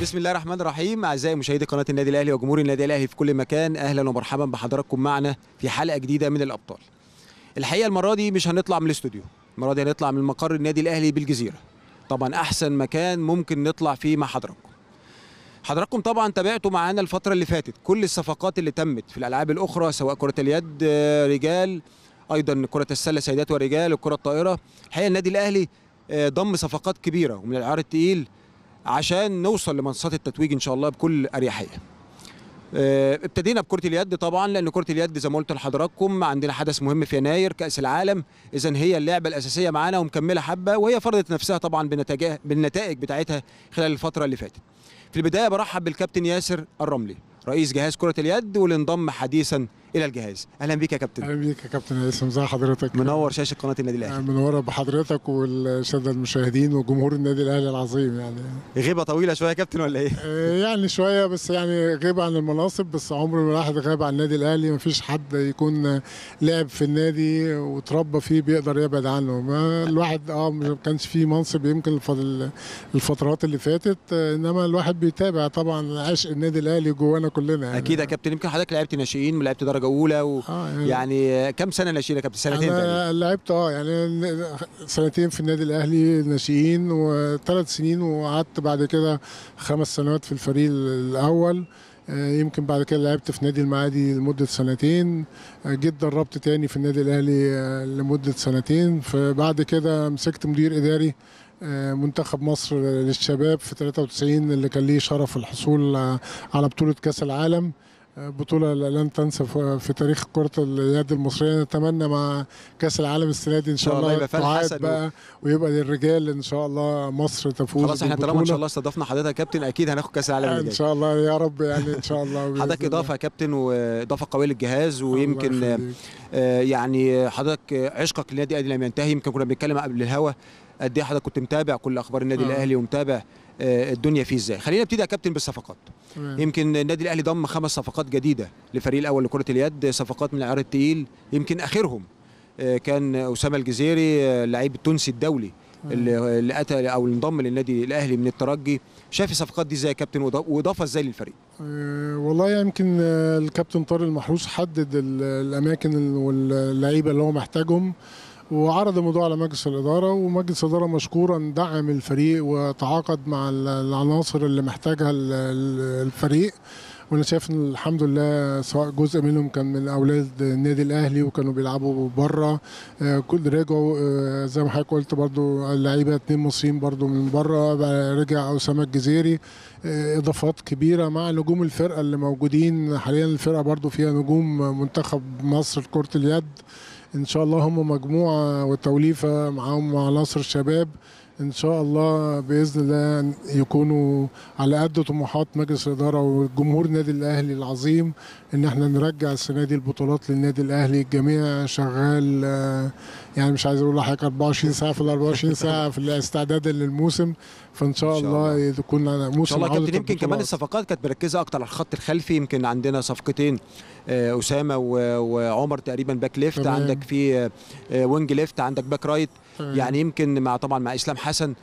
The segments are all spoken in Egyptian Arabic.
بسم الله الرحمن الرحيم اعزائي مشاهدي قناه النادي الاهلي وجمهور النادي الاهلي في كل مكان اهلا ومرحبا بحضراتكم معنا في حلقه جديده من الابطال الحقيقه المره دي مش هنطلع من الاستوديو المره دي هنطلع من مقر النادي الاهلي بالجزيره طبعا احسن مكان ممكن نطلع فيه مع حضراتكم حضراتكم طبعا تابعتوا معانا الفتره اللي فاتت كل الصفقات اللي تمت في الالعاب الاخرى سواء كره اليد آه، رجال ايضا كره السله سيدات ورجال الكره الطائره الحقيقه النادي الاهلي آه، ضم صفقات كبيره ومن العيار التقيل عشان نوصل لمنصات التتويج ان شاء الله بكل اريحيه آه، ابتدينا بكره اليد طبعا لان كره اليد زي ما قلت لحضراتكم عندنا حدث مهم في يناير كاس العالم اذا هي اللعبه الاساسيه معانا ومكمله حبه وهي فرضت نفسها طبعا بنتائج بالنتائج بتاعتها خلال الفتره اللي فاتت في البدايه برحب بالكابتن ياسر الرملي رئيس جهاز كره اليد واللي انضم حديثا الى الجهاز اهلا بيك يا كابتن اهلا بيك يا كابتن هيثم ازي حضرتك منور شاشه قناه النادي الاهلي منوره بحضرتك والساده المشاهدين وجمهور النادي الاهلي العظيم يعني غيبه طويله شويه يا كابتن ولا ايه آه، يعني شويه بس يعني غيب عن المناصب بس عمر ما الواحد غاب عن النادي الاهلي ما فيش حد يكون لعب في النادي وتربى فيه بيقدر يبعد عنه ما الواحد اه ما كانش فيه منصب يمكن الف- الفترات اللي فاتت آه، انما الواحد بيتابع طبعا عشق النادي الاهلي جوانا كلنا يعني اكيد يا كابتن يمكن حضرتك لعبت ناشئين ولعبت درجه اولى و... اه يعني يعني كم سنه ناشئين يا كابتن سنتين تقريبا انا لعبت اه يعني سنتين في النادي الاهلي ناشئين وثلاث سنين وقعدت بعد كده خمس سنوات في الفريق الاول آه، يمكن بعد كده لعبت في نادي المعادي لمدة سنتين آه، جيت دربت تاني في النادي الأهلي آه، لمدة سنتين فبعد كده مسكت مدير إداري آه، منتخب مصر للشباب في 93 اللي كان ليه شرف الحصول آه، على بطولة كأس العالم آه، بطولة لن تنسى في- في تاريخ كرة اليد المصرية نتمنى مع كأس العالم السنة دي إن شاء الله الله يبقى فيها تعاد الحسن و- بقى ويبقى للرجال إن شاء الله مصر تفوز خلاص احنا طالما ان بالبطولة. شاء الله استضفنا حضرتك يا كابتن اكيد هناخد كاس العالم اللي ان جاي شاء الله يا رب يعني ان شاء الله بإذن حضرتك الله. اضافه يا كابتن واضافه قويه للجهاز الله ويمكن يخليك. آه، يعني حضرتك آه، عشقك للنادي الاهلي لم ينتهي يمكن كنا بنتكلم قبل الهوا قد ايه حضرتك كنت متابع كل اخبار النادي آه. الاهلي ومتابع آه، الدنيا فيه ازاي خلينا نبتدي يا كابتن بالصفقات تمام. يمكن النادي الاهلي ضم خمس صفقات جديده للفريق الاول لكره اليد صفقات من العيار التقيل يمكن اخرهم آه، كان اسامه الجزيري آه، اللعيب التونسي الدولي اللي اللي اتى او انضم للنادي الاهلي من الترجي شايف الصفقات دي ازاي يا كابتن وإضا- واضافه ازاي للفريق آه، والله يمكن آه، الكابتن طارق المحروس حدد ال- الاماكن ال- واللعيبه اللي هو محتاجهم وعرض الموضوع على مجلس الاداره ومجلس الاداره مشكورا دعم الفريق وتعاقد مع ال- العناصر اللي محتاجها ال- ال- الفريق وانا شايف ان الحمد لله سواء جزء منهم كان من اولاد النادي الاهلي وكانوا بيلعبوا بره آه، كل رجعوا آه، زي ما حضرتك قلت برضو اللعيبه اتنين مصريين برضو من بره بقى رجع اسامه الجزيري آه، اضافات كبيره مع نجوم الفرقه اللي موجودين حاليا الفرقه برضو فيها نجوم منتخب مصر لكره اليد ان شاء الله هم مجموعه وتوليفه معاهم عناصر الشباب ان شاء الله باذن الله يكونوا على قد طموحات مجلس الاداره وجمهور النادي الاهلي العظيم ان احنا نرجع السنه دي البطولات للنادي الاهلي الجميع شغال آه، يعني مش عايز اقول لحضرتك 24 ساعه في ال 24 ساعه في الاستعداد للموسم فان شاء إن شاء الله يكون موسم ان شاء الله يا عودة كابتن يمكن كمان البطولات. الصفقات كانت مركزه اكتر على الخط الخلفي يمكن عندنا صفقتين آه، اسامه و- وعمر تقريبا باك ليفت تمام. عندك في آه، آه، وينج ليفت عندك باك رايت تمام. يعني يمكن مع طبعا مع اسلام حسن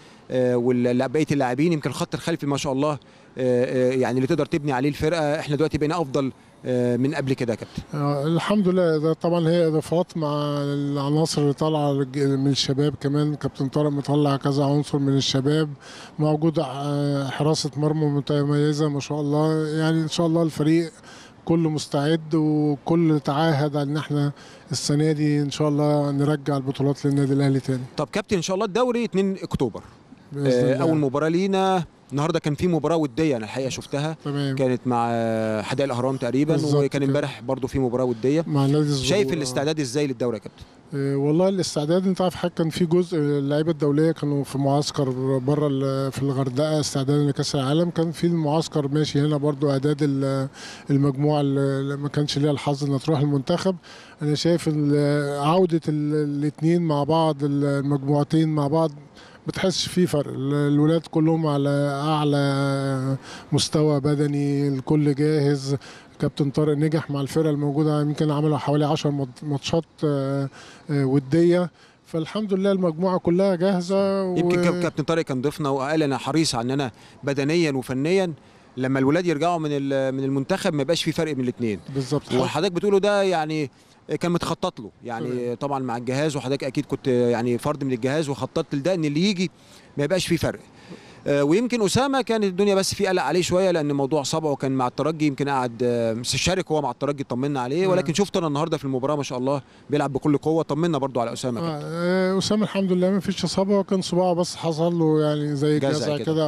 وبقيه اللاعبين يمكن الخط الخلفي ما شاء الله آه، آه، يعني اللي تقدر تبني عليه الفرقه احنا دلوقتي بقينا افضل آه، من قبل كده يا كابتن آه، الحمد لله ده طبعا هي اضافات مع العناصر اللي طالعه الج- من الشباب كمان كابتن طارق مطلع كذا عنصر من الشباب موجود آه، حراسه مرمى متميزه ما شاء الله يعني ان شاء الله الفريق كله مستعد وكل تعاهد على ان احنا السنه دي ان شاء الله نرجع البطولات للنادي الاهلي تاني طب كابتن ان شاء الله الدوري 2 اكتوبر باذن آه، الله اول مباراه لينا النهارده كان في مباراه وديه انا الحقيقه شفتها تمام كانت مع آه، حدائق الاهرام تقريبا بالظبط وكان كده. امبارح برضو في مباراه وديه مع نادي الزهور شايف آه. الاستعداد ازاي للدوري يا كابتن آه، والله الاستعداد انت عارف حاجه كان في جزء اللعيبه الدوليه كانوا في معسكر بره في الغردقه استعدادا لكاس العالم كان في المعسكر ماشي هنا برضو اعداد ال- المجموعه اللي ما كانش ليها الحظ انها تروح المنتخب انا شايف ال- عوده الاثنين مع بعض المجموعتين مع بعض بتحسش في فرق ال- الولاد كلهم على اعلى مستوى بدني الكل جاهز كابتن طارق نجح مع الفرقه الموجوده يمكن عملوا حوالي 10 مات- ماتشات آه، آه، وديه فالحمد لله المجموعه كلها جاهزه و... يمكن كاب- كابتن طارق كان ضيفنا وقال انا حريص على ان انا بدنيا وفنيا لما الولاد يرجعوا من ال- من المنتخب ما يبقاش في فرق بين الاثنين بالظبط وحضرتك بتقوله ده يعني كان متخطط له يعني تمام. طبعا مع الجهاز وحضرتك اكيد كنت يعني فرد من الجهاز وخططت لده ان اللي يجي ما يبقاش فيه فرق آه، ويمكن اسامه كانت الدنيا بس في قلق عليه شويه لان موضوع صبعه كان مع الترجي يمكن قعد آه، شارك هو مع الترجي طمنا عليه نعم. ولكن شفت انا النهارده في المباراه ما شاء الله بيلعب بكل قوه طمنا برضو على اسامه كده. آه اسامه الحمد لله ما فيش اصابه هو كان صباعه بس حصل له يعني زي جزع جزع كده. كده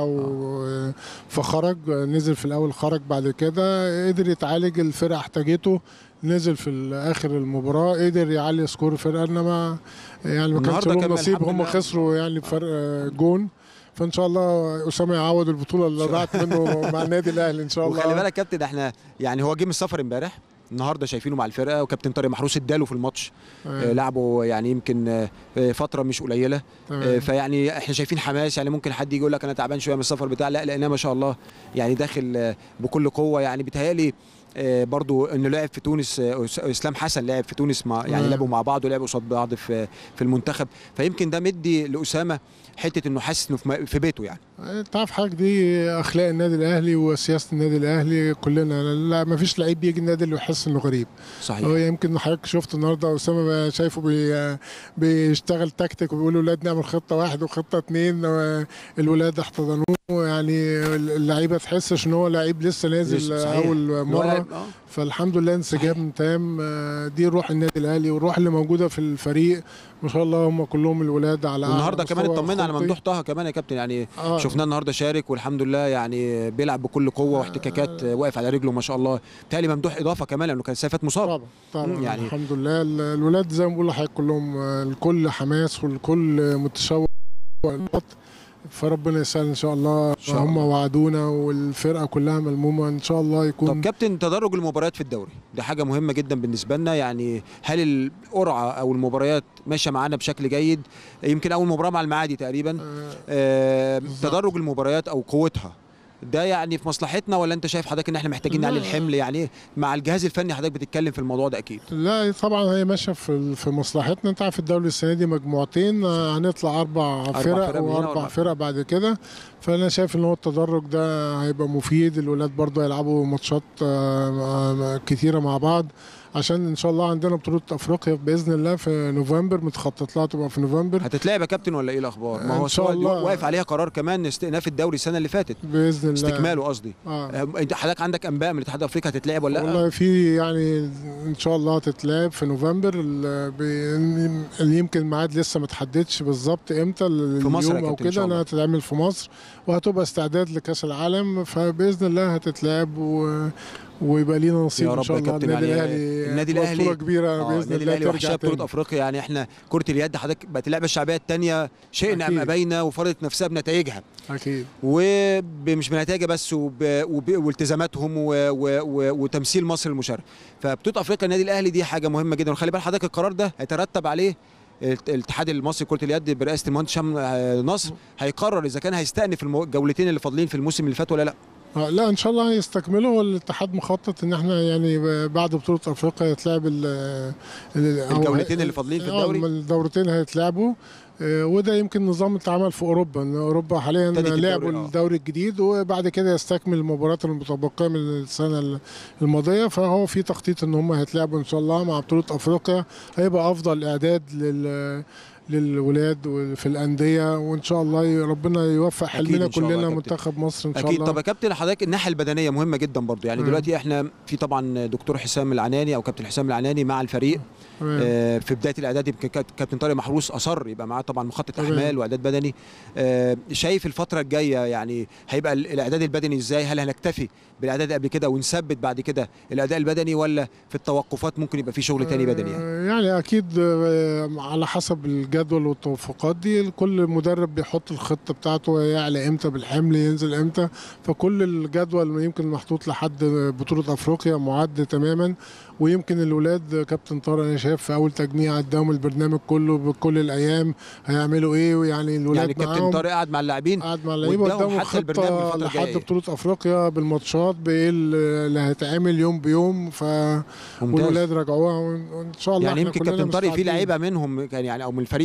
او فخرج نزل في الاول خرج بعد كده قدر يتعالج الفرقه احتاجته نزل في اخر المباراه قدر يعلي سكور الفرقه انما يعني ما كانش النهاردة لهم كمان نصيب الحمد هم لله. خسروا يعني بفرق آه، جون فان شاء الله اسامه يعوض البطوله اللي ضاعت منه مع النادي الاهلي ان شاء الله وخلي بالك كابتن احنا يعني هو جه من السفر امبارح النهارده شايفينه مع الفرقه وكابتن طارق محروس اداله في الماتش آه، آه، لعبه يعني يمكن آه، فتره مش قليله آه، تمام. فيعني احنا شايفين حماس يعني ممكن حد يجي يقول لك انا تعبان شويه من السفر بتاع لا لانها ما شاء الله يعني داخل آه، بكل قوه يعني بيتهيألي آه، برضو انه لعب في تونس آه، أس- اسلام حسن لعب في تونس مع يعني نعم. لعبوا مع بعض ولعبوا قصاد بعض في في المنتخب فيمكن ده مدي لاسامه حته انه حاسس انه في م- في بيته يعني انت عارف حاجه دي اخلاق النادي الاهلي وسياسه النادي الاهلي كلنا لا ما فيش لعيب بيجي النادي اللي يحس انه غريب صحيح هو يمكن حضرتك شفت النهارده اسامه شايفه بي بيشتغل تكتيك وبيقول للولاد نعمل خطه واحد وخطه اتنين الولاد احتضنوه يعني اللعيبه تحسش ان هو لعيب لسه نازل لسه، صحيح. اول هو مره لعب- آه. فالحمد لله انسجام تام آه، دي روح النادي الاهلي والروح اللي موجوده في الفريق ما شاء الله هم كلهم الولاد على أعلى والنهارده كمان مستوى اطمنا على خلقي. ممدوح طه كمان يا كابتن يعني آه. شفناه النهارده شارك والحمد لله يعني بيلعب بكل قوه واحتكاكات آه، واقف على رجله ما شاء الله بالتالي ممدوح اضافه كمان لانه كان سافت مصاب طبعا طبعا مم، يعني- يعني الحمد لله ال- الولاد زي ما بقول لحضرتك كلهم آه، الكل حماس والكل متشوق فربنا يسهل ان شاء الله شاء هم الله. وعدونا والفرقه كلها ملمومه ان شاء الله طب يكون كابتن تدرج المباريات في الدوري دي حاجه مهمه جدا بالنسبه لنا يعني هل القرعه او المباريات ماشيه معانا بشكل جيد يمكن اول مباراه مع المعادي تقريبا آه، آه بالظبط. تدرج المباريات او قوتها ده يعني في مصلحتنا ولا انت شايف حضرتك ان احنا محتاجين نعلي لا. الحمل يعني مع الجهاز الفني حضرتك بتتكلم في الموضوع ده اكيد لا طبعا هي ماشيه في في مصلحتنا انت عارف الدوري السنه دي مجموعتين آه، هنطلع اربع, فرق فرق, من هنا وأربع واربع فرق. فرق بعد كده فانا شايف ان هو التدرج ده هيبقى مفيد الولاد برضه هيلعبوا ماتشات آه، آه، كتيره مع بعض عشان ان شاء الله عندنا بطوله افريقيا باذن الله في نوفمبر متخطط لها تبقى في نوفمبر هتتلعب يا كابتن ولا ايه الاخبار ما إن هو شاء سؤال الله. واقف عليها قرار كمان استئناف الدوري السنه اللي فاتت باذن الله استكماله قصدي اه آه، انت حضرتك عندك انباء من الاتحاد الافريقي هتتلعب ولا لا والله في يعني ان شاء الله تتلعب في نوفمبر ال- ب- اللي يمكن الميعاد لسه ما تحددش بالظبط امتى في مصر يا اليوم او كابتن إن شاء كده الله. انها تتعمل في مصر وهتبقى استعداد لكاس العالم فباذن الله هتتلعب و... ويبقى لينا نصيب يا ان رب شاء يا الله كابتن، النادي يعني الاهلي النادي هتبقى الأهلي- بطوله كبيره آه، باذن النادي الله الاهلي ترجع وحشاه بطوله تاني افريقيا يعني احنا كره اليد حضرتك بقت اللعبه الشعبيه الثانيه شئنا ام أكيد. ابينا وفرضت نفسها بنتائجها اكيد ومش بنتائجها بس وب... وب... والتزاماتهم و... و... و... وتمثيل مصر المشرف فبطوله افريقيا النادي الاهلي دي حاجه مهمه جدا وخلي بال حضرتك القرار ده هيترتب عليه الت- الاتحاد المصري لكره اليد برئاسه المهندس هشام آه، نصر هيقرر اذا كان هيستأنف المو- الجولتين اللي فاضلين في الموسم اللي فات ولا لا آه، لا ان شاء الله هيستكملوا والاتحاد مخطط ان احنا يعني ب- بعد بطوله افريقيا يتلعب ال- ال- أو- الجولتين اللي فاضلين في آه، الدوري؟ ما الدورتين هيتلعبوا آه، وده يمكن نظام اتعمل في اوروبا ان اوروبا حاليا ابتدت الدوري، لعبوا آه. الدوري الجديد وبعد كده يستكمل المباريات المتبقيه من السنه الماضيه فهو في تخطيط ان هم هيتلعبوا ان شاء الله مع بطوله افريقيا هيبقى افضل اعداد لل للولاد في الانديه وان شاء الله ربنا يوفق أكيد حلمنا إن شاء الله يا كلنا كابتن. منتخب مصر ان شاء اكيد الله طب يا كابتن حضرتك الناحيه البدنيه مهمه جدا برضو يعني مم. دلوقتي احنا في طبعا دكتور حسام العناني او كابتن حسام العناني مع الفريق تمام. آه، في بدايه الاعداد يمكن كاب- كابتن طارق محروس اصر يبقى معاه طبعا مخطط تمام. احمال واعداد بدني آه، شايف الفتره الجايه يعني هيبقى ال- الاعداد البدني ازاي هل هنكتفي بالاعداد قبل كده ونثبت بعد كده الاداء البدني ولا في التوقفات ممكن يبقى في شغل تاني بدني يعني آه، يعني اكيد آه، على حسب الجدول والتوافقات دي كل مدرب بيحط الخطه بتاعته يعلى امتى بالحمل ينزل امتى فكل الجدول يمكن محطوط لحد بطوله افريقيا معد تماما ويمكن الولاد كابتن طارق انا شايف في اول تجميع اداهم البرنامج كله بكل الايام هيعملوا ايه ويعني الولاد يعني كابتن معاهم طارق قعد مع اللاعبين قعد مع اللعيبه واداهم قدامه حتى البرنامج خطه الفترة لحد الجاية. بطوله افريقيا بالماتشات بايه اللي هيتعمل يوم بيوم ف ممتاز والولاد رجعوها وان شاء الله يعني إحنا يمكن كلنا كابتن طارق في مستعدين. لعيبه منهم كان يعني او من الفريق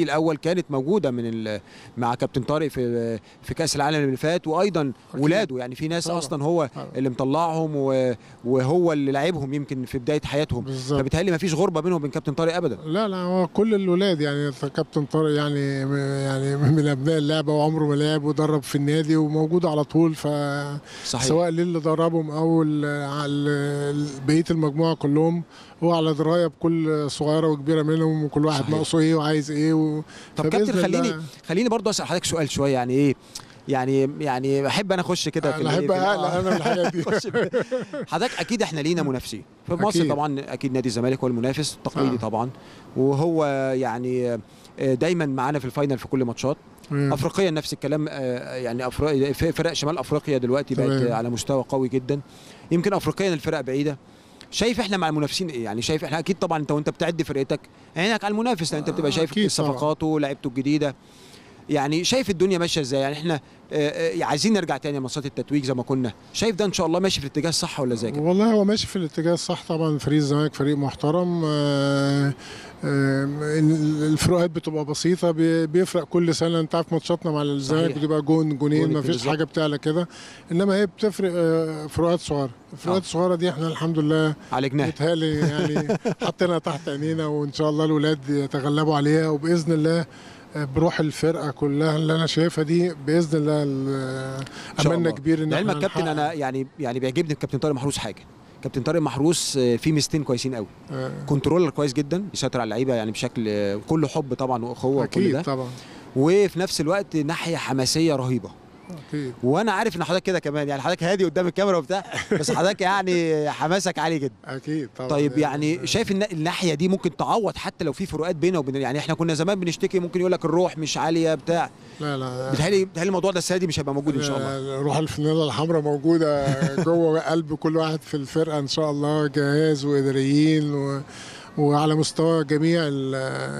الاول كانت موجوده من ال- مع كابتن طارق في في كاس العالم اللي فات وايضا ولاده يعني في ناس طبعاً. اصلا هو طبعاً. اللي مطلعهم و- وهو اللي لاعبهم يمكن في بدايه حياتهم بالظبط فبالتالي ما فيش غربه بينهم وبين كابتن طارق ابدا لا لا هو كل الولاد يعني كابتن طارق يعني يعني من ابناء اللعبه وعمره ما لعب ودرب في النادي وموجود على طول ف صحيح سواء للي دربهم او ال- على بقيه المجموعه كلهم هو على درايه بكل صغيره وكبيره منهم وكل واحد صحيح. ناقصه ايه وعايز ايه و... طب فبإذن كابتن خليني الله- خليني برضه اسال حضرتك سؤال شويه يعني ايه يعني يعني بحب انا اخش كده في انا الإيه، احب في ال- اقلق آه. انا من الحاجات دي خش في- حضرتك اكيد احنا لينا منافسين في مصر أكيد. طبعا اكيد نادي الزمالك هو المنافس التقليدي آه. طبعا وهو يعني آه، دايما معانا في الفاينل في كل ماتشات مم. افريقيا نفس الكلام آه، يعني أفريقيا في فرق شمال افريقيا دلوقتي بقت تمام. على مستوى قوي جدا يمكن افريقيا الفرق بعيده شايف احنا مع المنافسين ايه يعني شايف احنا اكيد طبعا انت وانت بتعد فرقتك عينك على المنافس لان انت بتبقى آه، شايف أكيد طبعاً. صفقاته لعيبته الجديده يعني شايف الدنيا ماشيه ازاي يعني احنا آه، آه، عايزين نرجع تاني لمنصات التتويج زي ما كنا شايف ده ان شاء الله ماشي في الاتجاه الصح ولا ازاي كده والله هو ماشي في الاتجاه الصح طبعا فريق الزمالك فريق محترم آه، آه، الفروقات بتبقى بسيطه بي- بيفرق كل سنه انت عارف ماتشاتنا مع الزمالك صحيح. بتبقى جون جونين جون ما فيش بالظبط. حاجه بتعلى كده انما هي بتفرق آه، فروقات صغيره الفروقات آه. الصغيره دي احنا الحمد لله عالجناها متهيألي يعني حطينا تحت عينينا وان شاء الله الولاد يتغلبوا عليها وباذن الله آه، بروح الفرقه كلها اللي انا شايفها دي باذن الله ال- إن شاء املنا الله. كبير ان لعلمك احنا كابتن نحقق. انا يعني يعني بيعجبني الكابتن طارق محروس حاجه كابتن طارق محروس آه، فيه ميزتين كويسين قوي آه، كنترولر كويس جدا يسيطر على اللعيبه يعني بشكل آه، كله حب طبعا واخوه وكل اكيد ده طبعا وفي نفس الوقت ناحيه حماسيه رهيبه اكيد وانا عارف ان حضرتك كده كمان يعني حضرتك هادي قدام الكاميرا وبتاع بس حضرتك يعني حماسك عالي جدا اكيد طبعا طيب يعني شايف ان الناحيه دي ممكن تعوض حتى لو في فروقات بينه وبين يعني احنا كنا زمان بنشتكي ممكن يقول لك الروح مش عاليه بتاع لا لا بتهيألي بتهيألي الموضوع ده السنه دي مش هيبقى موجود ان شاء الله الله روح الفانيلا الحمراء موجوده جوه قلب كل واحد في الفرقه ان شاء الله جهاز واداريين و... وعلى مستوى جميع ال-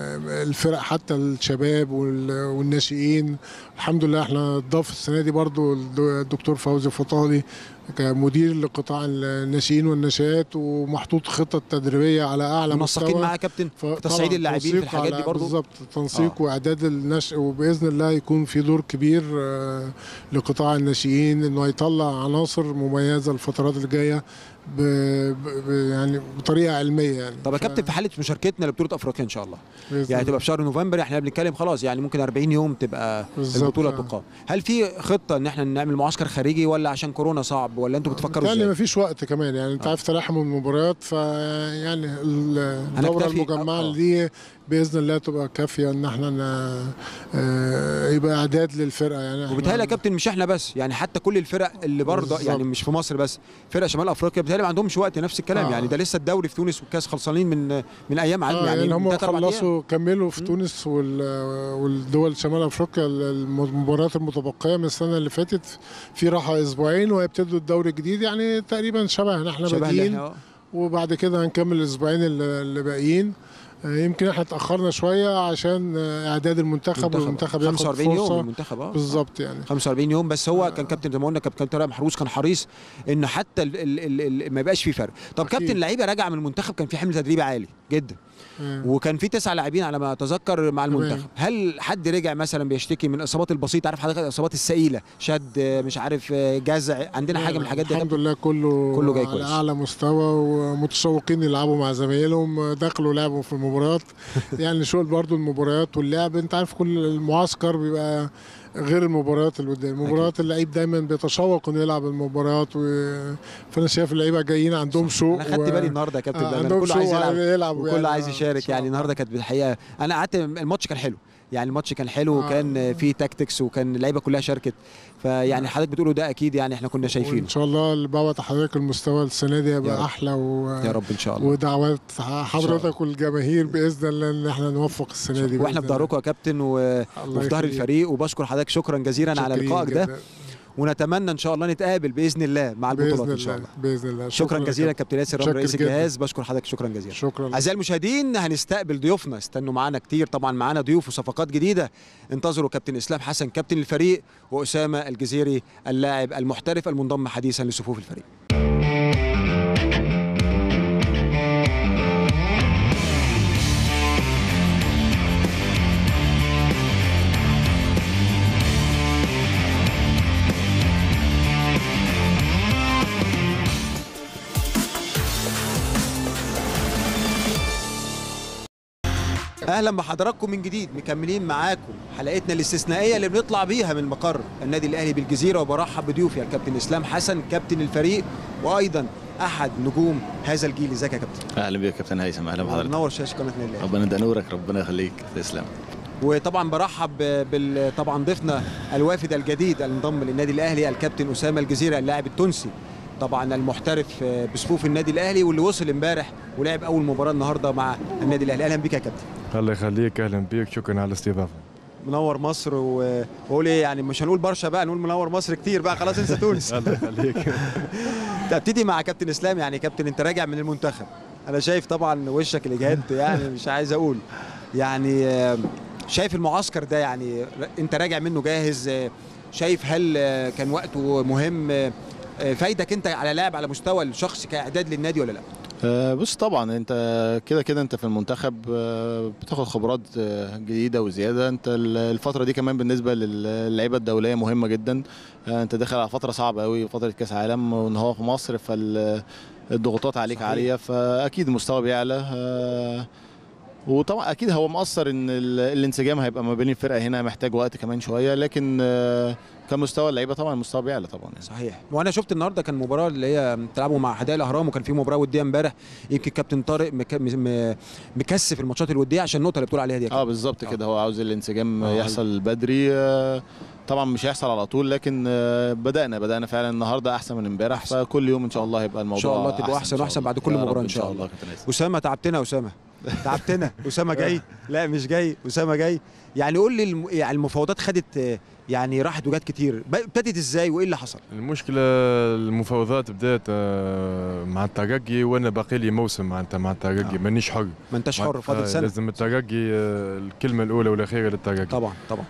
الفرق حتى الشباب وال- والناشئين الحمد لله احنا ضاف السنه دي برضو الد- الدكتور فوزي فطالي كمدير لقطاع الناشئين والناشئات ومحطوط خطط تدريبيه على اعلى منسقين مستوى معاه يا كابتن ف- في تصعيد طبعاً اللاعبين في تنسيق الحاجات دي على- برضو بالظبط تنسيق آه. واعداد النشء وباذن الله يكون في دور كبير آه، لقطاع الناشئين انه يطلع عناصر مميزه الفترات اللي جايه ب... ب... ب- يعني بطريقه علميه يعني طب يا ف- كابتن في حاله مشاركتنا لبطوله افريقيا ان شاء الله بإذن يعني الله. تبقى في شهر نوفمبر احنا بنتكلم خلاص يعني ممكن 40 يوم تبقى بالظبط، البطوله آه. تقام هل في خطه ان احنا نعمل معسكر خارجي ولا عشان كورونا صعب ولا انتوا بتفكروا بالتالي ازاي مفيش وقت كمان يعني انت آه. عارف تلاحم المباريات فيعني الدوره هنكتفي- المجمعه آه. دي باذن الله تبقى كافيه ان احنا ن- آه، يبقى اعداد للفرقه يعني إحنا- وبالتالي يا كابتن مش احنا بس يعني حتى كل الفرق اللي برضه بالظبط. يعني مش في مصر بس فرق شمال افريقيا بالتالي ما عندهمش وقت نفس الكلام آه. يعني ده لسه الدوري في تونس والكاس خلصانين من من ايام عدم آه يعني, يعني من هم تلات أربع أيام. خلصوا كملوا في مم. تونس وال- والدول شمال افريقيا المباريات المتبقيه من السنه اللي فاتت في راحه اسبوعين وهيبتدوا الدوري الجديد يعني تقريبا شبهنا احنا شبه اللي بادئين احنا آه. وبعد كده هنكمل الاسبوعين اللي اللي باقيين آه، يمكن احنا اتاخرنا شويه عشان آه، اعداد المنتخب والمنتخب ياخد 45 يوم فرصه المنتخب اه بالظبط يعني 45 يوم بس هو كان كابتن زي ما قلنا كابتن طارق محروس كان حريص ان حتى ال ال ال ال ما يبقاش في فرق طب أكيد. كابتن لعيبه راجع من المنتخب كان في حمل تدريبي عالي جدا آه. وكان في تسع لاعبين على ما اتذكر مع تمام. المنتخب هل حد رجع مثلا بيشتكي من الاصابات البسيطه عارف حضرتك الاصابات الثقيله شد مش عارف جزع عندنا حاجه من الحاجات دي يا الحمد كابتن؟ لله كله كله جاي على كويس. اعلى مستوى ومتشوقين يلعبوا مع زمايلهم دخلوا لعبوا في المباريات يعني شغل برضو المباريات واللعب انت عارف كل المعسكر بيبقى غير المباريات اللي قدام المباريات اللعيب دايما بيتشوق انه يلعب المباريات و... فانا شايف اللعيبه جايين عندهم شوق انا خدت بالي النهارده يا كابتن آه، بامانه عندهم كله عايز شوق يلعب يلعب وكله عايز آه، يشارك إن شاء يعني الله. النهارده كانت بالحقيقه انا قعدت الماتش كان حلو يعني الماتش كان حلو آه. وكان فيه تاكتكس وكان اللعيبه كلها شاركت فيعني حضرتك بتقوله ده اكيد يعني احنا كنا شايفينه وان شاء الله اللي بعوض حضرتك المستوى السنه دي يا رب. يبقى احلى و... يا رب ان شاء الله ودعوات حضرتك والجماهير باذن الله ان احنا نوفق السنه دي واحنا بإذن في ظهركم يا كابتن و- الله وفي ظهر يخليك. الفريق وبشكر حضرتك شكرا جزيلا على شاكرين لقائك ده جداً. ونتمنى ان شاء الله نتقابل باذن الله مع البطولات باذن ان شاء الله الله باذن الله شكرا جزيلا كابتن ياسر رامي شكر رئيس جداً. الجهاز بشكر حضرتك شكرا جزيلا شكرا اعزائي المشاهدين هنستقبل ضيوفنا استنوا معانا كتير طبعا معانا ضيوف وصفقات جديده انتظروا كابتن اسلام حسن كابتن الفريق واسامه الجزيري اللاعب المحترف المنضم حديثا لصفوف الفريق اهلا بحضراتكم من جديد مكملين معاكم حلقتنا الاستثنائيه اللي بنطلع بيها من مقر النادي الاهلي بالجزيره وبرحب بضيوفي الكابتن اسلام حسن كابتن الفريق وايضا احد نجوم هذا الجيل ازيك يا كابتن اهلا بيك يا كابتن هيثم اهلا بحضرتك منور شاشه قناه النادي الاهلي ربنا يدى نورك ربنا يخليك تسلم وطبعا برحب بال طبعا ضيفنا الوافد الجديد المنضم للنادي الاهلي الكابتن اسامه الجزيره اللاعب التونسي طبعا المحترف بصفوف النادي الاهلي واللي وصل امبارح ولعب اول مباراه النهارده مع النادي الاهلي اهلا بك يا كابتن الله يخليك اهلا بيك شكرا على الاستضافه منور مصر و- واقول ايه يعني مش هنقول برشا بقى نقول منور مصر كتير بقى خلاص انسى تونس الله يخليك ابتدي مع كابتن اسلام يعني كابتن انت راجع من المنتخب انا شايف طبعا وشك الاجهاد يعني مش عايز اقول يعني آه، شايف المعسكر ده يعني ر- انت راجع منه جاهز آه، شايف هل آه، كان وقته مهم آه، آه، فايدك انت على لاعب على مستوى الشخص كاعداد للنادي ولا لا آه، بص طبعا انت كده كده انت في المنتخب آه، بتاخد خبرات آه، جديده وزياده انت ال- الفتره دي كمان بالنسبه للعيبه الدوليه مهمه جدا آه، انت داخل على فتره صعبه قوي فتره كاس عالم وان هو في مصر فالضغوطات عليك صحيح. عاليه فاكيد المستوى بيعلى آه، وطبعا اكيد هو مؤثر ان ال- الانسجام هيبقى ما بين الفرقه هنا محتاج وقت كمان شويه لكن آه، كمستوى اللعيبه طبعا المستوى بيعلى طبعا يعني. صحيح وانا شفت النهارده كان مباراه اللي هي بتلعبوا مع حدائق الاهرام وكان في مباراه وديه امبارح يمكن كابتن طارق مك... م- مكثف الماتشات الوديه عشان النقطه اللي بتقول عليها دي يا اه كابتن. بالظبط آه. كده هو عاوز الانسجام آه. يحصل بدري آه، طبعا مش هيحصل على طول لكن آه، بدأنا بدأنا فعلا النهارده احسن من امبارح أحسن. فكل يوم ان شاء الله هيبقى الموضوع شاء الله تبقوا أحسن إن شاء وأحسن الله. بعد كل يا مباراة رب إن شاء الله. كابتن هيثم. اسامه تعبتنا يا اسامه تعبتنا اسامه جاي لا مش جاي اسامه جاي يعني قول لي الم... يعني المفاوضات خدت آه، يعني راحت وجات كتير ب- ابتدت ازاي وايه اللي حصل المشكله المفاوضات بدات آه، مع الترجي وانا باقي لي موسم معناتها مع الترجي آه. مانيش حر ما انتش حر معناتها فاضل سنه لازم الترجي آه، الكلمه الاولى والاخيره للترجي طبعا طبعا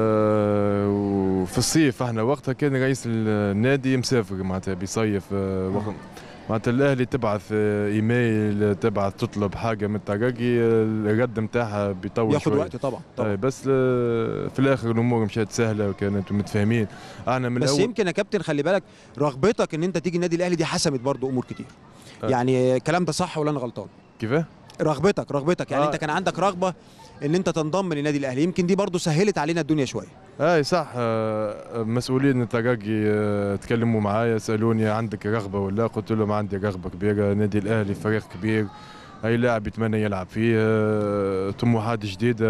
آه، وفي الصيف احنا وقتها كان رئيس النادي مسافر معناتها بيصيف آه، وقت معناتها الاهلي تبعث آه، ايميل تبعث تطلب حاجه من الترجي آه، الرد نتاعها بيطول ياخد شوية. وقت طبعا آه، طبعا بس آه، في الاخر الامور مشات سهله وكانت متفاهمين انا من بس الاول يمكن يا كابتن خلي بالك رغبتك ان انت تيجي النادي الاهلي دي حسمت برضو امور كتير آه. يعني الكلام ده صح ولا انا غلطان كيفاه؟ رغبتك رغبتك يعني آه. انت كان عندك رغبه ان انت تنضم للنادي الاهلي يمكن دي برضو سهلت علينا الدنيا شويه اي صح آه، مسؤولين الترجي آه، تكلموا معايا سالوني عندك رغبه ولا قلت لهم عندي رغبه كبيره نادي الاهلي فريق كبير اي لاعب يتمنى يلعب فيه آه، طموحات جديده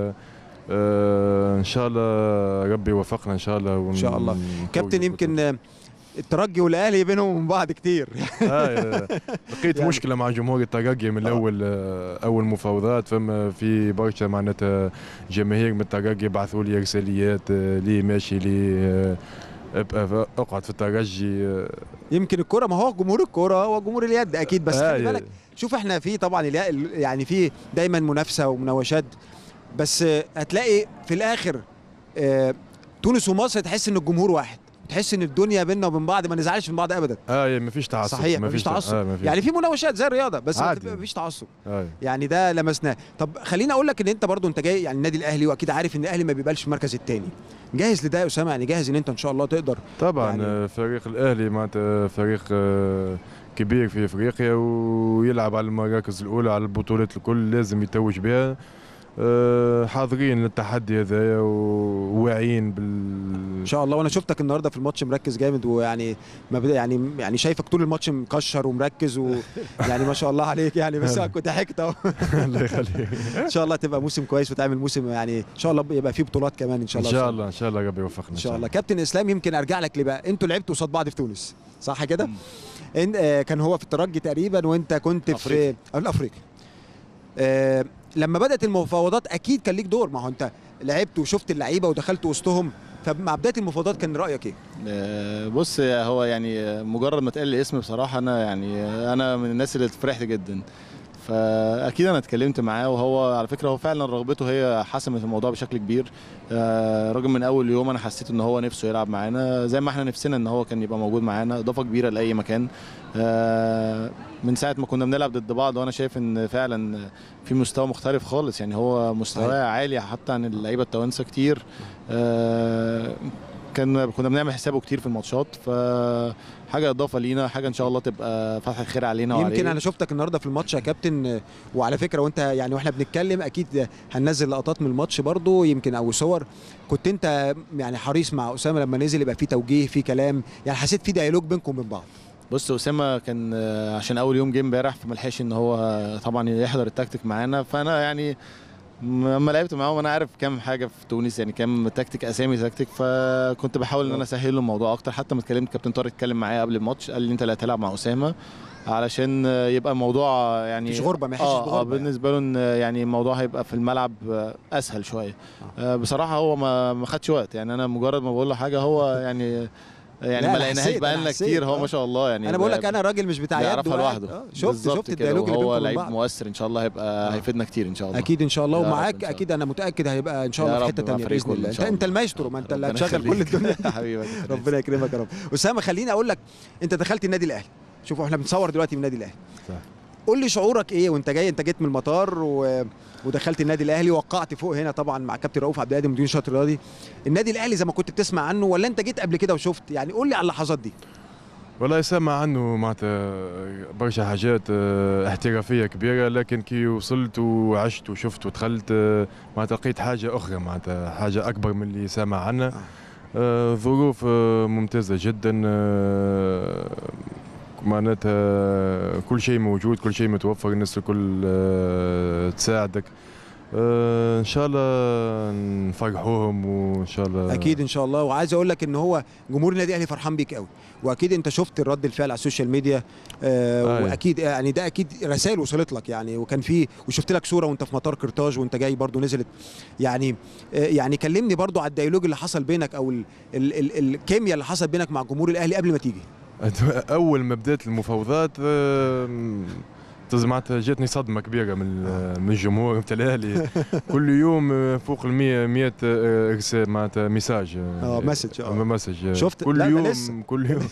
آه، ان شاء الله ربي يوفقنا ان شاء الله ون- إن شاء الله. ونفوز كابتن بالبطولة. يمكن آه، الترجي والاهلي بينهم وبين بعض كتير آه، لقيت يعني- مشكله مع جمهور الترجي من آه. الاول آه، اول مفاوضات فما في برشا معناتها جماهير من الترجي بعثوا لي رساليات آه، لي ماشي لي آه، ابقى اقعد في الترجي آه، يمكن الكوره ما هو جمهور الكوره هو جمهور اليد اكيد بس آه، خلي بالك شوف احنا في طبعا اليا- يعني في دايما منافسه ومناوشات بس آه، هتلاقي في الاخر آه، تونس ومصر تحس ان الجمهور واحد تحس ان الدنيا بيننا وبين بعض ما نزعلش من بعض ابدا اه ما فيش تعصب صحيح مفيش تعصب آه ما فيش يعني في مناوشات زي الرياضه بس ما عادي. تبقى مفيش تعصب آه. يعني ده لمسناه طب خليني اقول لك ان انت برضو انت جاي يعني النادي الاهلي واكيد عارف ان الاهلي ما بيبقاش في المركز الثاني جاهز لده يا اسامه يعني جاهز ان انت ان شاء الله تقدر طبعا يعني- يعني فريق الاهلي معناتها فريق آه، كبير في افريقيا ويلعب على المراكز الاولى على البطولات الكل لازم يتوج بها آه، حاضرين للتحدي هذايا وواعيين بال ان شاء الله وانا شفتك النهارده في الماتش مركز جامد ويعني ما بدا يعني يعني شايفك طول الماتش مكشر ومركز ويعني ما شاء الله عليك يعني بس أنا كنت ضحكت اهو الله يخليك ان شاء الله تبقى موسم كويس وتعمل موسم يعني ان شاء الله يبقى فيه بطولات كمان ان شاء ان الله شاء الله ان شاء الله ربي يوفقنا ان شاء الله كابتن اسلام يمكن ارجع لك ليه بقى انتوا لعبتوا قصاد بعض في تونس صح كده إن آه كان هو في الترجي تقريبا وانت كنت في أفريقيا. آه، الافريقي آه لما بدات المفاوضات اكيد كان ليك دور ما هو انت لعبت وشفت اللعيبه ودخلت وسطهم فمع بدايه المفاوضات كان رايك ايه آه، بص هو يعني مجرد ما اتقال لي اسمي بصراحه انا يعني انا من الناس اللي فرحت جدا فاكيد انا اتكلمت معاه وهو على فكره هو فعلا رغبته هي حسمت الموضوع بشكل كبير آه، راجل من اول يوم انا حسيت ان هو نفسه يلعب معانا زي ما احنا نفسنا ان هو كان يبقى موجود معانا اضافه كبيره لاي مكان آه، من ساعه ما كنا بنلعب ضد بعض وانا شايف ان فعلا في مستوى مختلف خالص يعني هو مستواه عالي حتى عن اللعيبه التوانسه كتير آه، كان كنا بنعمل حسابه كتير في الماتشات فحاجه اضافه لينا حاجه ان شاء الله تبقى فتحه خير علينا يمكن وعليه. انا شفتك النهارده في الماتش يا كابتن آه، وعلى فكره وانت يعني واحنا بنتكلم اكيد هننزل لقطات من الماتش برضو يمكن او صور كنت انت يعني حريص مع اسامه لما نزل يبقى في توجيه في كلام يعني حسيت في ديالوج بينكم وبين بعض بص اسامه كان آه، عشان اول يوم جه امبارح فما لحقش ان هو آه، طبعا يحضر التكتيك معانا فانا يعني م- لما لعبت معاهم انا عارف كام حاجه في تونس يعني كام تكتيك اسامي تكتيك فكنت بحاول ان انا اسهل له الموضوع اكتر حتى ما اتكلمت كابتن طارق اتكلم معايا قبل الماتش قال لي انت اللي هتلعب مع اسامه علشان آه، يبقى الموضوع يعني مفيش غربة، ما يحسش آه, آه بغربة يعني. بالنسبه له ان آه، يعني الموضوع هيبقى في الملعب آه، اسهل شويه آه بصراحه هو ما ما خدش وقت يعني انا مجرد ما بقول له حاجه هو يعني يعني لا، ما أنا لقيناهاش حسيت، بقى أنا لنا حسيت، كتير هو آه. ما شاء الله يعني انا بقول لك بقى- انا راجل مش بتاع يد بيعرفها وقاعد- لوحده آه، شفت بالظبط شفت كده، الديالوج اللي وهو بينكم وبين لعيب بعض مؤثر ان شاء الله هيبقى آه. هيفيدنا كتير ان شاء الله اكيد ان شاء الله يا رب ومعاك إن شاء اكيد انا متاكد هيبقى ان شاء يا الله في رب حته مع ثانيه فريق باذن كله الله إن انت شاء انت الله. المايسترو ما انت اللي ربنا هتشغل كل يخليك. الدنيا حبيبي ربنا يكرمك يا رب اسامه خليني اقول لك انت دخلت النادي الاهلي شوفوا احنا بنصور دلوقتي من النادي الاهلي صح. قول لي شعورك ايه وانت جاي انت جيت من المطار و... ودخلت النادي الاهلي وقعت فوق هنا طبعا مع كابتن رؤوف عبد القادر مدير الشاطئ الرياضي النادي الاهلي زي ما كنت بتسمع عنه ولا انت جيت قبل كده وشفت يعني قول لي على اللحظات دي والله سامع عنه معناتها برشا حاجات آه، احترافيه كبيره لكن كي وصلت وعشت وشفت ودخلت آه، معناتها لقيت حاجه اخرى معناتها حاجه اكبر من اللي سامع عنها آه، ظروف آه، ممتازه جدا آه، معناتها كل شيء موجود كل شيء متوفر الناس الكل آه، تساعدك آه، ان شاء الله نفرحوهم وان شاء الله اكيد ان شاء الله وعايز اقول لك ان هو جمهور النادي الاهلي فرحان بيك قوي واكيد انت شفت الرد الفعل على السوشيال ميديا آه أيوة. واكيد يعني ده اكيد رسائل وصلت لك يعني وكان في وشفت لك صوره وانت في مطار قرطاج وانت جاي برضو نزلت يعني آه يعني كلمني برضو على الديالوج اللي حصل بينك او ال ال ال الكيمياء اللي حصل بينك مع جمهور الاهلي قبل ما تيجي اول ما بدات المفاوضات آم، تز- معناتها جاتني صدمه كبيره من من الجمهور نتاع الاهلي كل يوم آه، فوق ال 100 100 آه، رسالة معناتها ميساج اه مسج اه مسج آه، شفت؟ كل لا، ده يوم لسه. كل يوم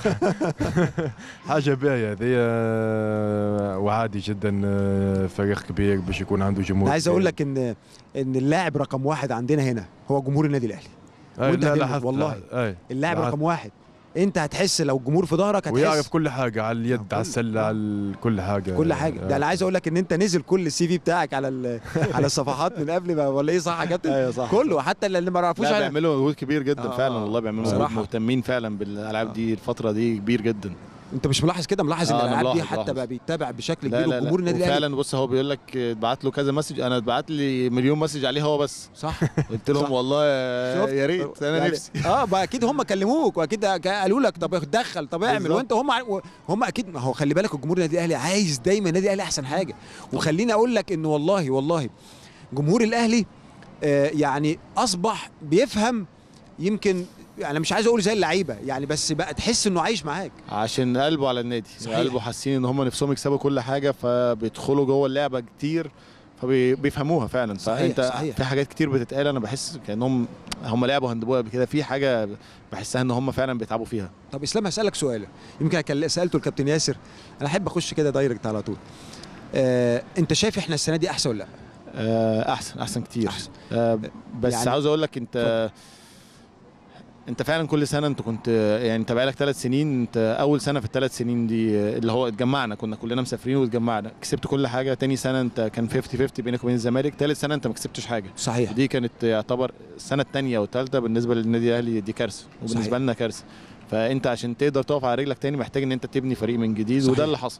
حاجه باهيه هذه آه، وعادي جدا آه، فريق كبير باش يكون عنده جمهور أنا عايز اقول كبير. لك ان ان اللاعب رقم واحد عندنا هنا هو جمهور النادي الاهلي آه، وأنت لا هتلمس لاحظت والله. لاحظت، أي. اللاعب لاحظت. رقم واحد انت هتحس لو الجمهور في ظهرك هتحس ويعرف كل حاجه على اليد كل- على السله على ال- كل حاجه كل حاجه ده انا عايز اقول لك ان انت نزل كل السي في بتاعك على ال- على الصفحات من قبل ما ولا ايه صح يا كابتن ايوه صح كله حتى اللي ما يعرفوش لا على- بيعملوا مجهود كبير جدا آه، فعلا والله بيعملوا مجهود بصراحة. مهتمين فعلا بالالعاب دي الفتره دي كبير جدا انت مش ملاحظ كده ملاحظ ان آه، أنا الالعاب دي ملاحظ- حتى ملاحظ. بقى بيتابع بشكل لا كبير لا وجمهور لا النادي الاهلي فعلا بص هو بيقول لك اتبعت له كذا مسج انا اتبعت لي مليون مسج عليه هو بس صح قلت لهم صح. والله يا شفت؟ يا ريت انا يعني- نفسي اه بقى اكيد هم كلموك واكيد قالوا لك طب دخل طب اعمل بالظبط. وانت هم هم اكيد ما هو خلي بالك الجمهور النادي الاهلي عايز دايما النادي الاهلي احسن حاجه وخليني اقول لك ان والله والله جمهور الاهلي آه يعني اصبح بيفهم يمكن انا مش عايز اقول زي اللعيبه يعني بس بقى تحس انه عايش معاك عشان قلبه على النادي صحيح. قلبه حاسين ان هم نفسهم يكسبوا كل حاجه فبيدخلوا جوه اللعبه كتير فبيفهموها فعلا صحيح، فانت صحيح. في حاجات كتير بتتقال انا بحس كانهم هم لعبوا هاندبول قبل كده في حاجه بحسها ان هم فعلا بيتعبوا فيها طب اسلام هسالك سؤال يمكن كان سالته الكابتن ياسر انا احب اخش كده دايركت على طول آه انت شايف احنا السنه دي احسن ولا لا آه، احسن احسن كتير أحسن. آه، بس يعني- يعني عاوز اقول لك انت انت فعلا كل سنه انت كنت يعني انت بقالك ثلاث سنين انت اول سنه في الثلاث سنين دي آه، اللي هو اتجمعنا كنا كلنا مسافرين واتجمعنا كسبت كل حاجه تاني سنه انت كان 50 50 بينك وبين الزمالك ثالث سنه انت ما كسبتش حاجه صحيح دي كانت يعتبر السنه الثانيه والثالثه بالنظبه للنادي الاهلي دي كارثه وبالنسبه صحيح. لنا كارثه فانت عشان تقدر تقف على رجلك تاني محتاج ان انت تبني فريق من جديد صحيح. وده اللي حصل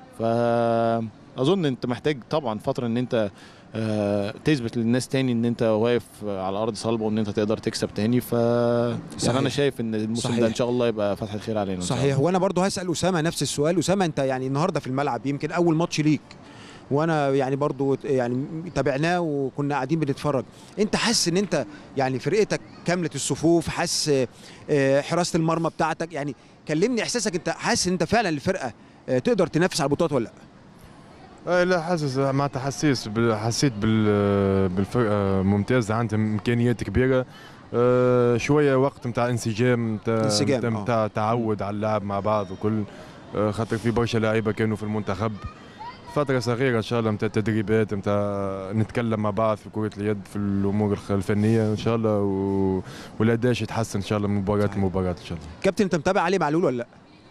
فاظن انت محتاج طبعا فتره ان انت آه، تثبت للناس تاني ان انت واقف على ارض صلبه وان انت تقدر تكسب تاني ف صحيح. يعني انا شايف ان الموسم صحيح. ده ان شاء الله يبقى فتحه خير علينا إن شاء صحيح الله. وانا برضو هسال اسامه نفس السؤال اسامه انت يعني النهارده في الملعب يمكن اول ماتش ليك وانا يعني برضو يعني تابعناه وكنا قاعدين بنتفرج انت حاسس ان انت يعني فرقتك كامله الصفوف حاسس آه، حراسه المرمى بتاعتك يعني كلمني احساسك انت حاسس ان انت فعلا الفرقه آه، تقدر تنافس على البطولات ولا لا آه لا حاسس معناتها حسيت بال- حسيت بال بالفرقه ممتازه عندهم امكانيات كبيره آه شويه وقت نتاع انسجام نتاع انسجام، آه. نتاع تعود على اللعب مع بعض وكل آه خاطر في برشا لعيبه كانوا في المنتخب فترة صغيرة إن شاء الله متاع تدريبات متاع نتكلم مع بعض في كرة اليد في الأمور الخ- الفنية إن شاء الله و... والأداء يتحسن إن شاء الله من مباراة لمباراة إن شاء الله كابتن انت متابع علي معلول ولا لا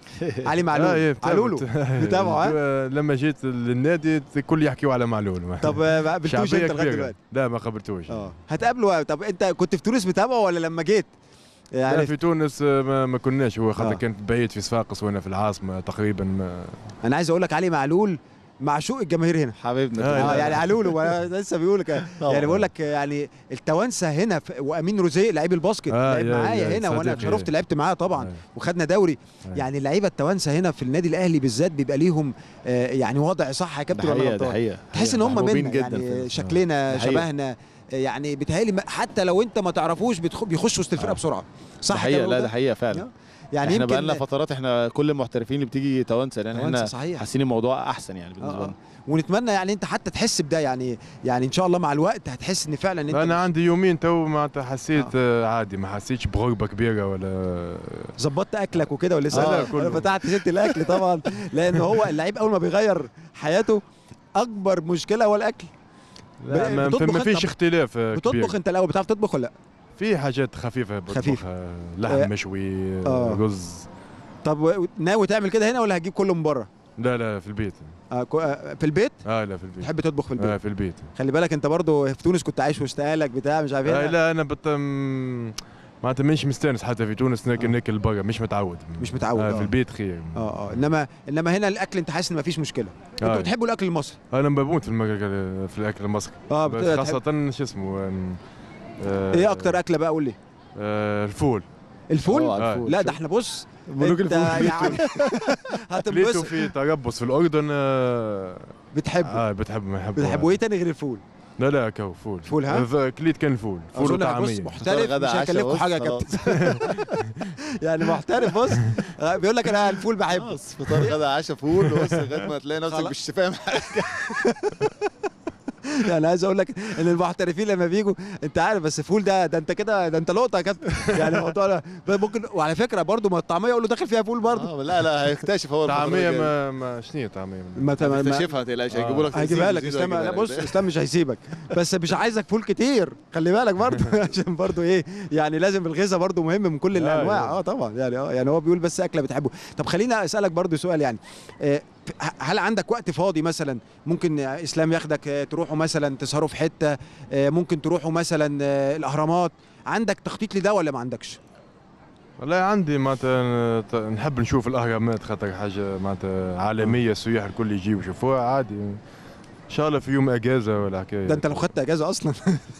علي معلول آه، إيه، بتابع- معلول بتابعه، ها؟ آه، لما جيت للنادي الكل يحكيوا على معلول طب آه، ما قابلتوش شعبية انت لغايه كبيرة دلوقتي لا ما قابلتوش اه هتقابله طب انت كنت في تونس متابعه ولا لما جيت لا يعني في تونس آه، ما, ما كناش هو خاطر آه. كانت بعيد في صفاقس وانا في العاصمه تقريبا ما انا عايز اقول لك علي معلول معشوق الجماهير هنا حبيبنا آه، اه كلنا. يعني علولو وانا لسه بيقول لك طبعاً. يعني بقول لك يعني التوانسه هنا في- وامين روزيه لعيب الباسكت آه، لعب يا- معايا يا هنا وانا صديقي. شرفت لعبت معاه طبعا آه. وخدنا دوري آه. يعني اللعيبه التوانسه هنا في النادي الاهلي بالذات بيبقى ليهم آه، يعني وضع صح يا ده كابتن ولا حقيقه غلطان؟ ده حقيقه تحس ان هم محبوبين منا جدا يعني في- شكلنا ده حقيقة. شبهنا آه، يعني بيتهيألي ما- حتى لو انت ما تعرفوش بيدخ- بيخش وسط الفرقه آه. بسرعه ده صح حقيقه الكلام لا ده حقيقه فعلا آه. يعني احنا يمكن بقى لنا فترات احنا كل المحترفين اللي بتيجي توانسه لان توانسة احنا صحيح. حاسين الموضوع احسن يعني بالنسبه آه، آه. لنا ونتمنى يعني انت حتى تحس بده يعني يعني ان شاء الله مع الوقت هتحس ان فعلا انت انا مش- عندي يومين تو معناتها حسيت آه. عادي ما حسيتش بغربه كبيره ولا ظبطت اكلك وكده ولا لسه آه، انا كله. فتحت سيره الاكل طبعا لان هو اللعيب اول ما بيغير حياته اكبر مشكله هو الاكل لا ب- ما, بتطبخ ما أنت؟ فيش اختلاف آه، كبير بتطبخ انت الاول بتعرف تطبخ ولا لا في حاجات خفيفه خفيفة. بطبخها لحم آه. مشوي آه. آه. رز طب و- ناوي تعمل كده هنا ولا هتجيب كله من بره لا لا في البيت آه كو- آه، في البيت اه لا في البيت تحب تطبخ في البيت آه في البيت خلي بالك انت برضو في تونس كنت عايش وسط اهلك بتاع مش عارف آه ايه لا انا بت م- معناتها مش مستانس حتى في تونس ناكل آه. ناكل برا مش متعود مش متعود، آه آه. في البيت خير اه اه انما انما هنا الاكل انت حاسس ان مفيش مشكله انتوا آه. بتحبوا الاكل المصري انا بموت في المك... في الاكل المصري اه بس بت- خاصه بتحب- شو اسمه آم، آه ايه اكتر اكله بقى قول لي آه الفول الفول آه، آه. الفول. لا ده احنا بص ملوك انت الفول. يعني لقيته هتنبسط في تربص في الاردن آه بتحبه اه بتحب ما يحب بتحبوا ايه تاني غير الفول لا لا كو فول فول، ها؟ ذ- كليت كان فول فول أظن بص وطعميه محترف فطار، غدا، مش عشاء، هيكلفكم بص، حاجه يا خلاص. كابتن يعني محترف بص آه، بيقول لك انا الفول بحبه خلاص فطار غدا عشاء فول بص لغايه ما تلاقي نفسك خلاص. مش فاهم حاجه يعني عايز اقول لك ان المحترفين لما بيجوا انت عارف بس فول ده ده انت كده ده انت لقطه يا كابتن يعني الموضوع ده ممكن وعلى فكره برضو ما الطعميه يقول له داخل فيها فول برضو آه، لا لا هيكتشف هو الفترة طعميه الجاية. ما ما شنو طعميه ما ت- ما- هتكتشفها ما تقلقش آه. هيجيبوا لك هيجيبها لك تنسيق اسلام وهيجيبها لا لك. بص اسلام مش هيسيبك بس مش عايزك فول كتير خلي بالك برضو عشان برضو ايه يعني لازم الغذاء برضو مهم من كل آه، الانواع آه. اه طبعا يعني اه يعني هو بيقول بس اكله بتحبه طب خليني اسالك برضو سؤال يعني آه، هل عندك وقت فاضي مثلا ممكن اسلام ياخدك آه، تروحوا مثلا تسهروا في حته آه، ممكن تروحوا مثلا آه، الاهرامات عندك تخطيط لده ولا ما عندكش والله عندي معناتها ت- نحب نشوف الاهرامات خاطر حاجه معناتها عالميه السياح الكل يجيو يشوفوها عادي ان شاء الله في يوم اجازه ولا حكايه ده انت لو خدت اجازه اصلا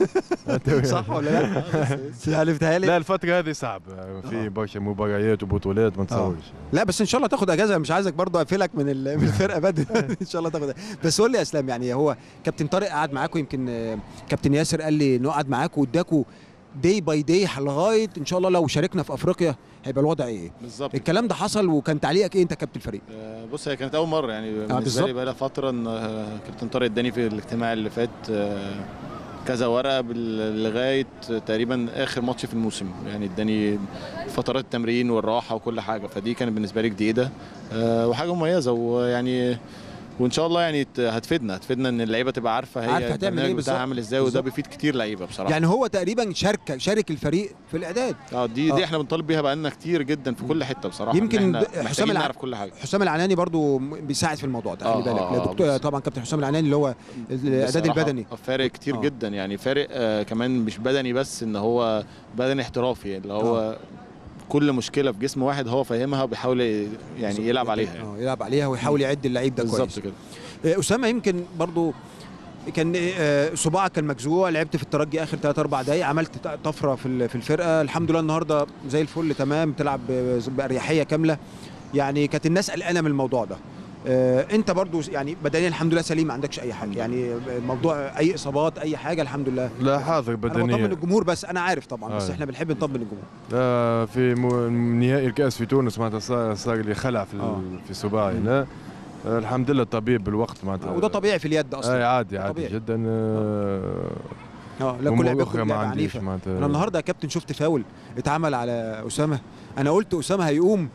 صح ولا لا يعني بتهيألي لا الفترة هذه صعبة في برشا مباريات وبطولات ما تصورش لا بس ان شاء الله تاخد اجازه مش عايزك برضو اقفلك من ال- من الفرقه بدري ان شاء الله تاخد بس قول لي يا اسلام يعني هو كابتن طارق قعد معاكم يمكن آه، كابتن ياسر قال لي انه قعد معاكم واداكم داي باي داي لغايه ان شاء الله لو شاركنا في افريقيا هيبقى الوضع ايه بالظبط الكلام ده حصل وكان تعليقك ايه انت كابتن الفريق آه، بص هي كانت اول مره يعني بالنسبه بالظبط. لي بقى لها فتره ان آه، كابتن طارق اداني في الاجتماع اللي فات آه، كذا ورقه بال- لغايه تقريبا اخر ماتش في الموسم يعني اداني فترات التمرين والراحه وكل حاجه فدي كانت بالنسبه لي جديده آه، وحاجه مميزه ويعني وان شاء الله يعني ت- هتفيدنا هتفيدنا ان اللعيبه تبقى عارفه هي عارفة هتعمل البرنامج إيه بتاعها بالظبط. عامل ازاي وده بالظبط. بيفيد كتير لعيبه بصراحه يعني هو تقريبا شارك شارك الفريق في الاعداد اه دي دي آه. احنا بنطالب بيها بقالنا كتير جدا في كل حته بصراحه يمكن إن إحنا ب- حسام محتاجين الع- نعرف كل حاجه حسام العناني برضو م- بيساعد في الموضوع ده خلي آه، بالك آه، لا آه، دكتور بس- طبعا كابتن حسام العناني اللي هو الاعداد بصراحة البدني فارق كتير آه. آه. جدا يعني فارق آه كمان مش بدني بس ان هو بدني احترافي اللي هو آه. كل مشكله في جسم واحد هو فاهمها وبيحاول ي- يعني يلعب عليها يعني. اه يلعب عليها ويحاول يعد اللعيب ده كويس بالظبط كده آه، اسامه يمكن برضو كان آه، صباعك كان مجزوع لعبت في الترجي اخر 3 4 دقايق عملت ط- طفره في ال- في الفرقه الحمد لله النهارده زي الفل تمام تلعب ب- باريحيه كامله يعني كانت الناس قلقانه من الموضوع ده آه، انت برضو يعني بدنيا الحمد لله سليم ما عندكش اي حاجه يعني موضوع اي اصابات اي حاجه الحمد لله لا حاضر انا بطمن بدنيا الجمهور بس انا عارف طبعا بس آه. احنا بنحب نطمن الجمهور لا في م- نهائي الكاس في تونس معناتها صار, صار لي خلع في آه. ال- في صباعي لا آه، الحمد لله الطبيب بالوقت معناتها وده طبيعي في اليد اي اصلا عادي عادي طبيعي. جدا آه، اه لا كل أمور لعبه اخرى كل ما لعبه عنديش عنيفه معناتها انا النهارده يا كابتن شفت فاول اتعمل على اسامه انا قلت اسامه هيقوم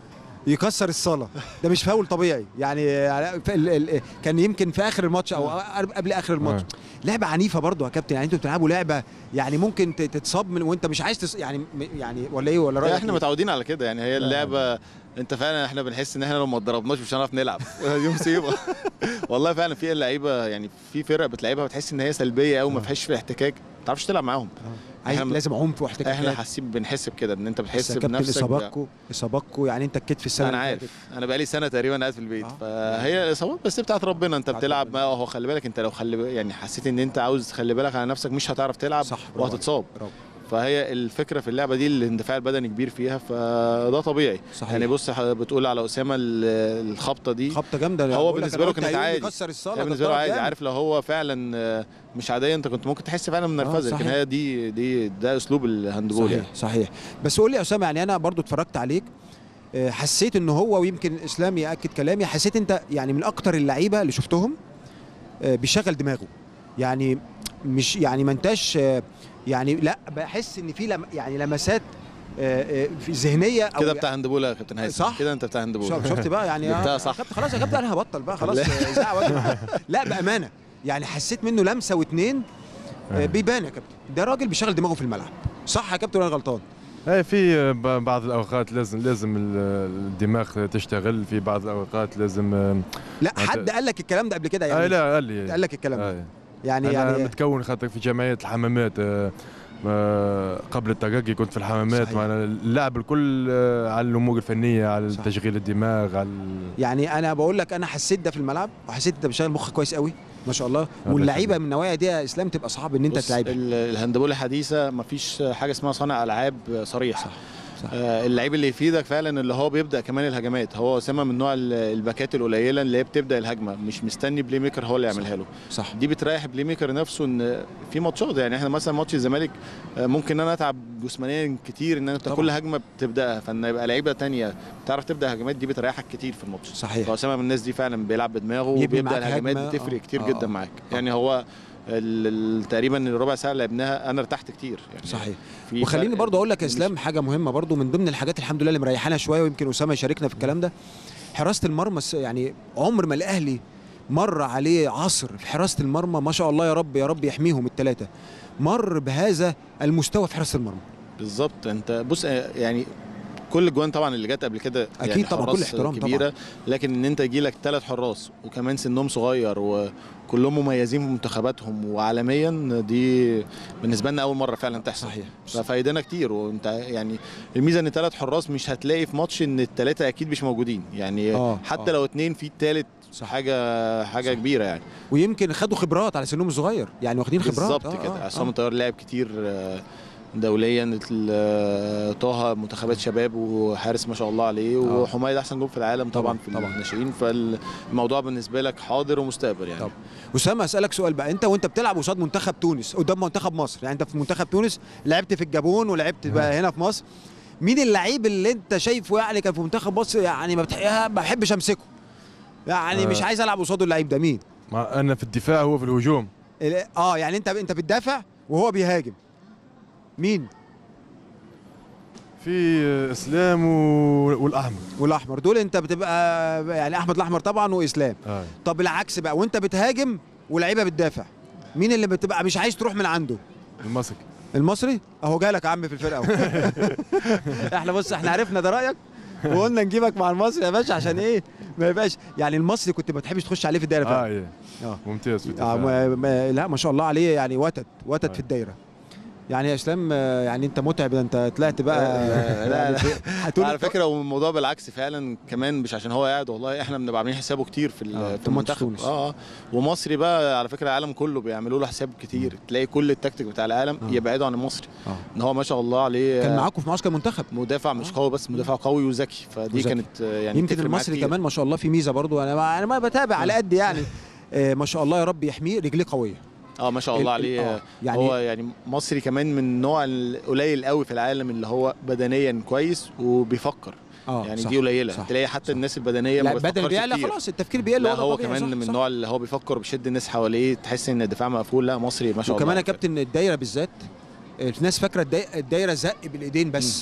يكسر الصاله ده مش فاول طبيعي يعني ال- ال- كان يمكن في اخر الماتش او قبل اخر الماتش آه. لعبه عنيفه برضه يا كابتن يعني انتوا بتلعبوا لعبه يعني ممكن ت- تتصاب من وانت مش عايز تص... يعني يعني ولا ايه ولا رايك احنا إيه؟ متعودين على كده يعني هي اللعبه انت فعلا احنا بنحس ان احنا لو ما اتدربناش مش هنعرف نلعب دي مصيبه والله فعلا في اللعيبه يعني في فرق بتلعبها بتحس ان هي سلبيه قوي ما فيهاش في احتكاك ما تعرفش تلعب معاهم عايز إحنا- لازم عنف واحتكاك احنا حاسين بنحس بكده ان انت بس بتحس يا كابتن بنفسك اصاباتكم اصاباتكم يعني انت الكتف السنه انا اللي عارف فاتت. انا بقالي سنه تقريبا قاعد في البيت آه. فهي اصابات بس بتاعت ربنا انت بتاعت بتلعب ربنا. ما هو خلي بالك انت لو خلي بالك يعني حسيت ان انت عاوز تخلي بالك على نفسك مش هتعرف تلعب صح برافو وهتتصاب برافو. فهي الفكره في اللعبه دي الاندفاع البدني كبير فيها فده طبيعي صحيح يعني بص ح- بتقول على اسامه ال- الخبطه دي خبطه جامده هو بقول لك بالنسبة أنا له قلت كانت هيقوم عادي. يكسر الصاله هي ده بالنسبه له ضرب عادي جامد. عارف لو هو فعلا آه، مش عاديه انت كنت ممكن تحس فعلا من آه، نرفزه لكن صحيح. هي دي دي ده اسلوب الهاندبول صحيح يعني صحيح بس قول لي يا اسامه يعني انا برضو اتفرجت عليك آه، حسيت ان هو ويمكن اسلام ياكد كلامي حسيت انت يعني من اكتر اللعيبه اللي شفتهم آه، بيشغل دماغه يعني مش يعني ما انتش آه، يعني لا بحس ان في لم يعني لمسات آه، آه، في ذهنيه او كده بتاع هاندبول يا كابتن هيثم صح. كده انت بتاع هاندبول شوف- شفت بقى يعني جبتها آه، صح. كابتن خلاص يا كابتن انا هبطل بقى خلاص لا. آه، اذاعه واجب لا بامانه يعني حسيت منه لمسه واتنين آه، آه. بيبان يا كابتن ده راجل بيشغل دماغه في الملعب صح يا كابتن ولا أنا غلطان اي في ب- بعض الاوقات لازم لازم ال- الدماغ تشتغل في بعض الاوقات لازم آه، لا أنت- حد قال لك الكلام ده قبل كده يعني آه لا قال لي قال لك الكلام ده آه. يعني انا يعني متكون خاطر في جمعيه الحمامات آه، آه، قبل الترقي كنت في الحمامات صحيح. معنا اللعب الكل آه، على الامور الفنيه على صح. تشغيل الدماغ على ال- يعني انا بقول لك انا حسيت ده في الملعب وحسيت انت بتشغل مخك كويس قوي ما شاء الله الله واللعيبه يخليك. من النوعيه دي يا اسلام تبقى صعب ان انت بص، تلعبها ال- الهاندبول الحديثه مفيش حاجه اسمها صانع العاب صريح صح، صح. آه اللعيب اللي يفيدك فعلا اللي هو بيبدا كمان الهجمات هو اسامه من نوع ال- الباكات القليله اللي هي بتبدا الهجمه مش مستني بلاي ميكر هو اللي يعملها له صح دي بتريح بلاي ميكر نفسه ان في ماتشات يعني احنا مثلا ماتش الزمالك آه، ممكن انا اتعب جسمانيا كتير ان انت طبعاً. كل هجمه بتبداها فان يبقى لعيبه تانية تعرف تبدا هجمات دي بتريحك كتير في الماتش صحيح فاسامه من الناس دي فعلا بيلعب بدماغه يبني وبيبدا معاك الهجمات هجمة، بتفرق آه. كتير آه، جدا آه. معاك يعني هو ال- ال- تقريبا الربع ساعه اللي لعبناها انا ارتحت كتير يعني صحيح في وخليني فرق برضه اقول لك يا مش- اسلام حاجه مهمه برضه من ضمن الحاجات الحمد لله اللي مريحانا شويه ويمكن اسامه يشاركنا في الكلام ده حراسه المرمى الس- يعني عمر ما الاهلي مر عليه عصر في حراسه المرمى ما شاء الله يا رب يا رب يحميهم الثلاثه مر بهذا المستوى في حراسه المرمى بالظبط انت بص آه، يعني كل الجوان طبعا اللي جت قبل كده أكيد يعني طبعاً، كل حراس احترام كبيره لكن ان انت يجي لك ثلاث حراس وكمان سنهم صغير وكلهم مميزين في منتخباتهم وعالميا دي بالنسبه لنا اول مره فعلا تحصل صحيح ففايدنا كتير وانت يعني الميزه ان ثلاث حراس مش هتلاقي في ماتش ان الثلاثه اكيد مش موجودين يعني آه، حتى آه. لو اتنين في الثالث صح. حاجه حاجه صح. كبيره يعني ويمكن خدوا خبرات على سنهم الصغير يعني واخدين خبرات بالظبط آه، كده آه، عصام آه. الطيار لعب كتير آه، دوليا ال- آه، طه منتخبات شباب وحارس ما شاء الله عليه وحمايد احسن جول في العالم طبعا, طبعاً، في طبعاً. الناشئين فالموضوع بالنسبه لك حاضر ومستقبل يعني طبعاً. اسامه اسالك سؤال بقى انت وانت بتلعب قصاد منتخب تونس قدام منتخب مصر يعني انت في منتخب تونس لعبت في الجابون ولعبت بقى هنا في مصر مين اللعيب اللي انت شايفه يعني كان في منتخب مصر يعني ما بتح- ما بحبش امسكه يعني آه. مش عايز العب قصاده اللعيب ده مين مع انا في الدفاع هو في الهجوم ال- اه يعني انت انت بتدافع وهو بيهاجم مين في آه، اسلام و- والاحمر والاحمر دول انت بتبقى يعني احمد الاحمر طبعا واسلام آه. طب العكس بقى وانت بتهاجم ولعيبه بتدافع مين اللي بتبقى مش عايز تروح من عنده المسك المصري اهو جالك يا عم في الفرقه اهو احنا بص احنا عرفنا ده رايك وقلنا نجيبك مع المصري يا باشا عشان ايه ما يبقاش يعني المصري كنت ما تحبش تخش عليه في الدايره اه فعلا إيه. آه. ممتاز في آه الدفاع ما ما لا ما شاء الله عليه يعني وتد وتد آه. في الدايره يعني يا اسلام آه، يعني انت متعب ده انت طلعت بقى لا، لا، يعني لا. في- هتقول على فكره والموضوع بالعكس فعلا كمان مش عشان هو قاعد والله احنا بنبقى عاملين حسابه كتير في ال- آه، في في ماتش المنتخب تونس. اه آه. ومصري بقى على فكره العالم كله بيعملوا له حساب كتير تلاقي كل التكتيك بتاع العالم آه. يبعدوا عن المصري آه. ان هو ما شاء الله عليه كان معاكم في معسكر المنتخب مدافع مش آه. قوي بس مدافع قوي وذكي فدي وذكي. كانت آه، يعني يمكن بتفرق معاك المصري كتير. كمان ما شاء الله في ميزه برضو انا ما انا ما بتابع على قد يعني آه، ما شاء الله يا رب يحميه رجليه قويه اه ما شاء ال- الله ال- عليه آه، يعني هو يعني مصري كمان من النوع القليل قوي في العالم اللي هو بدنيا كويس وبيفكر اه يعني صح. دي قليله صح. تلاقي حتى صح. الناس البدنيه ما لا بدل بتفكرش بيعلى كتير خلاص التفكير بيقل لا وده هو طبيعي، كمان صح، من صح. النوع اللي هو بيفكر وبيشد الناس حواليه تحس ان الدفاع مقفول لا مصري ما شاء الله وكمان يا عليه. كابتن الدايره بالذات آه، الناس فاكره الداي- الدايره زق بالايدين بس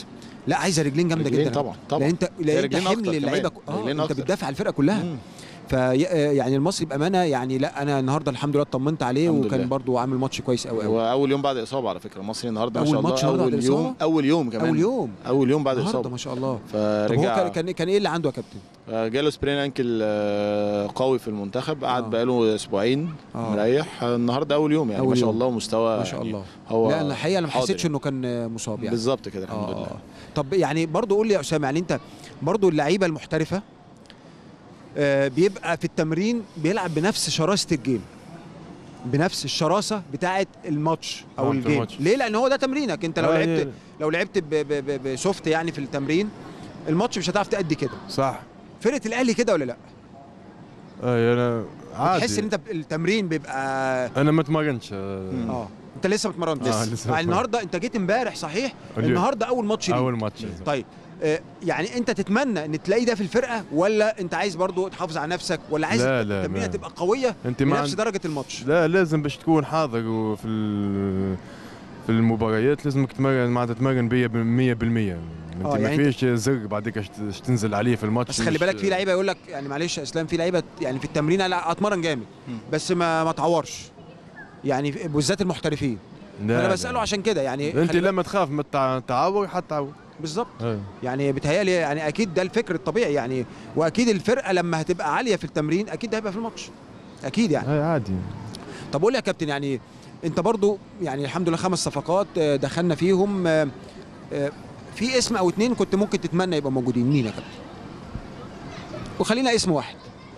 لا عايزه رجلين جامده رجلين جدا طبعا طبعا لان انت لان انت رجلين أكتر حمل اللعيبه كمان. اه رجلين انت أكتر. بتدافع على الفرقه كلها مم. في يعني المصري بامانه يعني لا انا النهارده الحمد لله اطمنت عليه الحمد وكان لله. برضو عامل ماتش كويس قوي قوي هو اول يوم بعد اصابه على فكره المصري النهارده ما أول شاء الله ماتش النهاردة اول بعد يوم الإصابة؟ اول يوم كمان اول يوم اول يوم بعد النهارده الاصابه ما شاء الله طب هو فرجع كان كان كان ايه اللي عنده يا كابتن؟ آه، جاله سبرين انكل آه، قوي في المنتخب قعد آه. بقاله اسبوعين آه. مريح آه، النهارده اول يوم يعني أول ما شاء يوم. الله مستوى ما شاء يعني الله هو لا انا الحقيقه انا ما حاضر حسيتش يعني. انه كان مصاب يعني بالظبط كده الحمد آه. لله طب يعني برضو قول لي يا اسامه يعني انت برضو اللعيبه المحترفه آه، بيبقى في التمرين بيلعب بنفس شراسه الجيم بنفس الشراسه بتاعه الماتش او آه، في الجيم الماتش. ليه لان هو ده تمرينك انت لو آه، لعبت هي- لو لعبت ب- ب- ب- بسوفت يعني في التمرين الماتش مش هتعرف تأدي كده صح فرقه الاهلي كده ولا لا اي انا عادي تحس ان انت التمرين بيبقى انا ما اتمرنش آه، مم. اه انت لسه ما اتمرنتش آه، لسه ما يعني النهارده انت جيت امبارح صحيح اليوم. النهارده اول ماتش ليك اول ماتش طيب آه، يعني انت تتمنى ان تلاقي ده في الفرقه ولا انت عايز برضو تحافظ على نفسك ولا عايز لا، لا، التمرينه ما- تبقى قويه انت ما بنفس عند... درجه الماتش لا لازم باش تكون حاضر وفي ال... في المباريات لازمك تتمرن معناتها تتمرن بيا 100% انت آه، ما يعني فيش زر بعدك اش اش تنزل عليه في الماتش بس خلي مش- بالك في لعيبه يقول لك يعني معلش يا اسلام في لعيبه يعني في التمرين لا اتمرن جامد مم. بس ما ما تعورش يعني في- بالذات المحترفين لا انا لا. بساله عشان كده يعني انت خلي بالك- لما تخاف من التع- التعور حتعور بالظبط ايه. يعني بيتهيألي يعني اكيد ده الفكر الطبيعي يعني واكيد الفرقه لما هتبقى عاليه في التمرين اكيد ده هيبقى في الماتش اكيد يعني ايه عادي طب قول لي يا كابتن يعني انت برضو يعني الحمد لله خمس صفقات آه، دخلنا فيهم آه، آه، في اسم او اتنين كنت ممكن تتمنى يبقى موجودين مين يا كابتن وخلينا اسم واحد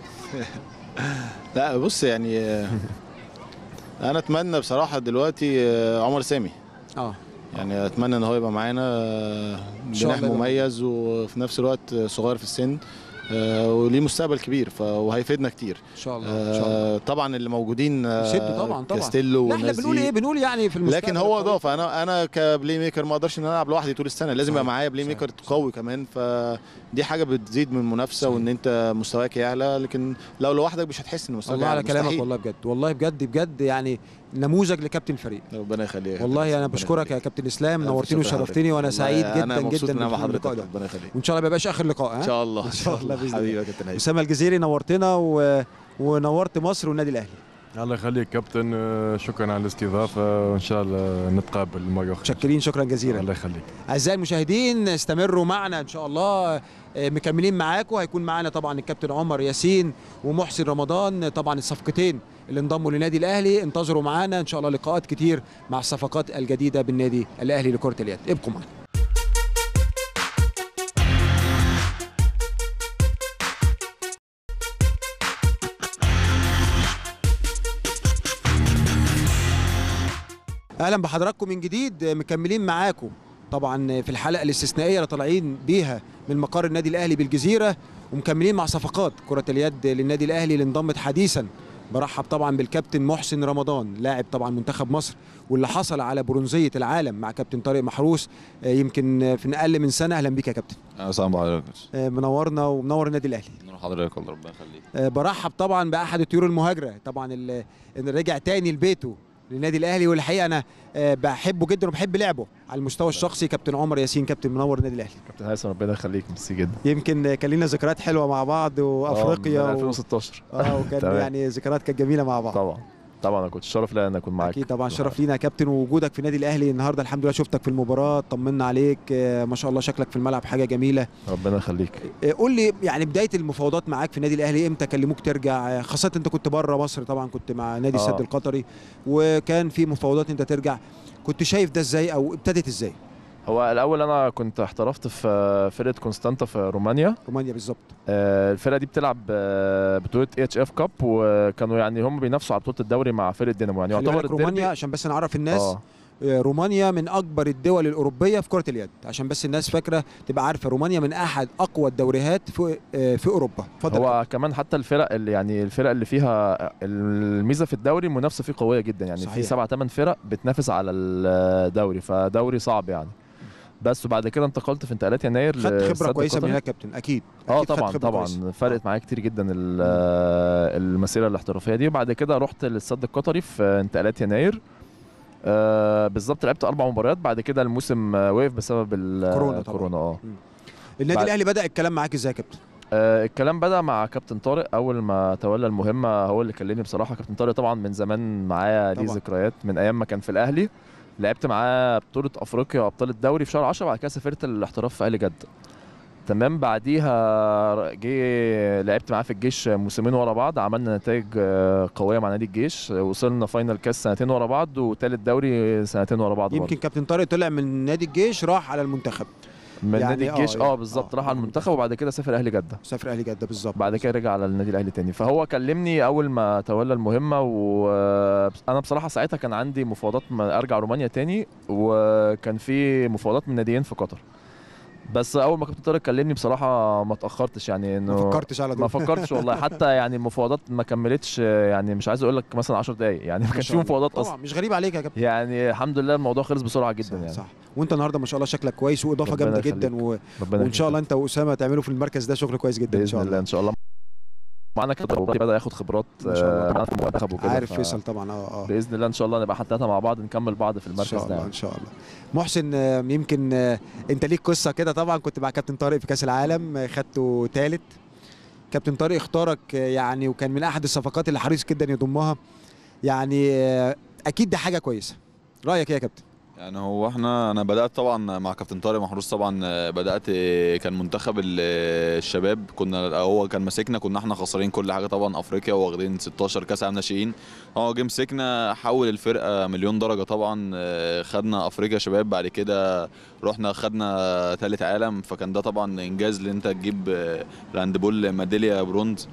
لا بص يعني آه، انا اتمنى بصراحه دلوقتي آه، عمر سامي اه يعني اتمنى ان هو يبقى معانا آه، شاء جناح الله يبقى مميز وفي نفس الوقت صغير في السن آه، وليه مستقبل كبير ف- وهيفيدنا كتير ان شاء الله ان شاء الله آه، طبعا اللي موجودين آه، يشدوا طبعا طبعا كاستيلو لا احنا والناس بنقول دي. ايه بنقول يعني في المستقبل لكن هو القوي. اضافه انا انا كبلاي ميكر ما اقدرش ان انا العب لوحدي طول السنه لازم يبقى صحيح، معايا بلاي صحيح، ميكر صحيح. قوي كمان فدي حاجه بتزيد من المنافسه صحيح. وان انت مستواك يعلى لكن لو لوحدك مش هتحس ان مستواك الله على يعلى كلامك مستحيل. والله بجد والله بجد بجد يعني نموذج لكابتن الفريق ربنا يخليك والله انا ربنا بشكرك يا يخليك. كابتن اسلام ألف نورتني شكر وشرفتني وانا والله سعيد انا جدا مبسوط جدا ان انا مع باللقاء حضرتك ده ربنا يخليك وان شاء الله ما يبقاش اخر لقاء ان ها شاء الله إن شاء الله بإذن حبيبي يا كابتن هيثم اسامه الجزيري نورتنا و... ونورت مصر والنادي الاهلي الله يخليك كابتن آه، شكرا على الاستضافه وان شاء الله نتقابل مره اخرى متشكرين شكرا جزيلا الله يخليك اعزائي المشاهدين استمروا معنا ان شاء الله آه، مكملين معاكم هيكون معانا طبعا الكابتن عمر ياسين ومحسن رمضان طبعا الصفقتين اللي انضموا للنادي الاهلي انتظروا معانا ان شاء الله لقاءات كتير مع الصفقات الجديده بالنادي الاهلي لكره اليد ابقوا معنا اهلا بحضراتكم من جديد مكملين معاكم طبعا في الحلقه الاستثنائيه اللي طالعين بيها من مقر النادي الاهلي بالجزيره ومكملين مع صفقات كره اليد للنادي الاهلي اللي انضمت حديثا برحب طبعا بالكابتن محسن رمضان لاعب طبعا منتخب مصر واللي حصل على برونزيه العالم مع كابتن طارق محروس آه، يمكن في اقل من سنه اهلا بيك يا كابتن اهلا وسهلا بحضرتك آه، منورنا ومنور النادي الاهلي نور حضرتك والله ربنا يخليك آه، برحب طبعا باحد الطيور المهاجره طبعا اللي اللي رجع تاني لبيته للنادي الاهلي والحقيقه انا آه، بحبه جدا وبحب لعبه على المستوى الشخصي كابتن عمر ياسين كابتن منور النادي الاهلي كابتن هيثم ربنا يخليك ميرسي جدا يمكن كان لنا ذكريات حلوه مع بعض وافريقيا من و... 2016 اه وكان تمام. يعني ذكريات كانت جميله مع بعض طبعا طبعا انا كنت شرف ليا ان اكون معاك اكيد طبعا شرف لينا يا كابتن ووجودك في النادي الاهلي النهارده الحمد لله شفتك في المباراه طمنا عليك آه، ما شاء الله شكلك في الملعب حاجه جميله ربنا يخليك آه، قول لي يعني بدايه المفاوضات معاك في النادي الاهلي امتى كلموك ترجع آه، خاصه انت كنت بره مصر طبعا كنت مع نادي آه. السد القطري وكان في مفاوضات انت ترجع كنت شايف ده ازاي او ابتدت ازاي هو الاول انا كنت احترفت في فرقه كونستانتا في رومانيا رومانيا بالظبط آه، الفرقه دي بتلعب آه، بطوله اتش اف كاب وكانوا يعني هم بينافسوا على بطوله الدوري مع فرقه دينامو يعني خلي يعتبر بالك رومانيا الديربي عشان بس نعرف الناس اه آه، رومانيا من اكبر الدول الاوروبيه في كره اليد عشان بس الناس فاكره تبقى عارفه رومانيا من احد اقوى الدوريات في آه، في اوروبا اتفضل يا هو كمان حتى الفرق اللي يعني الفرق اللي فيها الميزه في الدوري المنافسه فيه قويه جدا يعني صحيح. في سبع ثمان فرق بتنافس على الدوري فدوري صعب يعني بس وبعد كده انتقلت في انتقالات يناير خدت خبره للسد كويسه من القطري. هناك يا كابتن اكيد اه أكيد خدت طبعا خبرة طبعا كويسة. فرقت معايا كتير جدا ال- المسيره الاحترافيه دي وبعد كده رحت للسد القطري في انتقالات يناير آه بالظبط لعبت اربع مباريات بعد كده الموسم آه، وقف بسبب ال- كورونا طبعاً. كورونا اه النادي بعد- الاهلي بدا الكلام معاك ازاي يا كابتن آه، الكلام بدأ مع كابتن طارق أول ما تولى المهمة هو اللي كلمني بصراحة كابتن طارق طبعا من زمان معايا ليه طبعاً. ذكريات من أيام ما كان في الأهلي لعبت معاه بطولة أفريقيا وأبطال الدوري في شهر 10 بعد كده سافرت الاحتراف في أهلي جدة تمام بعديها جه لعبت معاه في الجيش موسمين ورا بعض عملنا نتائج آه، قوية مع نادي الجيش وصلنا فاينل كاس سنتين ورا بعض وتالت دوري سنتين ورا بعض برضه. يمكن كابتن طارق طلع من نادي الجيش راح على المنتخب من يعني نادي آه، الجيش يعني- اه بالظبط آه. راح على المنتخب وبعد كده سافر أهلي جدة سافر اهلي جده بالظبط بعد كده رجع على النادي الاهلي تاني فهو كلمني اول ما تولى المهمه وانا بصراحه ساعتها كان عندي مفاوضات ما ارجع رومانيا تاني وكان في مفاوضات من ناديين في قطر بس اول ما كابتن طارق كلمني بصراحه ما اتاخرتش يعني انه ما فكرتش على ما دول فكرتش والله حتى يعني المفاوضات ما كملتش يعني مش عايز اقول لك مثلا 10 دقائق يعني ما كانش شاء في الله. مفاوضات طبعا اصلا مش غريب عليك يا كابتن يعني الحمد لله الموضوع خلص بسرعه جدا صح, يعني صح وانت النهارده ما شاء الله شكلك كويس واضافه ربنا جامده جدا يخليك. و... ربنا وان شاء الله انت واسامه تعملوا في المركز ده شغل كويس جدا ان باذن شاء الله الله ان شاء الله معانا كده بدا ياخد خبرات ما شاء الله. آه، معانا في المنتخب وكده عارف ف- فيصل طبعا اه اه باذن الله ان شاء الله نبقى حتى مع بعض نكمل بعض في ان المركز شاء ده الله يعني. ان شاء الله محسن آه، يمكن آه، انت ليك قصه كده طبعا كنت مع كابتن طارق في كاس العالم آه، خدته ثالث كابتن طارق اختارك آه، يعني وكان من احد الصفقات اللي حريص جدا يضمها يعني آه، اكيد ده حاجه كويسه رايك ايه يا كابتن يعني هو احنا انا بدات طبعا مع كابتن طارق محروس طبعا آه، بدات آه، كان منتخب ال- آه، الشباب كنا هو كان ماسكنا كنا احنا خسرانين كل حاجه طبعا افريقيا واخدين 16 كاس عالم ناشئين هو جه مسكنا حول الفرقه مليون درجه طبعا آه، خدنا افريقيا شباب بعد كده رحنا خدنا ثالث عالم فكان ده طبعا انجاز ان انت تجيب آه، الهاندبول ميداليه برونز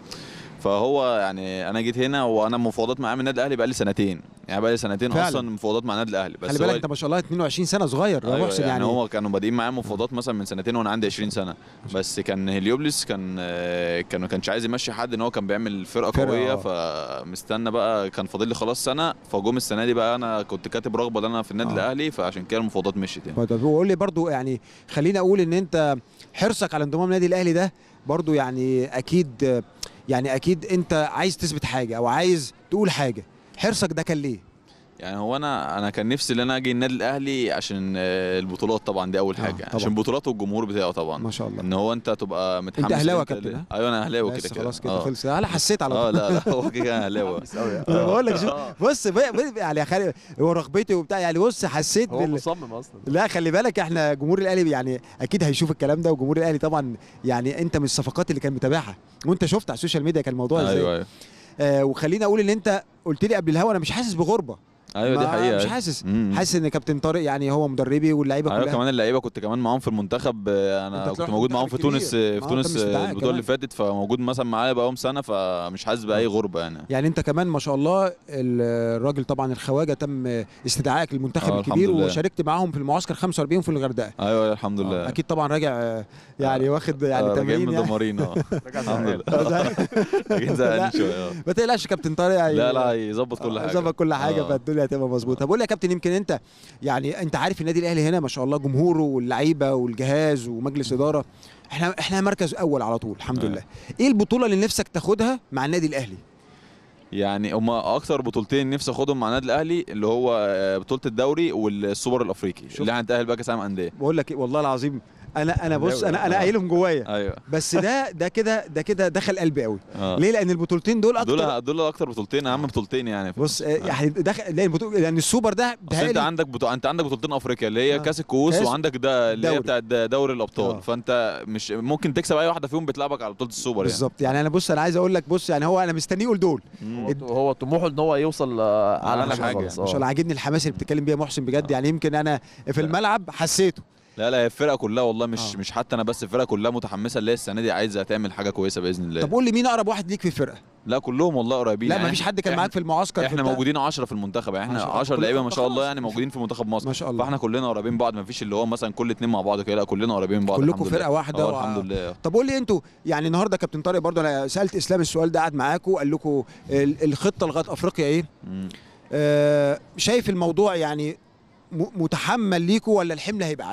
فهو يعني انا جيت هنا وانا مفاوضات معاه من النادي الاهلي بقالي سنتين يعني بقالي سنتين فعلا. اصلا مفاوضات مع النادي الاهلي بس خلي هو بالك انت ما شاء الله 22 سنه صغير يا أيوة محسن يعني, يعني, هو كانوا بادئين معاه مفاوضات مثلا من سنتين وانا عندي 20 سنه بس كان هليوبلس كان آه، كان ما كانش عايز يمشي حد ان هو كان بيعمل فرقه فرقة، قويه آه. فمستنى بقى كان فاضل لي خلاص سنه فجم السنه دي بقى انا كنت كاتب رغبه ان انا في النادي آه. الاهلي فعشان كده المفاوضات مشيت يعني طب وقول لي برضو يعني خليني اقول ان انت حرصك على انضمام النادي الاهلي ده برضو يعني اكيد يعني اكيد انت عايز تثبت حاجه او عايز تقول حاجه حرصك ده كان ليه يعني هو انا انا كان نفسي ان انا اجي النادي الاهلي عشان آه، البطولات طبعا دي اول آه، حاجه طبعاً. عشان البطولات والجمهور بتاعه طبعا ما شاء الله ان هو انت تبقى متحمس اهلاوي يا إنت كابتن، ل- ها؟ ايوه انا اهلاوي بس كده كده خلاص كده آه. خلص انا حسيت على اه طول لا لا هو كده اهلاوي أنا بقول لك شوف بص ب- ب- يعني يا خالد هو رغبتي وبتاع يعني بص حسيت هو بال... مصمم اصلا لا خلي بالك احنا جمهور الاهلي يعني اكيد هيشوف الكلام ده وجمهور الاهلي طبعا يعني انت من الصفقات اللي كان متابعها وانت شفت على السوشيال ميديا كان الموضوع ازاي ايوه ايوه آه وخليني اقول ان انت قلت لي قبل الهوا انا مش حاسس بغربه ايوه دي ما- حقيقه مش حاسس مم. حاسس ان كابتن طارق يعني هو مدربي واللعيبه ايوه كلها كمان اللعيبه كنت كمان معاهم في المنتخب آه، أنت انا طلعت كنت موجود معاهم في منتخب تونس كبير. آه، في آه، تونس تم استدعاء آه، البطوله اللي كمان. فاتت فموجود مثلا معايا بقالهم سنه فمش حاسس باي غربه يعني يعني انت كمان ما شاء الله الراجل طبعا الخواجه تم استدعائك للمنتخب آه، الكبير الحمد لله. وشاركت معاهم في المعسكر 45 في الغردقه ايوه الحمد آه، لله اكيد طبعا راجع آه، يعني واخد يعني آه، راجعين تمرين يعني مدمرين اه الحمد لله راجعين لا. زهقانين شويه آه. ما تقلقش كابتن طارق يعني لا لا هيظبط كل حاجه ظبط كل حاجه آه. فالدنيا هتبقى مظبوطه طب قول لي يا كابتن يمكن انت يعني انت عارف النادي الاهلي هنا ما شاء الله جمهوره واللعيبه والجهاز ومجلس اداره احنا احنا مركز اول على طول الحمد آه. لله ايه البطوله اللي نفسك تاخدها مع النادي الاهلي يعني هما اكتر بطولتين نفسي اخدهم مع النادي الاهلي اللي هو آه، بطوله الدوري والسوبر الافريقي شوف. اللي هنتاهل بقى كاس العالم انديه بقول لك إيه، والله العظيم انا انا بص انا انا آه. قايلهم جوايا ايوه بس ده ده كده ده كده دخل قلبي قوي آه. ليه لان البطولتين دول اكتر دول دول اكتر بطولتين اهم بطولتين يعني بص آه، يعني دخل لان البطوله لان السوبر ده اصل انت بيتهيألي عندك بطو... انت عندك بطولتين افريقيا اللي هي آه. كاس الكؤوس كاس وعندك ده اللي هي دوري. بتاع د- دوري الابطال آه. فانت مش ممكن تكسب اي واحده فيهم بتلعبك على بطوله السوبر يعني بالظبط يعني انا بص انا عايز اقول لك بص يعني هو انا مستنيه يقول دول مم. هو- هو طموحه ان هو يوصل آه، اعلى أعلى حاجه حاجة. خالص ما شاء اه الله عاجبني الحماس اللي بتتكلم بيها محسن بجد يعني يمكن انا في الملعب حسيته لا لا هي الفرقه كلها والله مش آه. مش حتى انا بس الفرقه كلها متحمسه اللي هي السنه دي عايزه تعمل حاجه كويسه باذن الله طب قول لي مين اقرب واحد ليك في الفرقه لا كلهم والله قريبين لا يعني ما فيش حد كان إحنا- معاك في المعسكر في احنا بتاع- موجودين 10 في المنتخب يعني ما احنا شاء الله. 10 كل- لعيبه طب ما شاء الله خلاص. يعني موجودين في منتخب مصر ما شاء الله. فاحنا كلنا قريبين من بعض ما فيش اللي هو مثلا كل اتنين مع بعض كده لا كلنا قريبين من بعض كلكم الحمد لله. فرقة واحدة اه و- الحمد لله طب قول لي انتوا يعني النهارده كابتن طارق برضه انا سالت اسلام السؤال ده قعد معاكم قال لكم ال- الخطه لغايه افريقيا ايه مم. آه شايف الموضوع يعني م- متحمل ليكم ولا الحمل هيبقى عالي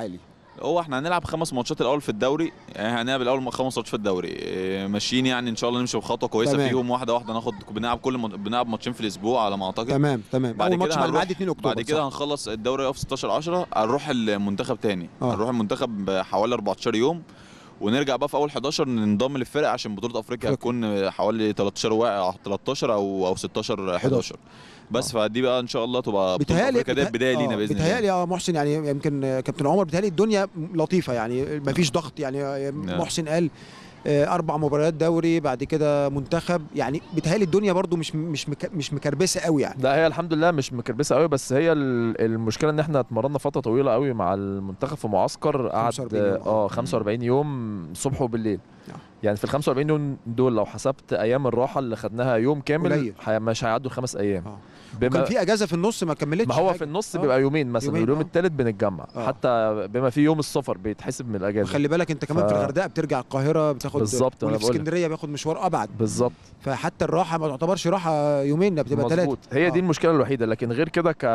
هو احنا هنلعب خمس ماتشات الاول في الدوري يعني هنلعب الاول خمس ماتشات في الدوري إيه، ماشيين يعني ان شاء الله نمشي بخطوه كويسه تمام. فيهم واحده واحده ناخد بنلعب كل مط- بنلعب ماتشين في الاسبوع على ما اعتقد تمام تمام بعد اول ماتش كده مع هنروح- المعادي 2 اكتوبر بعد كده صح؟ هنخلص الدوري يقف 16 10 هنروح المنتخب تاني آه. هنروح المنتخب حوالي 14 يوم ونرجع بقى في اول 11 ننضم للفرق عشان بطوله افريقيا أفريقيا. هتكون حوالي 13 وا- 13 او او 16 11 بس فدي بقى ان شاء الله تبقى بطوله بيتهيألي افريقيا دي البدايه لينا باذن الله بيتهيألي اه محسن يعني يمكن آه، كابتن عمر بيتهيألي الدنيا لطيفه يعني مفيش ضغط يعني آه، محسن قال آه، اربع مباريات دوري بعد كده منتخب يعني بيتهيألي الدنيا برضو مش مش مك- مش مكربسه قوي يعني لا هي الحمد لله مش مكربسه قوي بس هي ال- المشكله ان احنا اتمرنا فتره طويله قوي مع المنتخب في معسكر قعد 45 يوم. اه 45 يوم الصبح وبالليل آه. يعني في ال 45 يوم دول لو حسبت ايام الراحه اللي خدناها يوم كامل قليل. حي- مش هيعدوا الخمس ايام آه. بما كان في اجازه في النص ما كملتش ما هو حاجة. في النص آه. بيبقى يومين مثلا يومين، واليوم آه. الثالث بنتجمع آه. حتى بما في يوم السفر بيتحسب من الاجازه خلي بالك انت كمان ف- في الغردقه بترجع القاهره بتاخد بالظبط، أنا واللي في بقول لك. اسكندريه بياخد مشوار ابعد بالظبط فحتى الراحه ما تعتبرش راحه يومين ده بتبقى ثلاثه مظبوط هي دي آه. المشكله الوحيده لكن غير كده ك...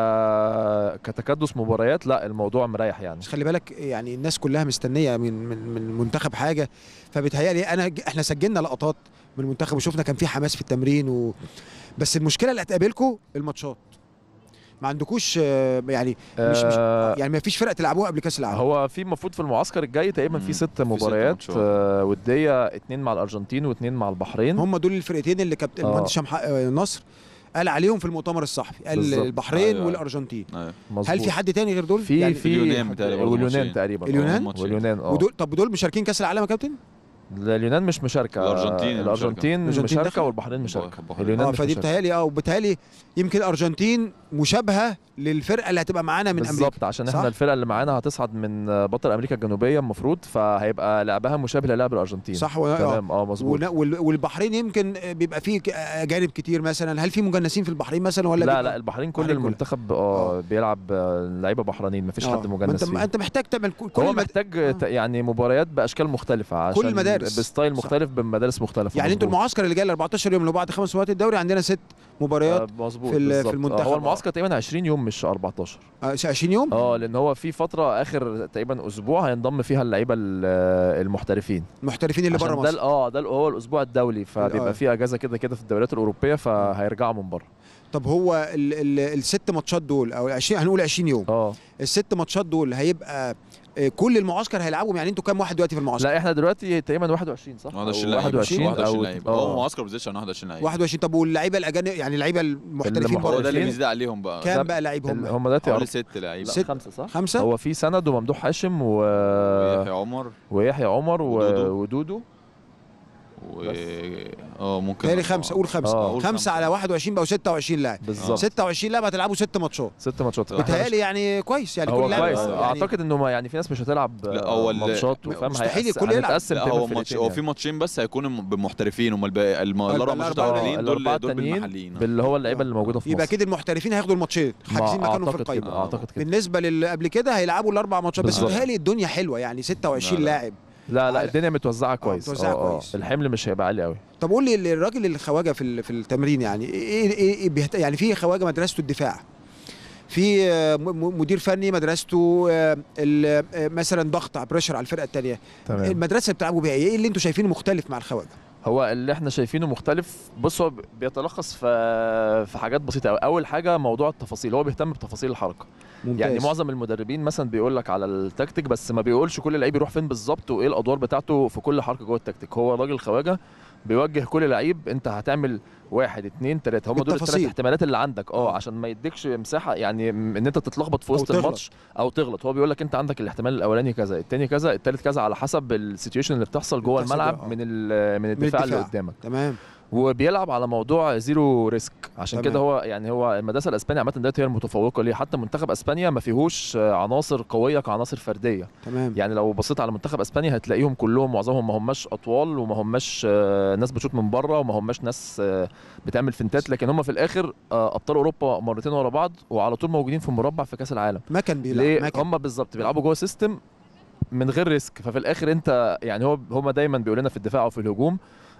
كتكدس مباريات لا الموضوع مريح يعني بس خلي بالك يعني الناس كلها مستنيه من من من المنتخب حاجه فبيتهيألي انا ج- احنا سجلنا لقطات من المنتخب وشفنا كان في حماس في التمرين و... بس المشكله اللي هتقابلكم الماتشات ما عندكوش آه، يعني مش مش آه، يعني ما فيش فرقه تلعبوها قبل كاس العالم هو في المفروض في المعسكر الجاي تقريبا في مم. ست في مباريات ماتشات. آه، وديه اتنين مع الارجنتين واتنين مع البحرين هم دول الفرقتين اللي كابتن آه. المهندس هشام حق- آه، نصر قال عليهم في المؤتمر الصحفي قال بالظبط. البحرين أيوة. والارجنتين أيوة. مظبوط هل في حد تاني غير دول في يعني في اليونان بتهيألي برضه واليونان ماتشين. تقريبا اليونان؟ آه، ماتشين. واليونان اه ودول طب دول مشاركين كاس العالم يا كابتن لا، اليونان مش مشاركه الأرجنتين الارجنتين الأرجنتين مشاركه داخلة؟ والبحرين مشاركه البحرين. اليونان اه مش فدي مشاركة. بتهيألي اه وبتهيألي يمكن الارجنتين مشابهه للفرقه اللي هتبقى معانا من امريكا بالظبط عشان صح؟ احنا الفرقه اللي معانا هتصعد من بطل امريكا الجنوبيه المفروض فهيبقى لعبها مشابه للعب الارجنتين صح و... آه. تمام اه مظبوط ون- وال- والبحرين يمكن بيبقى فيه ك- اجانب كتير مثلا هل في مجنسين في البحرين مثلا ولا لا بيبقى- لا البحرين كل البحرين كلها. المنتخب اه آه. بيلعب آه، لعيبه بحرينيين مفيش آه. حد ما مجنس انت فيه انت محتاج تعمل كل كل هو المد... محتاج آه. ت- يعني مباريات باشكال مختلفه عشان المدارس. بستايل صح. مختلف بمدارس مختلفه يعني انتوا مظبوط. المعسكر اللي جاي ال 14 يوم اللي بعد خمس مباريات الدوري عندنا ست مباريات آه، مظبوط في ال- في بالظبط. آه، المنتخب. هو المعسكر تقريبا 20 يوم مش 14 آه، 20 يوم اه لان هو في فتره اخر تقريبا اسبوع هينضم فيها اللعيبه ال- آه، المحترفين المحترفين اللي عشان بره ده ال- مصر اه ده ال- هو الاسبوع الدولي آه. فبيبقى في اجازه كده كده في الدوريات الاوروبيه فهيرجعوا من بره طب هو ال... ال... الست ماتشات دول او 20 هنقول 20 يوم اه الست ماتشات دول هيبقى آه، كل المعسكر هيلعبوا يعني انتوا كام واحد دلوقتي في المعسكر لا احنا دلوقتي تقريبا 21 صح 21 أو لعيب 21 21 او لعيب هو اه معسكر بزيتش عن 21 لعيب 21 طب واللعيبه الاجانب يعني اللعيبه المحترفين المحترفين. هو بره ده اللي فين؟ بيزيد عليهم بقى كام ده- بقى لعيب ال- هم هم دلوقتي حوالي أرب- ست لعيبه لا ست. خمسه صح خمسه هو في سند وممدوح هاشم و... يحيى عمر ويحيى عمر و... ودودو. ودودو و اه ممكن تاني خمسه قول خمسه آه. قول خمسه خمسة. على 21 بقوا 26 لاعب بالظبط 26 لاعب هتلعبوا ست ماتشات ست ماتشات آه. بتهيألي يعني كويس يعني هو كل لاعب كويس يعني اعتقد انه ما- يعني في ناس مش هتلعب لا، هو ال- ماتشات وفاهم مستحيل هيقس- الكل يلعب. هنتقسم لا تقريباً هو فرقتين ماتش هو يعني. في ماتشين بس هيكونوا بمحترفين هم الب... الم... الاربع الأربعة ماتشات الأولانيين. الاولانيين دول الأربعة دول التانيين بالمحليين باللي هو اللعيبه اللي موجوده في يبقى مصر كده المحترفين هياخدوا الماتشين حاجزين ما- مكانهم في اعتقد القايمه كده اعتقد كده بالنسبه للي قبل كده هيلعبوا الاربع ماتشات بس بالظبط. بتهيألي الدنيا حلوه يعني 26 لا، لا. لاعب لا لا على- الدنيا متوزعه كويس متوزعة آه، آه. كويس. الحمل مش هيبقى عالي قوي طب قول لي الراجل الخواجه في ال- في التمرين يعني ايه ايه, إيه بيهت... يعني في خواجه مدرسته الدفاع في آه، م- م- مدير فني مدرسته آه، ال- آه، مثلا ضغط على بريشر على الفرقه الثانيه تمام المدرسه اللي بتلعبوا بيها ايه اللي انتوا شايفينه مختلف مع الخواجه هو اللي احنا شايفينه مختلف بص هو بيتلخص في في حاجات بسيطه قوي اول حاجه موضوع التفاصيل هو بيهتم بتفاصيل الحركه ممتاز. يعني معظم المدربين مثلا بيقول لك على التكتيك بس ما بيقولش كل لعيب يروح فين بالظبط وايه الادوار بتاعته في كل حركه جوه التكتيك هو راجل خواجه بيوجه كل لعيب انت هتعمل واحد اتنين تلاته هم دول الثلاث بالتفاصيل. احتمالات اللي عندك اه آه. عشان ما يديكش مساحه يعني م- ان انت تتلخبط في أو وسط تغلط. الماتش او تغلط هو بيقول لك انت عندك الاحتمال الاولاني كذا التاني كذا التالت كذا على حسب السيتويشن اللي بتحصل جوه بتحصل الملعب جوه، آه. من ال- من الدفاع اللي الدفاع. قدامك تمام وبيلعب على موضوع زيرو ريسك عشان تمام. كده هو يعني هو المدرسه الاسبانيه عامه دلوقتي هي المتفوقه ليه حتى منتخب اسبانيا ما فيهوش آه، عناصر قويه كعناصر فرديه تمام يعني لو بصيت على منتخب اسبانيا هتلاقيهم كلهم معظمهم ما هماش اطوال وما هماش آه، ناس بتشوط من بره وما هماش ناس آه، بتعمل فنتات لكن هم في الاخر آه، ابطال اوروبا مرتين ورا بعض وعلى طول موجودين في مربع في كاس العالم ما كان بيلعب ليه ما كان هم بالظبط بيلعبوا جوه سيستم من غير ريسك ففي الاخر انت يعني هو هم دايما بيقول لنا في الدفاع او في الهجوم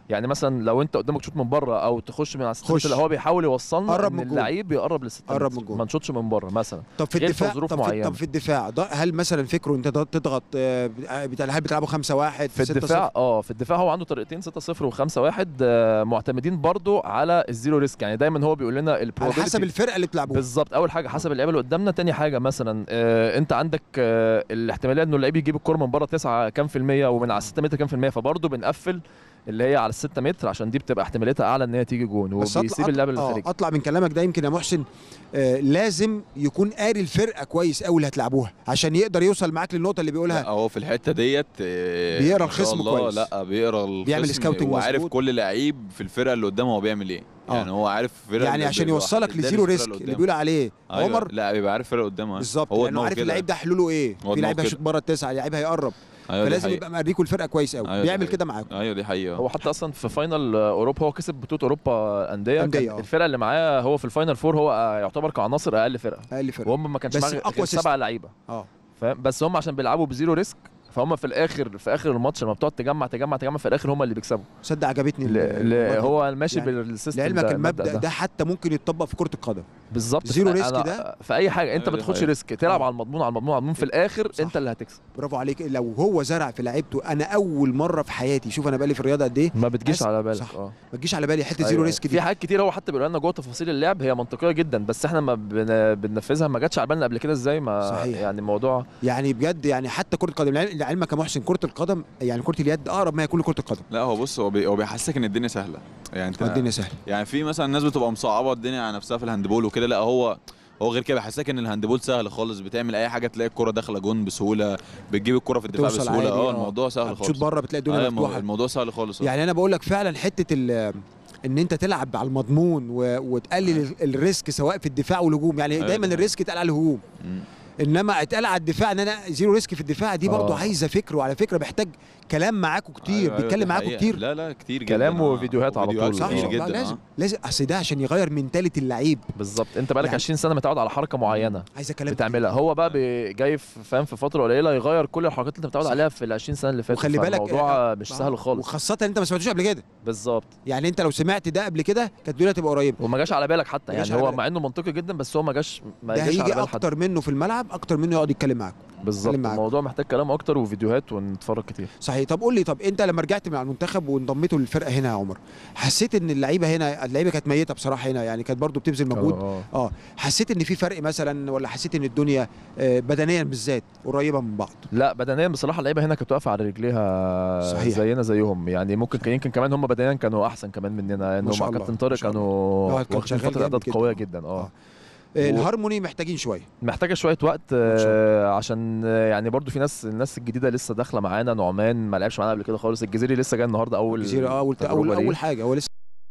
يعني مثلا لو انت قدامك تشوط من بره او تخش من على الست خش. متر هو بيحاول يوصلنا قرب ان من الجون. اللعيب بيقرب للست قرب متر. من الجون. ما نشوطش من بره مثلا طب في غير في الدفاع ظروف طب في, معينة. طب في الدفاع ده هل مثلا فكره انت تضغط آه، بتاع هل بتلعبوا 5 1 في الدفاع اه في الدفاع هو عنده طريقتين 6 0 و5 1 آه، معتمدين برضو على الزيرو ريسك يعني دايما هو بيقول لنا على البروبابيلتي حسب الفرقه اللي بتلعبوها بالظبط اول حاجه حسب اللعيبه اللي قدامنا تاني حاجه مثلا آه انت عندك آه الاحتماليه انه اللعيب يجيب الكره من بره 9 كام في الميه ومن على 6 متر كام في الميه فبرضه بنقفل اللي هي على 6 متر عشان دي بتبقى احتماليتها اعلى ان هي تيجي جون بس وبيسيب اللعب اللي آه، خارجي اطلع من كلامك ده يمكن يا محسن آه لازم يكون قاري الفرقه كويس قوي اللي هتلعبوها عشان يقدر يوصل معاك للنقطه اللي لا بيقولها هو في الحته ديت آه، بيقرا ما شاء الخصم الله، كويس. لا بيقرا الخصم بيعمل سكاوتنج وعارف مظبوط. كل لعيب في الفرقه اللي قدامه هو بيعمل ايه آه. يعني هو عارف الفرقه يعني اللي عشان بيبقى يوصلك دارس لزيرو الفرقة ريسك اللي قدامه. بيقول عليه أيوة. عمر لا بيبقى عارف الفرقه قدامه بالظبط هو لانه دماغه عارف كده. اللعيب ده حلوله ايه هو في دماغه لعيب كده. هيشوط بره التسعه لعيب هيقرب ايوه دي فلازم حقيقة. يبقى موريكوا الفرقه كويس قوي أيوة دي بيعمل حقيقة. كده معاكم ايوه دي حقيقه هو حتى اصلا في فاينل اوروبا هو كسب بطوله اوروبا انديه أندية، كان آه. الفرقه اللي معاه هو في الفاينل فور هو آه، يعتبر كعناصر اقل فرقه اقل فرقه وهم ما كانش بس معاه أقوى غير سيستم. سبع لعيبه اه فاهم بس هم عشان بيلعبوا بزيرو ريسك فهم في الاخر في اخر الماتش لما بتقعد تجمع تجمع تجمع في الاخر هم اللي بيكسبوا صدق عجبتني ل- ال- ل- المبدأ. هو ماشي يعني بالسيستم لعلمك ده- المبدا ده. ده حتى ممكن يتطبق في كره القدم بالظبط زيرو أنا- ريسك أنا ده؟ في اي حاجه انت أيوة دي بتخش حقيقة. ريسك تلعب آه. على المضمون على المضمون على المضمون في الاخر صح. انت اللي هتكسب برافو عليك لو هو زرع في لعيبته انا اول مره في حياتي شوف انا بقالي في الرياضه قد ايه ما بتجيش أس- على بالك صح. اه ما تجيش على بالي حته أيوة. زيرو ريسك دي في حاجات كتير هو حتى بيقول لنا جوه تفاصيل اللعب هي منطقيه جدا بس احنا ما بن... بننفذها ما جاتش على بالنا قبل كده ازاي ما صحيح. يعني الموضوع يعني بجد يعني حتى كره القدم لعل- لعلمك يا محسن كره القدم يعني كره اليد اقرب ما يكون لكره القدم لا هو بص هو بي- هو بيحسسك ان الدنيا سهله يعني انت الدنيا سهله يعني في مثلا ناس بتبقى مصعبه الدنيا على نفسها في الهاندبول وكده لا هو هو غير كده بيحسسك ان الهاندبول سهل خالص بتعمل اي حاجه تلاقي الكره داخله جون بسهوله بتجيب الكره في الدفاع توصل بسهوله عادي، اه آه. الموضوع سهل بتشوط خالص بره بتلاقي الدنيا أيوة، المو- مفتوحه الموضوع سهل خالص آه. يعني انا بقول لك فعلا حته ال ان انت تلعب على المضمون و... وتقلل ال- الريسك سواء في الدفاع والهجوم يعني أيوة دايما دي الريسك اتقال على الهجوم مم. انما اتقال على الدفاع ان انا زيرو ريسك في الدفاع دي برضه آه. عايزه فكر وعلى فكره محتاج كلام معاكم كتير أيوة، أيوة، بيتكلم دي معاكم حقيقة. كتير لا لا كتير جدا كلام آه. وفيديوهات على وفيديوهات طول. صح كتير آه. جدا لازم آه. لازم اصل ده عشان يغير منتاليتي اللعيب بالظبط انت بقالك يعني- 20 سنه متعود على حركه معينه عايزه كلام بتعملها هو بقى بي- جاي في- فاهم في فتره قليله يغير كل الحركات اللي انت متعود صح. عليها في ال 20 سنه اللي فاتت وخلي بالك الموضوع آه، مش آه. سهل خالص وخاصه انت ما سمعتوش قبل كده بالظبط يعني انت لو سمعت ده قبل كده كانت الدنيا تبقى قريبه وما جاش على بالك حتى ما جاش يعني على هو بالك. مع انه منطقي جدا بس هو ما جاش ما ده جاش على هيجي بال حد اكتر منه في الملعب اكتر منه يقعد يتكلم معاك بالظبط اتكلم معاك. الموضوع محتاج كلام اكتر وفيديوهات ونتفرج كتير صحيح طب قول لي طب انت لما رجعت من على المنتخب وانضميتوا للفرقه هنا يا عمر حسيت ان اللعيبه هنا اللعيبه كانت ميته بصراحه هنا يعني كانت برضو بتبذل مجهود اه اه حسيت ان في فرق مثلا ولا حسيت ان الدنيا آه، بدنيا بالذات قريبه من بعض لا بدنيا بصراحه اللعيبه هنا كانت واقفه على رجليها صحيح. زينا زيهم يعني ممكن كان يمكن كمان هم بدنيا كانوا احسن كمان مننا انه شاء مع الله، كابتن ما طارق شاء الله. كانوا آه، كان واخدين شغال فتره جامد اعداد جدا. قويه آه. جدا اه آه. آه، الهارموني محتاجين شويه محتاجه شويه وقت ما شاء آه، عشان آه، يعني برضو في ناس الناس الجديده لسه داخله معانا نعمان ما لعبش معانا قبل كده خالص الجزيري لسه جاي النهارده اول الجزيره اه اول تجربة اول ليه. اول حاجه هو لسه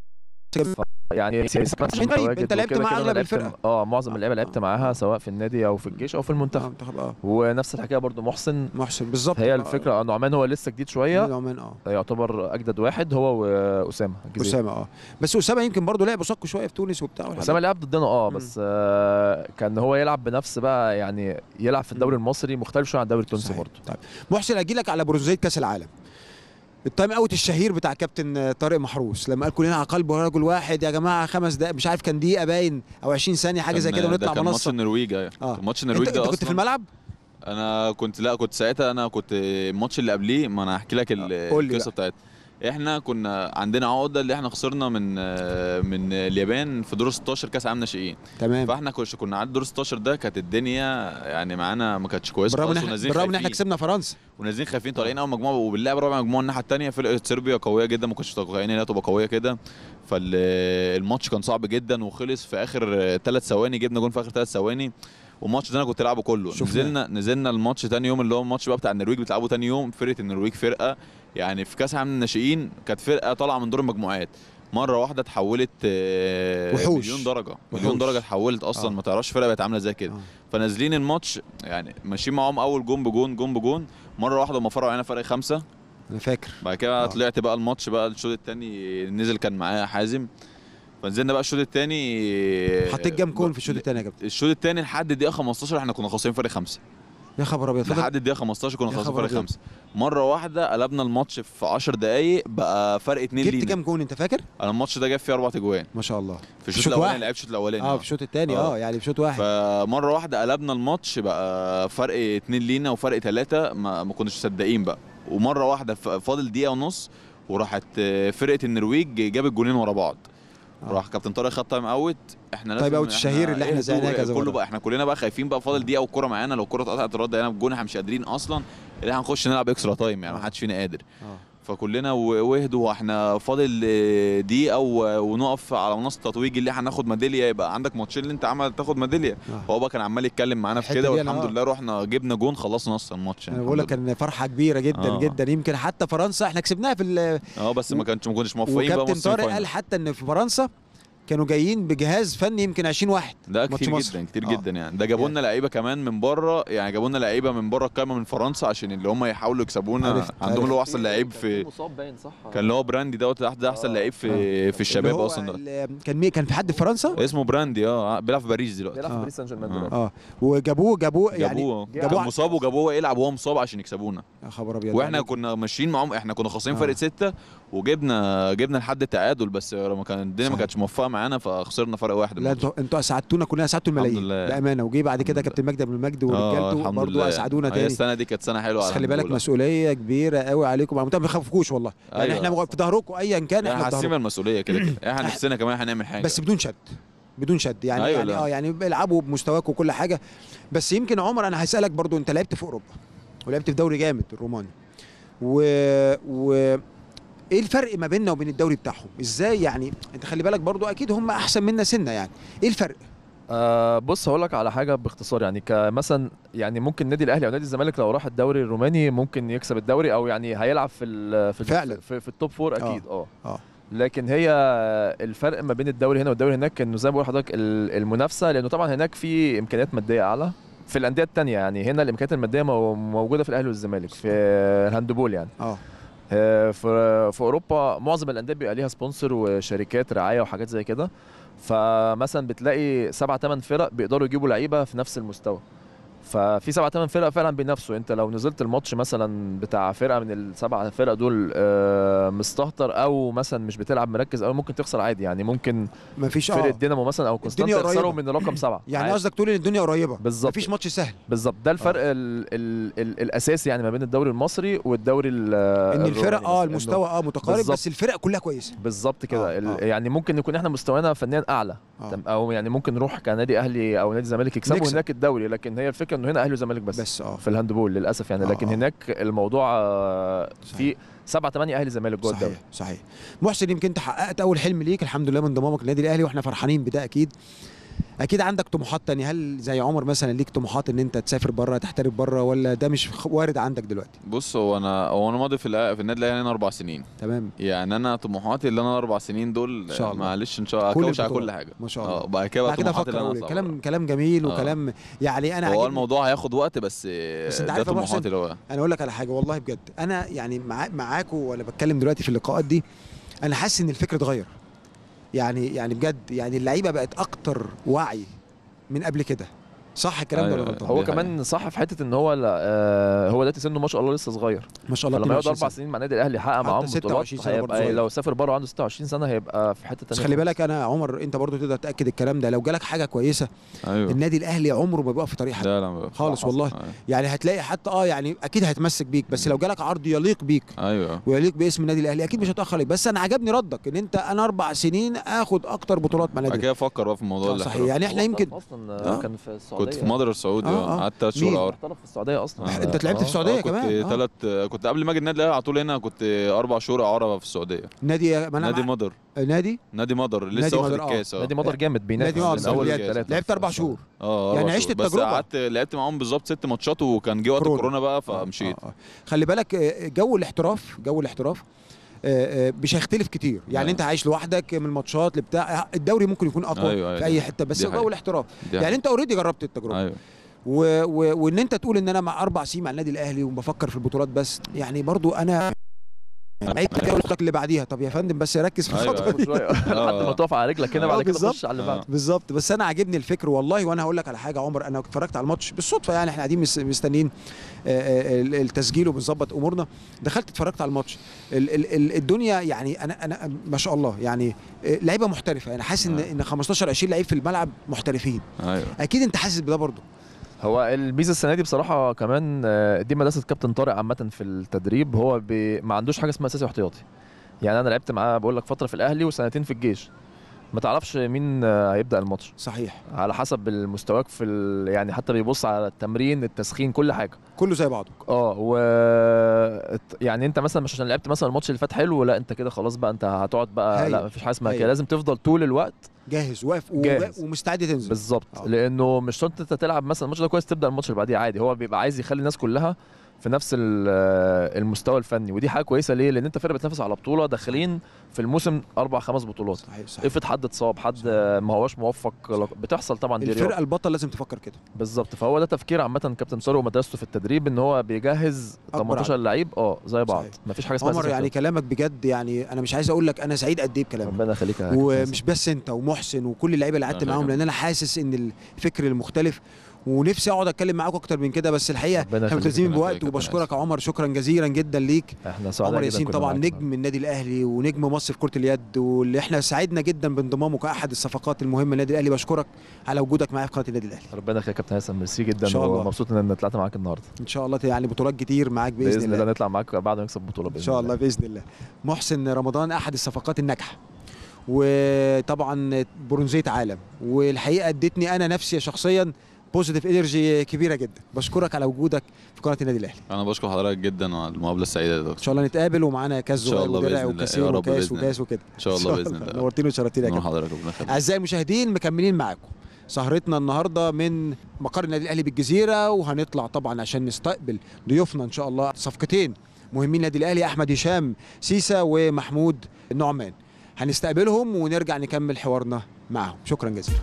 يعني عشان غريب، انت لعبت مع اغلب الفرقه اه معظم اللعيبه لعبت آه. معاها سواء في النادي او في الجيش او في آه، المنتخب منتخب اه ونفس الحكايه برضو محسن محسن بالظبط هي آه، الفكره آه، نعمان هو لسه جديد شويه نعمان اه يعتبر اجدد واحد هو واسامه الجزيري اسامه اه بس اسامه يمكن برضه لعب قصادكم شويه في تونس وبتاع والحاجات اسامه لعب ضدنا اه مم. بس آه كان هو يلعب بنفس بقى يعني يلعب في الدوري المصري مختلف شويه عن الدوري التونسي صحيح. برضه طيب محسن اجي لك على برونزيه كاس العالم التايم اوت الشهير بتاع كابتن طارق محروس لما قال كلنا على قلب رجل واحد يا جماعه خمس دقائق مش عارف كان دقيقه باين او 20 ثانيه حاجه زي كان- كده ده ونطلع كان ماتش منصه النرويج ايوه آه. كان ماتش انت, النرويج انت ده كنت في أصلاً الملعب انا كنت لا كنت ساعتها انا كنت الماتش اللي قبليه ما انا هحكي لك ال- قول لي القصه بتاعتها احنا كنا عندنا عقده اللي احنا خسرنا من من اليابان في دور 16 كاس عالم ناشئين تمام فاحنا كناش كنا عند دور 16 ده كانت الدنيا يعني معانا ما كانتش كويسه بالرغم ان خالص احنا ونازلين بالرغم ان احنا خايفين كسبنا فرنسا ونازلين خايفين طالعين اول مجموعه وبنلعب رابع مجموعه الناحيه الثانيه فرقه صربيا قويه جدا ما كنتش متوقعين انها تبقى قويه كده فالماتش كان صعب جدا وخلص في اخر ثلاث ثواني جبنا جون في اخر ثلاث ثواني والماتش ده انا كنت لعبه كله شفناه. نزلنا نزلنا الماتش تاني يوم اللي هو الماتش بقى بتاع النرويج بتلعبه تاني يوم فرقه النرويج فرقه يعني في كاس العالم الناشئين كانت فرقه طالعه من دور المجموعات مره واحده اتحولت آه، وحوش. مليون درجه وحوش. مليون درجه اتحولت اصلا آه. ما تعرفش فرقه بقت عامله ازاي كده آه. فنازلين الماتش يعني ماشيين معاهم اول جون بجون جون بجون مره واحده هم فرقوا علينا فرق خمسه انا فاكر بعد كده آه. طلعت بقى الماتش بقى الشوط الثاني نزل كان معايا حازم فنزلنا بقى الشوط الثاني حطيت جام كون في الشوط الثاني يا كابتن الشوط الثاني لحد دقيقه 15 احنا كنا خاسرين فرق خمسه يا خبر ابيض فضل- لحد الدقيقه 15 كنا يا خلاص خبر فرق أبيض. خمسه مره واحده قلبنا الماتش في 10 دقائق بقى فرق اتنين جبت لينا كام جون انت فاكر انا الماتش ده جاب فيه اربع اجوان ما شاء الله في شوط الشوط الاولاني واحد؟ لعبت الشوط الاولاني اه في الشوط الثاني آه. اه يعني في شوط واحد فمره واحده قلبنا الماتش بقى فرق اتنين لينا وفرق ثلاثه ما, ما كناش مصدقين بقى ومره واحده ف- فاضل دقيقه ونص وراحت آه، فرقه النرويج جابت جولين ورا بعض آه. راح كابتن طارق خد تايم اوت احنا لازم تايم أوت الشهير اللي احنا اهدوا، زعناه كذا كله مرة. بقى احنا كلنا بقى خايفين بقى فاضل دقيقه والكره معانا لو الكره اتقطعت الرد هنا بالجون احنا مش قادرين اصلا اللي احنا هنخش نلعب اكسترا تايم يعني آه. ما حدش فينا قادر اه فكلنا و- وهدوا واحنا فاضل آه، دقيقه و- ونقف على منصه التتويج اللي هناخد ميداليه يبقى عندك ماتشين اللي انت عمل تاخد ميداليه آه. هو بقى كان عمال يتكلم معانا في الحتة كده دي أنا والحمد آه. لله رحنا جبنا جون خلصنا نص الماتش انا يعني بقول لك الحمد كان فرحه كبيره جدا آه. جدا يمكن حتى فرنسا احنا كسبناها في ال- لله. اه بس ما كانش ما كناش موفقين بقى وكابتن نص طارق الفاينل. قال حتى ان في فرنسا كانوا جايين بجهاز فني يمكن 20 واحد ده ماتش كتير مصر. جدا كتير آه. جدا يعني ده جابوا لنا لعيبه كمان من بره يعني جابوا لنا لعيبه من بره القايمه من فرنسا عشان اللي هم يحاولوا يكسبونا عرفت، عندهم عرفت. اللي هو احسن لعيب في مصاب باين صح كان اللي هو براندي دوت ده ده احسن آه. لعيب في آه. في الشباب اللي هو اصلا ده ال- كان مين كان في حد في فرنسا اسمه براندي اه بيلعب في باريس دلوقتي بيلعب في آه. باريس سان جيرمان آه. دلوقتي اه وجابوه جابوه يعني جابوه جابوه كان على- مصاب وجابوه يلعب وهو مصاب عشان يكسبونا يا خبر ابيض واحنا يعني كنا ماشيين معاهم احنا كنا خاسرين آه. فرق ستة وجبنا جبنا لحد التعادل بس لما كان الدنيا ما صحيح. كانتش موفقه معانا فخسرنا فرق واحد لا الماتش. انتوا انتوا اسعدتونا كلنا اسعدتوا الحمد الملايين لله. بامانه وجي بعد كده الحمد كابتن مجدي ابن المجد اه ورجالته الحمد برضه لله اسعدونا هي تاني السنه دي كانت سنه حلوه بس خلي بالك مسؤوليه كبيره قوي عليكم عموما ما تخافوش والله يعني أيوة. احنا في ظهركم ايا كان احنا احنا في حاسين ظهركم المسؤوليه كده كده احنا نفسنا كمان هنعمل حاجه بس بدون شد بدون شد يعني أيوة يعني لا. اه يعني العبوا بمستواك وكل حاجه بس يمكن عمر انا هسالك برضو انت لعبت في اوروبا ولعبت في دوري جامد الروماني و, و... ايه الفرق ما بيننا وبين الدوري بتاعهم ازاي يعني انت خلي بالك برضو اكيد هم احسن منا سنه يعني ايه الفرق آه بص هقول لك على حاجه باختصار يعني كمثلا يعني ممكن النادي الاهلي او نادي الزمالك لو راح الدوري الروماني ممكن يكسب الدوري او يعني هيلعب في ال في ال- فعلا. في, في التوب فور اكيد اه اه لكن هي الفرق ما بين الدوري هنا والدوري هناك انه زي ما بقول لحضرتك ال- المنافسه لانه طبعا هناك في امكانيات ماديه اعلى في الانديه الثانيه يعني هنا الامكانيات الماديه مو- موجوده في الاهلي والزمالك في الهاندبول يعني اه آه، في في اوروبا معظم الانديه بيبقى ليها سبونسر وشركات رعايه وحاجات زي كده فمثلا بتلاقي سبع ثمان فرق بيقدروا يجيبوا لعيبه في نفس المستوى ففي سبع ثمان فرق فعلا بينافسوا انت لو نزلت الماتش مثلا بتاع فرقه من السبع فرق دول آه، مستهتر او مثلا مش بتلعب مركز او ممكن تخسر عادي يعني ممكن ما فيش فرقه اه دينامو مثلا او كونستانت الدنيا يخسروا قريبة. من رقم سبعه يعني عادي. قصدك تقول ان الدنيا قريبه بالظبط. مفيش ماتش سهل بالظبط ده الفرق ال ال ال الاساسي يعني ما بين الدوري المصري والدوري ال- ان الفرق الروماني اه مثلاً. إنه- المستوى اه متقارب بالظبط. بس الفرق كلها كويسه بالظبط كده آه، ال- آه. يعني ممكن يكون احنا مستوانا فنيا اعلى آه. تم- او يعني ممكن نروح كنادي اهلي او نادي زمالك يكسبوا نكسب. هناك الدوري لكن هي الفكره انه هنا اهلي وزمالك بس, بس اه في الهاندبول للاسف يعني آه، لكن آه. هناك الموضوع آه، في سبعة ثمانية اهلي زمالك جوه الدوري صحيح صحيح محسن يمكن انت حققت اول حلم ليك الحمد لله من انضمامك للنادي الاهلي واحنا فرحانين بده اكيد اكيد عندك طموحات تانية هل زي عمر مثلا ليك طموحات ان انت تسافر بره تحترف بره ولا ده مش خ- وارد عندك دلوقتي بص هو انا هو انا ماضي في الأ- في النادي الاهلي هنا اربع سنين تمام يعني انا طموحاتي اللي انا اربع سنين دول إن شاء الله. معلش ان شاء الله كل اكوش على البطولات. كل حاجه ما شاء الله. اه بعد كده بقى بعد كده طموحاتي افكر اللي اقول انا إيه. أطلع كلام كلام جميل آه. وكلام يعني انا بره. هو عاجبني الموضوع هياخد وقت بس بس أنت ده عارف يا محسن، طموحاتي اللي هو انا اقول لك على حاجه والله بجد انا يعني مع معاكم وانا بتكلم دلوقتي في اللقاءات دي انا حاسس ان الفكر اتغير يعني يعني بجد يعني اللعيبه بقت اكتر وعي من قبل كده صح الكلام ده ولا أيوة. غلطان هو دي كمان صح في حته ان هو لا آه هو دلوقتي سنه ما شاء الله لسه صغير ما شاء الله فلما يقعد 22 اربع سنة. سنين مع النادي الاهلي يحقق حتى معاهم 26 بطولات سنة برضه هيبقى صغير. لو سافر بره عنده 26 سنه هيبقى في حته بس ثانيه خلي بالك انا عمر انت برضو تقدر تاكد الكلام ده لو جالك حاجه كويسه ايوه النادي الاهلي عمره ما بيقف في طريق حد لا لا خالص والله أيوة. يعني هتلاقي حتى اه يعني اكيد هيتمسك بيك بس لو جالك عرض يليق بيك ايوه ويليق باسم النادي الاهلي اكيد مش هتاخر عليك بس انا عجبني ردك ان انت انا اربع سنين اخد اكتر بطولات مع بعد النادي كده افكر بقى في الموضوع آه، اللي صحيح يعني احنا يمكن اصلا آه. كان في السعوديه كنت في مدر السعودي آه، اه آه. قعدت ثلاث مين؟ شهور احترف في السعوديه اصلا آه. انت لعبت في آه. السعوديه آه، كمان كنت آه. ثلاث كنت قبل ما اجي النادي الاهلي على طول هنا كنت اربع شهور اعاره في السعوديه نادي ما أنا نادي مع- مدر نادي نادي مدر نادي لسه واخد مدر، آه. الكاس اه نادي مدر جامد بينافس نادي من مصر اول بجد. ثلاثه لعبت اربع شهور اه يعني أربع عشت شهور. بس التجربة. قعدت لعبت معاهم بالظبط ست ماتشات وكان جه وقت كورونا. كورونا بقى آه، فمشيت آه، آه. خلي بالك آه، جو الاحتراف جو الاحتراف آه، آه، مش هيختلف كتير يعني لا. انت عايش لوحدك من الماتشات لبتاع الدوري ممكن يكون اقوى أيوة، أيوة، في دي اي حقيقة. حته بس دي جو حقيقة. الاحتراف دي يعني حقيقة. انت اوريدي جربت التجربه ايوه و... و... وان انت تقول ان انا مع اربع سنين مع النادي الاهلي وبفكر في البطولات بس يعني برضو انا لعيب الخطوه اللي بعديها طب يا فندم بس ركز في أيوة. الخطوه دي شوية لحد ما تقف على رجلك هنا آه، بعد كده بالظبط. خش على اللي آه. بعده بالظبط بس انا عاجبني الفكر والله وانا هقول لك على حاجه عمر انا اتفرجت على الماتش بالصدفه يعني احنا قاعدين مس- مستنيين آه، آه، ال- التسجيل وبنظبط امورنا دخلت اتفرجت على الماتش ال- ال- ال- الدنيا يعني انا انا ما شاء الله يعني آه، لعيبه محترفه يعني حاسس ان آه. ان 15 20 لعيب في الملعب محترفين ايوه اكيد انت حاسس بده برضه هو الميزه السنه دي بصراحه كمان آه، دي مدرسه كابتن طارق عامه في التدريب هو بي ما عندوش حاجه اسمها اساسي واحتياطي يعني انا لعبت معاه بقول لك فتره في الاهلي وسنتين في الجيش ما تعرفش مين آه، هيبدا الماتش صحيح على حسب المستواك في ال... يعني حتى بيبص على التمرين التسخين كل حاجه كله زي بعضه اه و يعني انت مثلا مش عشان لعبت مثلا الماتش اللي فات حلو لا انت كده خلاص بقى انت هتقعد بقى هايل. لا مفيش حاجه اسمها هايل. كده لازم تفضل طول الوقت جاهز واقف و- جاهز. ومستعد تنزل بالظبط آه. لانه مش شرط انت تلعب مثلا الماتش ده كويس تبدا الماتش اللي بعديه عادي هو بيبقى عايز يخلي الناس كلها في نفس ال- المستوى الفني ودي حاجه كويسه ليه لان انت فرقه بتنافس على بطوله داخلين في الموسم اربع خمس بطولات صحيح صحيح افرض حد اتصاب حد ما هوش موفق بتحصل طبعا دي الفرقه رياضة. البطل لازم تفكر كده بالظبط فهو ده تفكير عامه كابتن سارو ومدرسته في التدريب ان هو بيجهز أكبر 18 لعيب اه زي بعض صحيح. مفيش حاجه اسمها عمر أساسي يعني واحتياطي. كلامك بجد يعني انا مش عايز اقول لك انا سعيد قد ايه بكلامك ربنا يخليك يا كابتن ومش بس انت ومحسن وكل اللعيبه اللي قعدت الله معاهم يخليك. لان انا حاسس ان الفكر المختلف ونفسي اقعد اتكلم معاكم اكتر من كده بس الحقيقه ربنا احنا يخليك. ملتزمين ربنا بوقت يخليك يا وبشكرك كابتن يا عمر شكرا جزيلا جدا ليك احنا سعداء عمر جدا ياسين كنا طبعا معاك نجم من النادي الاهلي ونجم مصر في كره اليد واللي احنا سعدنا جدا بانضمامه كاحد الصفقات المهمه للنادي الاهلي بشكرك على وجودك معايا في قناه النادي الاهلي ربنا يخليك يا كابتن هيثم ميرسي جدا إن شاء الله. ومبسوط ان انا طلعت معاك النهارده ان شاء الله يعني بطولات كتير معاك باذن, باذن الله نطلع معاك بعد ما نكسب بطوله باذن ان شاء الله باذن الله محسن رمضان احد الصفقات الناجحه وطبعا برونزيه عالم والحقيقه ادتني انا نفسي شخصيا بوزيتيف انرجي كبيره جدا بشكرك على وجودك في قناه النادي الاهلي انا بشكر حضرتك جدا على المقابله السعيده دي ان شاء الله نتقابل ومعانا كاس إن شاء صغير الله ودرع بإذن الله. وكاسين يا رب وكاس بإذن وكاس وكده ان شاء الله باذن الله نورتيني وشرفتيني يا نور كابتن حضرتك ربنا يخليك اعزائي المشاهدين مكملين معاكم سهرتنا النهارده من مقر النادي الاهلي بالجزيره وهنطلع طبعا عشان نستقبل ضيوفنا ان شاء الله صفقتين مهمين النادي الاهلي احمد هشام سيسا ومحمود نعمان هنستقبلهم ونرجع نكمل حوارنا معهم شكرا جزيلا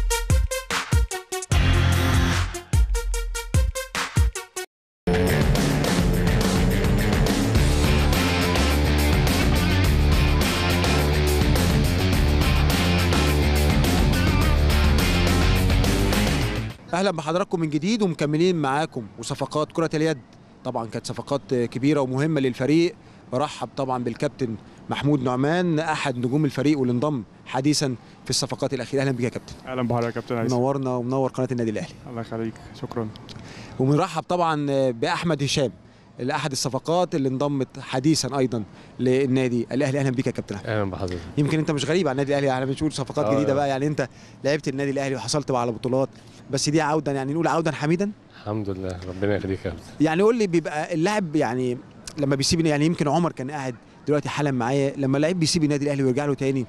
اهلا بحضراتكم من جديد ومكملين معاكم وصفقات كره اليد طبعا كانت صفقات كبيره ومهمه للفريق برحب طبعا بالكابتن محمود نعمان احد نجوم الفريق واللي انضم حديثا في الصفقات الاخيره اهلا بك يا كابتن اهلا بحضرتك يا كابتن هيثم منورنا ومنور قناه النادي الاهلي الله يخليك شكرا وبنرحب طبعا باحمد هشام اللي احد الصفقات اللي انضمت حديثا ايضا للنادي الاهلي اهلا بك يا كابتن أحمد. اهلا بحضرتك يمكن انت مش غريب على النادي الاهلي احنا بنشوف صفقات آه. جديده بقى يعني انت لعبت النادي الاهلي وحصلت بقى على بطولات بس دي عودا يعني نقول عودا حميدا الحمد لله ربنا يخليك يا كابتن يعني قول لي بيبقى اللاعب يعني لما بيسيب يعني يمكن عمر كان قاعد دلوقتي حالا معايا لما لعيب بيسيب النادي الاهلي ويرجع له تاني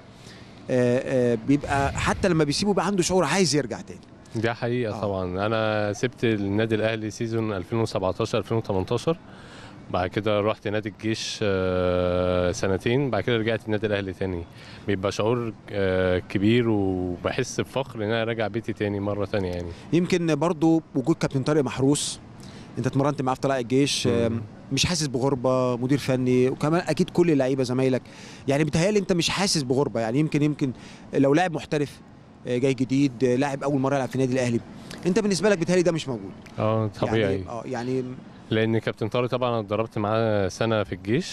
آه، آه، بيبقى حتى لما بيسيبه بيبقى عنده شعور عايز يرجع تاني دي حقيقة آه. آه. طبعا أنا سبت النادي الأهلي سيزون 2017 2018 بعد كده رحت نادي الجيش آه، سنتين بعد كده رجعت النادي الأهلي تاني بيبقى شعور آه، كبير وبحس بفخر إن أنا راجع بيتي تاني مرة تانية يعني يمكن برضو وجود كابتن طارق محروس انت اتمرنت معاه في طلائع الجيش آه، مم. مش حاسس بغربه مدير فني وكمان اكيد كل اللعيبه زمايلك يعني بيتهيألي انت مش حاسس بغربه يعني يمكن يمكن لو لاعب محترف آه، جاي جديد آه، لاعب اول مره يلعب في النادي الاهلي انت بالنسبه لك بيتهيألي ده مش موجود اه طبيعي يعني اه يعني لان كابتن طارق طبعا انا اتدربت معاه سنه في الجيش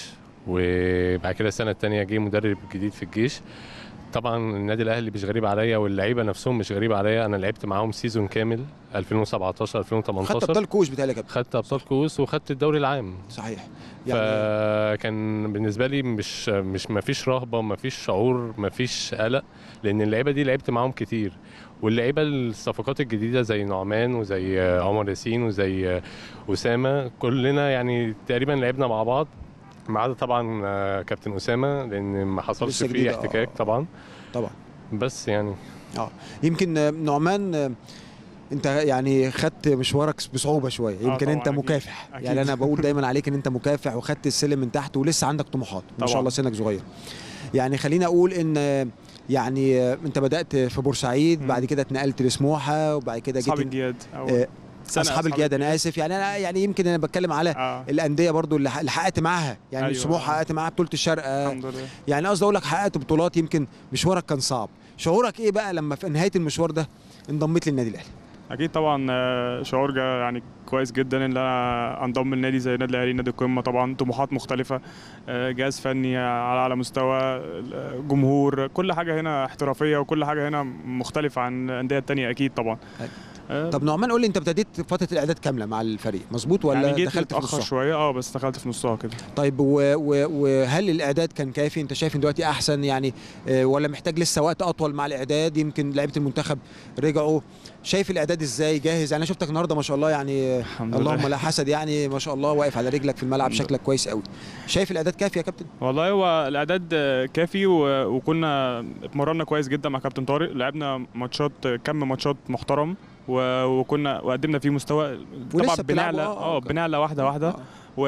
وبعد كده السنه الثانيه جه مدرب جديد في الجيش طبعا النادي الاهلي مش غريب عليا واللعيبه نفسهم مش غريب عليا انا لعبت معاهم سيزون كامل 2017 خدت 2018 ابطال كوش بيتهيألي يا كابتن خدت ابطال كؤوس وخدت الدوري العام صحيح يعني فكان بالنسبه لي مش مش ما فيش رهبه ما فيش شعور ما فيش قلق لان اللعيبه دي لعبت معاهم كتير واللعيبه الصفقات الجديده زي نعمان وزي عمر ياسين وزي اسامه كلنا يعني تقريبا لعبنا مع بعض ما عدا طبعا آه، كابتن اسامه لان ما حصلش لسه فيه جديد، آه. احتكاك طبعا طبعا بس يعني يمكن آه، نعمان آه، انت يعني خدت مشوارك بصعوبه شويه يمكن طبعاً، انت أكيد. مكافح أكيد. يعني انا بقول دايما عليك ان انت مكافح وخدت السلم من تحت ولسه عندك طموحات ما شاء طبعاً. الله سنك صغير يعني خليني اقول ان آه، يعني آه، انت بدات في بورسعيد مم. بعد كده اتنقلت لسموحه وبعد كده اصحاب جيت الجياد أو آه، سنة اصحاب الجياد انا اسف يعني انا يعني يمكن انا بتكلم على اه الانديه برضو اللي اللي حققت معاها يعني أيوة. السموح حققت معاها بطوله الشرق آه، الحمد لله يعني قصدي اقول لك حققت بطولات يمكن مشوارك كان صعب شعورك ايه بقى لما في نهايه المشوار ده انضميت للنادي الاهلي اكيد طبعا آه، شعور جا يعني كويس جدا ان انا انضم لنادي زي النادي الاهلي نادي القمه طبعا طموحات مختلفه آه، جهاز فني على اعلى مستوى آه، جمهور كل حاجه هنا احترافيه وكل حاجه هنا مختلفه عن الانديه التانية اكيد طبعا آه، طب نعمان قول لي انت ابتديت فتره الاعداد كامله مع الفريق مظبوط ولا يعني جيت دخلت في متاخر نصها شويه اه بس دخلت في نصها كده طيب و و وهل الاعداد كان كافي انت شايف ان دلوقتي احسن يعني آه، ولا محتاج لسه وقت اطول مع الاعداد يمكن لعيبه المنتخب رجعوا شايف الاعداد ازاي جاهز يعني انا شفتك النهارده ما شاء الله يعني الحمد اللهم لله لا حسد يعني ما شاء الله واقف على رجلك في الملعب الحمد شكلك كويس قوي شايف الاعداد كافي يا كابتن والله هو الاعداد آه، كافي و- وكنا اتمرنا كويس جدا مع كابتن طارق لعبنا ماتشات كم ماتشات محترم و- وكنا وقدمنا فيه مستوى طبعا ولسه بتلعبوا، بنعلى آه، آه. اه بنعلى واحده واحده آه.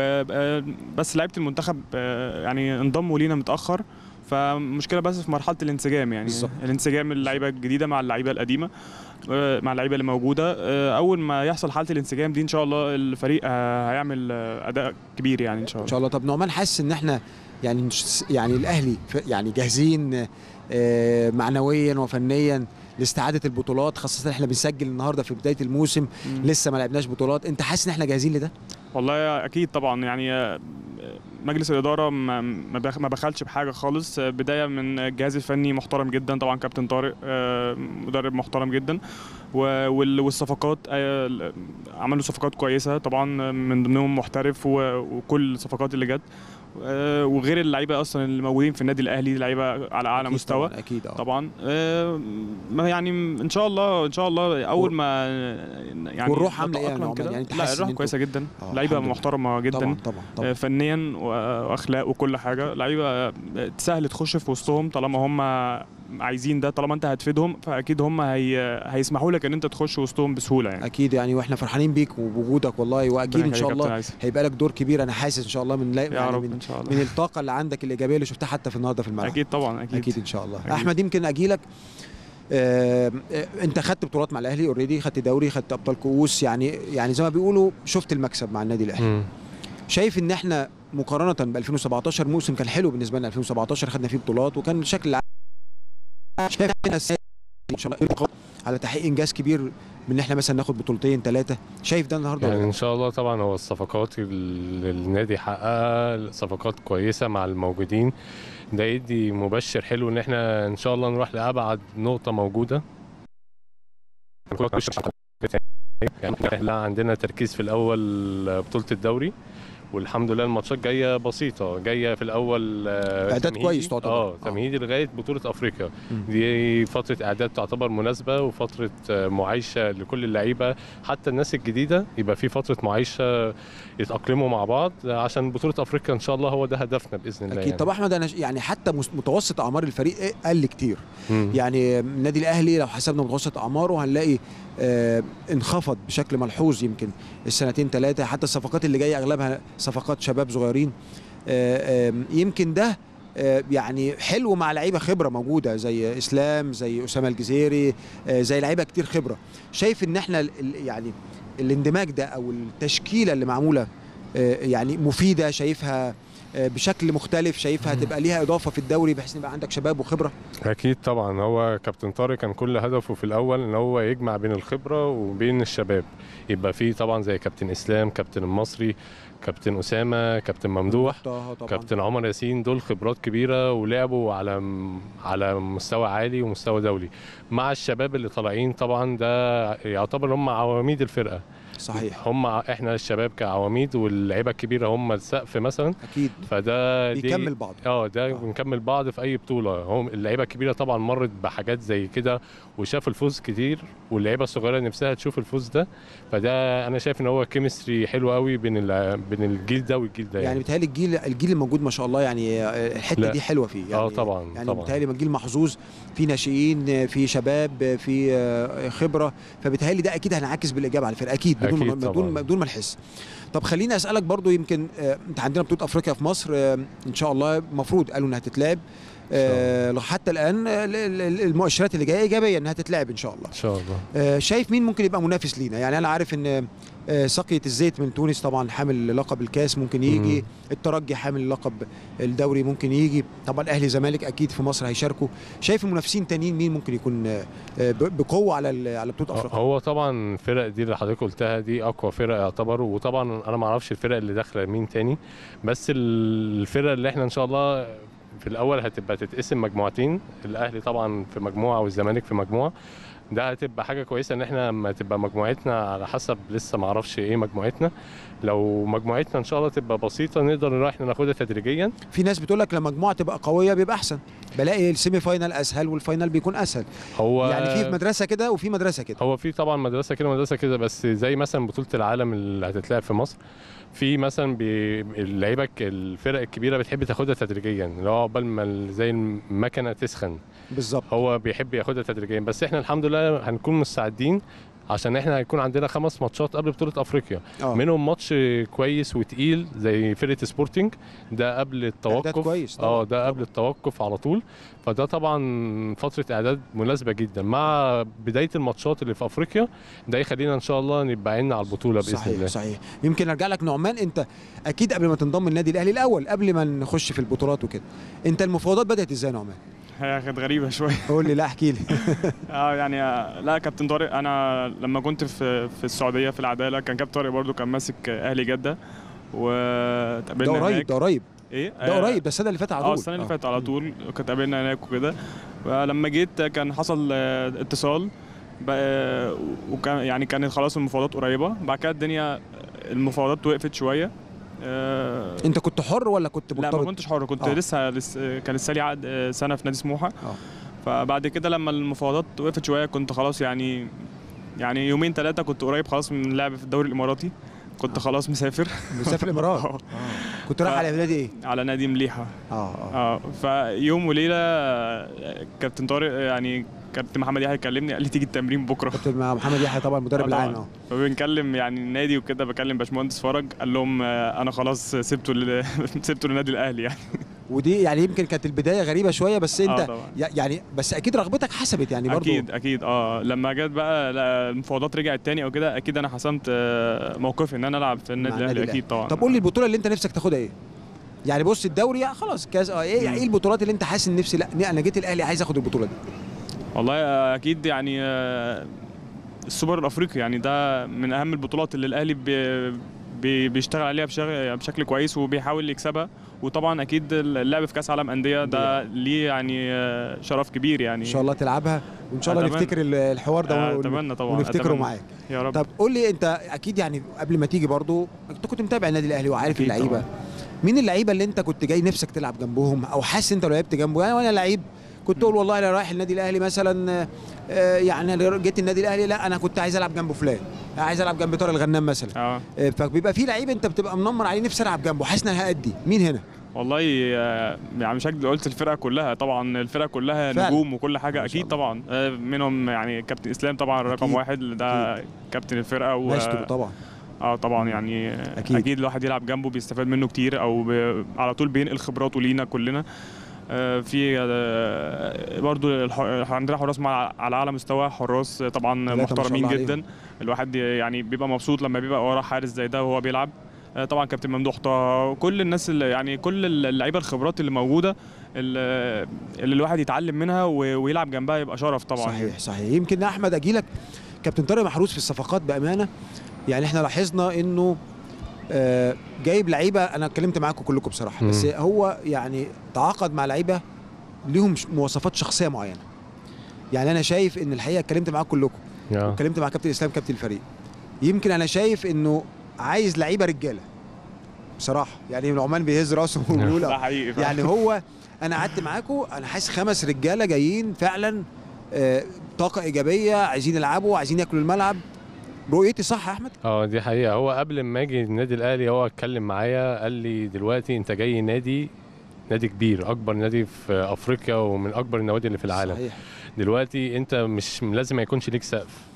و- بس لعيبه المنتخب آه، يعني انضموا لينا متاخر فمشكله بس في مرحله الانسجام يعني بالظبط. الانسجام اللعيبه الجديده مع اللعيبه القديمه آه، مع اللعيبه اللي موجوده آه، اول ما يحصل حاله الانسجام دي ان شاء الله الفريق آه، هيعمل آه، اداء كبير يعني ان شاء ان الله شاء الله طب نعمان حاسس ان احنا يعني مش- يعني الاهلي ف- يعني جاهزين آه، معنويا وفنيا لاستعاده البطولات خاصه احنا بنسجل النهارده في بدايه الموسم مم. لسه ما لعبناش بطولات انت حاسس ان احنا جاهزين لده والله اكيد طبعا يعني آه، مجلس الاداره ما ما بخ- ما بخلش بحاجه خالص آه، بدايه من الجهاز الفني محترم جدا طبعا كابتن طارق آه، مدرب محترم جدا و- وال- والصفقات آه، ال- عملوا صفقات كويسه طبعا من ضمنهم محترف و- وكل الصفقات اللي جت آه، وغير اللعيبه اصلا اللي موجودين في النادي الاهلي لعيبه على اعلى أكيد مستوى طبعا اكيد اه طبعا آه، ما يعني ان شاء الله ان شاء الله اول ما يعني والروح عاملة إيه يا نتأقلم نعمان؟ كده. يعني أنت لا حاسس إن الروح أنتوا- كويسه جدا آه، لعيبه الحمد لله. محترمه جدا طبعا طبعا طبعا آه، فنيا واخلاق وكل حاجه لعيبه آه، سهل تخش في وسطهم طالما هم عايزين ده طالما انت هتفيدهم فاكيد هم هي هيسمحوا لك ان انت تخش وسطهم بسهوله يعني اكيد يعني واحنا فرحانين بيك وبوجودك والله واكيد ربنا ان شاء يخليك يا كابتن الله عايز. هيبقى لك دور كبير انا حاسس ان شاء الله من لا يا يعني رب من, ان شاء الله من الطاقه اللي عندك الايجابيه اللي شفتها حتى في النهارده في الملعب اكيد طبعا اكيد, اكيد ان شاء الله أكيد. احمد يمكن اجي لك آه آه، انت خدت بطولات مع الاهلي اوريدي خدت دوري خدت ابطال كؤوس يعني يعني زي ما بيقولوا شفت المكسب مع النادي الاهلي مم. شايف ان احنا مقارنه ب 2017 موسم كان حلو بالنسبه لنا 2017 خدنا فيه بطولات وكان الشكل العام شايف إن السنة دي ان شاء الله على تحقيق انجاز كبير من ان احنا مثلا ناخد بطولتين ثلاثه شايف ده النهارده يعني ولا ان شاء الله طبعا هو الصفقات اللي النادي حققها صفقات كويسه مع الموجودين ده يدي مبشر حلو ان احنا ان شاء الله نروح لابعد نقطه موجوده يعني لا عندنا تركيز في الاول بطوله الدوري والحمد لله الماتشات جايه بسيطه جايه في الاول آه، إعداد تمهيدي. كويس تعتبر. اه آه. تمهيدي لغايه بطوله افريقيا مم. دي فتره اعداد تعتبر مناسبه وفتره آه، معايشه لكل اللعيبه حتى الناس الجديده يبقى في فتره معايشه يتاقلموا مع بعض عشان بطوله افريقيا ان شاء الله هو ده هدفنا باذن الله اكيد يعني. طب احمد انا ش- يعني حتى مس- متوسط اعمار الفريق إيه قل كتير مم. يعني النادي الاهلي لو حسبنا متوسط اعماره هنلاقي آه انخفض بشكل ملحوظ يمكن السنتين ثلاثه حتى الصفقات اللي جايه اغلبها صفقات شباب صغيرين آه آه يمكن ده آه يعني حلو مع لعيبه خبره موجوده زي اسلام زي اسامه الجزيري آه زي لعيبه كتير خبره شايف ان احنا ال- ال- يعني الاندماج ده او التشكيله اللي معموله آه يعني مفيده شايفها آه بشكل مختلف شايفها تبقى ليها اضافه في الدوري بحيث ان يبقى عندك شباب وخبره اكيد طبعا هو كابتن طارق كان كل هدفه في الاول ان هو يجمع بين الخبره وبين الشباب يبقى فيه طبعا زي كابتن اسلام كابتن المصري كابتن اسامه كابتن ممدوح طه طبعا كابتن عمر ياسين دول خبرات كبيره ولعبوا على على مستوى عالي ومستوى دولي مع الشباب اللي طالعين طبعا ده يعتبر هم عواميد الفرقه صحيح هم احنا الشباب كعواميد واللعيبه الكبيره هم السقف مثلا اكيد فده دي- بيكمل بعض اه ده آه. بنكمل بعض في اي بطوله هم اللعيبه الكبيره طبعا مرت بحاجات زي كده وشاف الفوز كتير واللعيبه الصغيره نفسها تشوف الفوز ده فده انا شايف ان هو كيمستري حلو قوي بين ال- بين الجيل ده والجيل ده يعني بيتهيألي الجيل الجيل الموجود ما شاء الله يعني آه، الحته لا. دي حلوه فيه يعني اه طبعا يعني طبعا بيتهيألي جيل محظوظ في ناشئين آه، في شباب آه، في آه، خبره فبيتهيألي ده اكيد هينعكس بالايجاب على الفرقه اكيد بدون أكيد ما بدون طبعاً. بدون ما نحس طب خليني اسالك برضو يمكن آه، انت عندنا بطوله افريقيا في مصر آه، ان شاء الله المفروض قالوا انها هتتلعب آه حتى الان آه، ال- ال- المؤشرات اللي جايه ايجابيه انها تتلعب ان شاء الله ان شاء الله آه، شايف مين ممكن يبقى منافس لينا يعني انا عارف ان آه، ساقية الزيت من تونس طبعا حامل لقب الكاس ممكن يجي مم. الترجي حامل لقب الدوري ممكن يجي طبعا اهلي زمالك اكيد في مصر هيشاركوا شايف المنافسين تانيين مين ممكن يكون آه، آه، ب- بقوه على ال- على بطوله افريقيا هو طبعا الفرق دي اللي حضرتك قلتها دي اقوى فرق يعتبروا وطبعا انا ما اعرفش الفرق اللي داخله مين تاني بس الفرق اللي احنا ان شاء الله في الاول هتبقى تتقسم مجموعتين الاهلي طبعا في مجموعه والزمالك في مجموعه ده هتبقى حاجه كويسه ان احنا لما تبقى مجموعتنا على حسب لسه ما اعرفش ايه مجموعتنا لو مجموعتنا ان شاء الله تبقى بسيطه نقدر نروح احنا ناخدها تدريجيا في ناس بتقول لك لما مجموعه تبقى قويه بيبقى احسن بلاقي السيمي فاينال اسهل والفاينال بيكون اسهل هو يعني في مدرسه كده وفي مدرسه كده هو في طبعا مدرسه كده ومدرسه كده بس زي مثلا بطوله العالم اللي هتتلعب في مصر في مثلا بي- اللعيبه ك- الفرق الكبيره بتحب تاخدها تدريجيا اللي هو قبل ما ال- زي المكنه تسخن بالظبط هو بيحب ياخدها تدريجيا بس احنا الحمد لله هنكون مستعدين عشان احنا هيكون عندنا خمس ماتشات قبل بطوله افريقيا اه منهم ماتش كويس وتقيل زي فرقه سبورتنج ده قبل التوقف كويس طبعاً، اه ده قبل طبعاً. التوقف على طول فده طبعا فتره اعداد مناسبه جدا مع بدايه الماتشات اللي في افريقيا ده يخلينا ان شاء الله نبقى عيننا على البطوله باذن صحيح الله صحيح يمكن ارجع لك نعمان انت اكيد قبل ما تنضم النادي الاهلي الاول قبل ما نخش في البطولات وكده انت المفاوضات بدات ازاي يا نعمان هي كانت غريبه شويه قول لي لا احكي لي اه يعني آه، لا كابتن طارق انا لما كنت في في السعوديه في العداله كان كابتن طارق برضو كان ماسك اهلي جده ده وتقابلنا قريب هناك ده قريب ايه ده آه، قريب ده السنه اللي فاتت على طول اه السنه اللي فاتت على طول كنت قابلنا هناك وكده فلما جيت كان حصل آه، اتصال بقى وكان يعني كانت خلاص المفاوضات قريبه بعد كده الدنيا المفاوضات وقفت شويه آه، انت كنت حر ولا كنت لا ما مرتبط كنتش حر كنت آه. آه. لسه, لسه كان لسه لي عقد آه، سنه في نادي سموحه آه. فبعد كده لما المفاوضات وقفت شويه كنت خلاص يعني يعني يومين ثلاثه كنت قريب خلاص من اللعب في الدوري الاماراتي كنت خلاص مسافر مسافر الامارات آه. كنت رايح ف- على نادي ايه على نادي مليحه اه اه اه فيوم وليله آه، كابتن طارق يعني كابتن محمد يحيى كلمني قال لي تيجي التمرين بكره كنت مع محمد يحيى طبعا المدرب آه العام طبعاً. اه فبنكلم يعني النادي وكده بكلم باشمهندس فرج قال لهم آه، انا خلاص سبته ل... سبته للنادي الاهلي يعني ودي يعني يمكن كانت البدايه غريبه شويه بس انت آه طبعاً. يع- يعني بس اكيد رغبتك حسبت يعني برضو اكيد اكيد اه لما جت بقى لا، المفاوضات رجعت تاني او كده اكيد انا حسمت آه، موقفي ان انا العب في النادي مع النادي الاهلي اكيد طبعا طب قول لي البطوله اللي انت نفسك تاخدها ايه يعني بص الدوري آه خلاص كاس اه ايه مم. ايه البطولات اللي انت حاسس ان نفسي لا انا جيت الاهلي عايز اخد البطوله دي والله آه، اكيد يعني آه، السوبر الافريقي يعني ده من اهم البطولات اللي الاهلي بي بي بيشتغل عليها بشغل بشكل كويس وبيحاول يكسبها وطبعا اكيد اللعب في كاس عالم انديه ده ليه يعني آه، شرف كبير يعني ان شاء الله تلعبها وان شاء الله أتمنى. نفتكر ال- الحوار ده آه، ون- اتمنى طبعا ونفتكره أتمنى. معاك يا رب طب قول لي انت اكيد يعني قبل ما تيجي برضو انت كنت متابع النادي الاهلي وعارف أكيد اللعيبه طبعاً. مين اللعيبه اللي انت كنت جاي نفسك تلعب جنبهم او حاسس انت لو لعبت جنبه يعني وانا لعيب كنت اقول والله انا رايح النادي الاهلي مثلا آه، يعني أنا جيت النادي الاهلي لا انا كنت عايز العب جنب فلان عايز العب جنب طارق الغنام مثلا اه آه، فبيبقى في لعيب انت بتبقى منمر عليه نفسي العب جنبه حاسس ان انا هادي مين هنا والله آه، يعني مش هكدب قلت الفرقه كلها طبعا الفرقه كلها فعلا. نجوم وكل حاجه ما شاء اكيد الله. طبعا آه، منهم يعني كابتن اسلام طبعا رقم أكيد. واحد ده كابتن الفرقه و مايسترو طبعا اه طبعا يعني أكيد. اكيد, أكيد الواحد يلعب جنبه بيستفاد منه كتير او ب... على طول بينقل خبراته لينا كلنا آه، في آه، برضو الح... عندنا حراس مع... على اعلى مستوى حراس طبعا ثلاثة ما شاء محترمين الله جدا الواحد يعني بيبقى مبسوط لما بيبقى ورا حارس زي ده وهو بيلعب آه، طبعا كابتن ممدوح طه كل الناس اللي يعني كل اللعيبه الخبرات اللي موجوده اللي اللي الواحد يتعلم منها و... ويلعب جنبها يبقى شرف طبعا صحيح صحيح يمكن يا احمد اجي لك كابتن طارق محروس في الصفقات بامانه يعني احنا لاحظنا انه آه، جايب لعيبه انا اتكلمت معاكم كلكم بصراحه بس مم. هو يعني تعاقد مع لعيبه ليهم ش- مواصفات شخصيه معينه يعني انا شايف ان الحقيقه اتكلمت معاكم كلكم آه. واتكلمت مع كابتن اسلام كابتن الفريق يمكن انا شايف انه عايز لعيبه رجاله بصراحه يعني العمان بيهز راسه وبيقول ده حقيقي فعلا. يعني هو انا قعدت معاكم انا حاسس خمس رجاله جايين فعلا آه، طاقه ايجابيه عايزين يلعبوا عايزين ياكلوا الملعب رؤيتي صح يا احمد اه دي حقيقة هو قبل ما اجي النادي الاهلي هو اتكلم معايا قال لي دلوقتي انت جاي نادي نادي كبير اكبر نادي في افريقيا ومن اكبر النوادي اللي في العالم صحيح دلوقتي انت مش لازم ما يكونش ليك سقف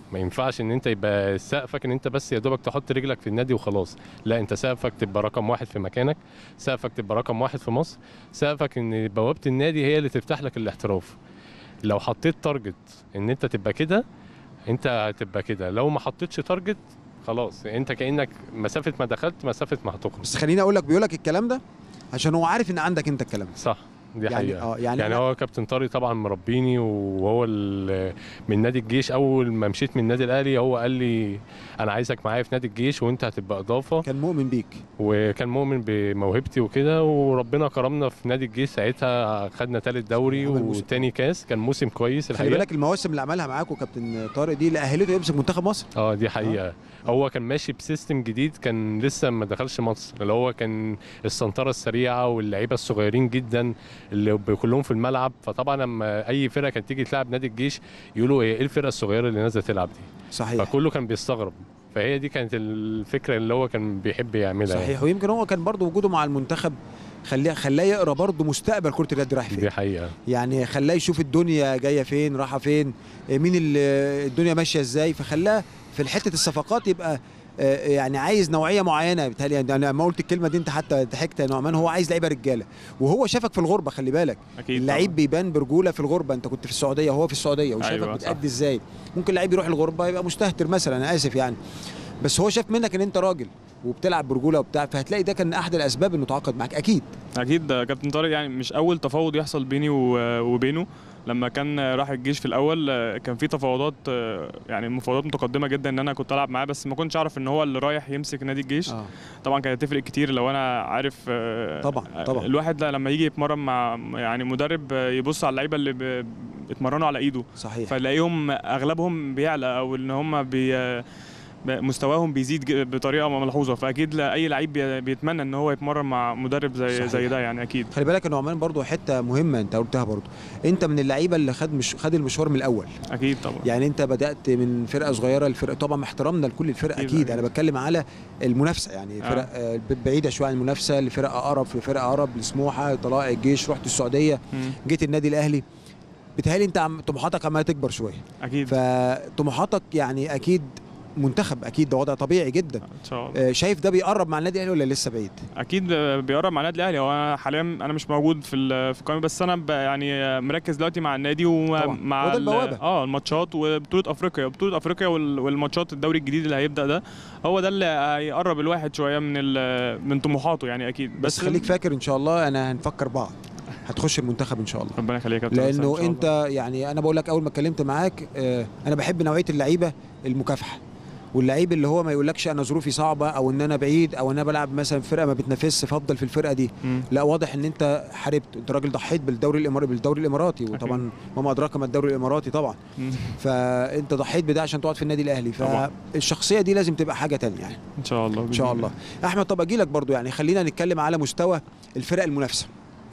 ما ينفعش ان انت يبقى سقفك ان انت بس يا دوبك تحط رجلك في النادي وخلاص لا انت سقفك تبقى رقم واحد في مكانك سقفك تبقى رقم واحد في مصر سقفك ان بوابه النادي هي اللي تفتح لك الاحتراف لو حطيت تارجت ان انت تبقى كده انت هتبقى كده لو ما حطيتش تارجت خلاص انت كانك مسافه ما دخلت مسافه ما هتخرج بس خليني اقول لك بيقول لك الكلام ده عشان هو عارف ان عندك انت الكلام ده صح دي يعني حقيقه اه يعني, يعني أنا- هو كابتن طارق طبعا مربيني وهو ال- من نادي الجيش اول ما مشيت من النادي الاهلي هو قال لي انا عايزك معايا في نادي الجيش وانت هتبقى اضافه كان مؤمن بيك وكان مؤمن بموهبتي وكده وربنا كرمنا في نادي الجيش ساعتها خدنا تالت دوري عمل موسم. وتاني كاس كان موسم كويس خلي الحقيقه بالك المواسم اللي عملها معاك وكابتن طارق دي اللي اهلته يمسك منتخب مصر اه دي حقيقه هو كان ماشي بسيستم جديد كان لسه ما دخلش مصر اللي هو كان السنتره السريعه واللعيبه الصغيرين جدا اللي ب- كلهم في الملعب فطبعا لما اي فرقه كانت تيجي تلعب نادي الجيش يقولوا ايه الفرقه الصغيره اللي نازله تلعب دي صحيح فكله كان بيستغرب فهي دي كانت الفكره اللي هو كان بيحب يعملها يعني. صحيح ويمكن هو كان برضه وجوده مع المنتخب خلاه خلاه يقرا برضه مستقبل كره اليد رايح فين دي حقيقه يعني خلاه يشوف الدنيا جايه فين رايحه فين آه، مين ال- الدنيا ماشيه ازاي فخلاه في حته الصفقات يبقى آه، يعني عايز نوعيه معينه بتهيألي يعني انا لما قلت الكلمه دي انت حتى ضحكت يا نعمان هو عايز لعيبه رجاله وهو شافك في الغربه خلي بالك اكيد اللعيب بيبان برجوله في الغربه انت كنت في السعوديه وهو في السعوديه وشافك أيوة، أيوة صح. بتأدي ازاي ممكن لعيب يروح الغربه يبقى مستهتر مثلا انا اسف يعني بس هو شاف منك ان انت راجل وبتلعب برجوله وبتاع فهتلاقي ده كان احد الاسباب انه تعاقد معاك اكيد اكيد ده كابتن طارق يعني مش اول تفاوض يحصل بيني و- وبينه لما كان راح الجيش في الاول آه، كان في تفاوضات آه، يعني مفاوضات متقدمه جدا ان انا كنت العب معاه بس ما كنتش اعرف ان هو اللي رايح يمسك نادي الجيش اه طبعا كانت هتفرق كتير لو انا عارف آه، طبعا، طبعا. الواحد لا- لما يجي يتمرن مع يعني مدرب آه، يبص على اللعيبه اللي ب- بيتمرنوا على ايده صحيح فلاقيهم اغلبهم بيعلى او ان هم بي مستواهم بيزيد ج- بطريقه ملحوظه فاكيد لا اي لعيب بي- بيتمنى ان هو يتمرن مع مدرب زي صحيح. زي ده يعني اكيد خلي بالك يا نعمان برضو حته مهمه انت قلتها برضو انت من اللعيبه اللي خد مش خد المشوار من الاول اكيد طبعا يعني انت بدات من فرقه صغيره لفرقه طبعا مع احترامنا لكل الفرق أكيد، اكيد, أكيد. انا بتكلم على المنافسه يعني آه. فرق آه. ب- بعيده شويه عن المنافسه لفرق اقرب في فرقه اقرب لسموحه طلائع الجيش رحت السعوديه مم. جيت النادي الاهلي بتهيألي انت عم طموحاتك عماله تكبر شويه اكيد فطموحاتك يعني اكيد منتخب اكيد ده وضع طبيعي جدا ان شاء الله آه، شايف ده بيقرب مع النادي الاهلي ولا لسه بعيد اكيد بيقرب مع النادي الاهلي هو انا حاليا انا مش موجود في ال- في القائمه بس انا ب- يعني مركز دلوقتي مع النادي طبعاً. ومع وده ال- البوابة. اه الماتشات وبطوله افريقيا بطوله افريقيا وال- والماتشات الدوري الجديد اللي هيبدا ده هو ده اللي هيقرب الواحد شويه من ال- من طموحاته يعني اكيد بس, بس خليك فاكر ان شاء الله انا هنفكر بعض هتخش المنتخب ان شاء الله ربنا يخليك يا كابتن حسام إن لانه شاء الله. انت يعني انا بقول لك اول ما اتكلمت معاك آه، انا بحب نوعيه اللعيبه المكافحه واللعيب اللي هو ما يقولكش انا ظروفي صعبه او ان انا بعيد او ان انا بلعب مثلا في فرقه ما بتنافسش فافضل في الفرقه دي مم. لا واضح ان انت حاربت انت راجل ضحيت بالدوري الاماراتي بالدوري الاماراتي وطبعا وما ادراك ما الدوري الاماراتي طبعا مم. فانت ضحيت بده عشان تقعد في النادي الاهلي طبعا. فالشخصيه دي لازم تبقى حاجه تانية يعني ان شاء الله ان شاء الله احمد طب اجي لك برضو يعني خلينا نتكلم على مستوى الفرق المنافسه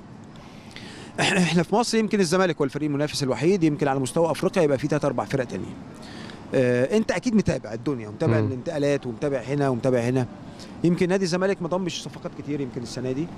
احنا احنا في مصر يمكن الزمالك هو الفريق المنافس الوحيد يمكن على مستوى افريقيا يبقى فيه ثلاث اربع فرق تانيين اه انت اكيد متابع الدنيا ومتابع مم. الانتقالات ومتابع هنا ومتابع هنا يمكن نادي الزمالك ما ضمش صفقات كتير يمكن السنه دي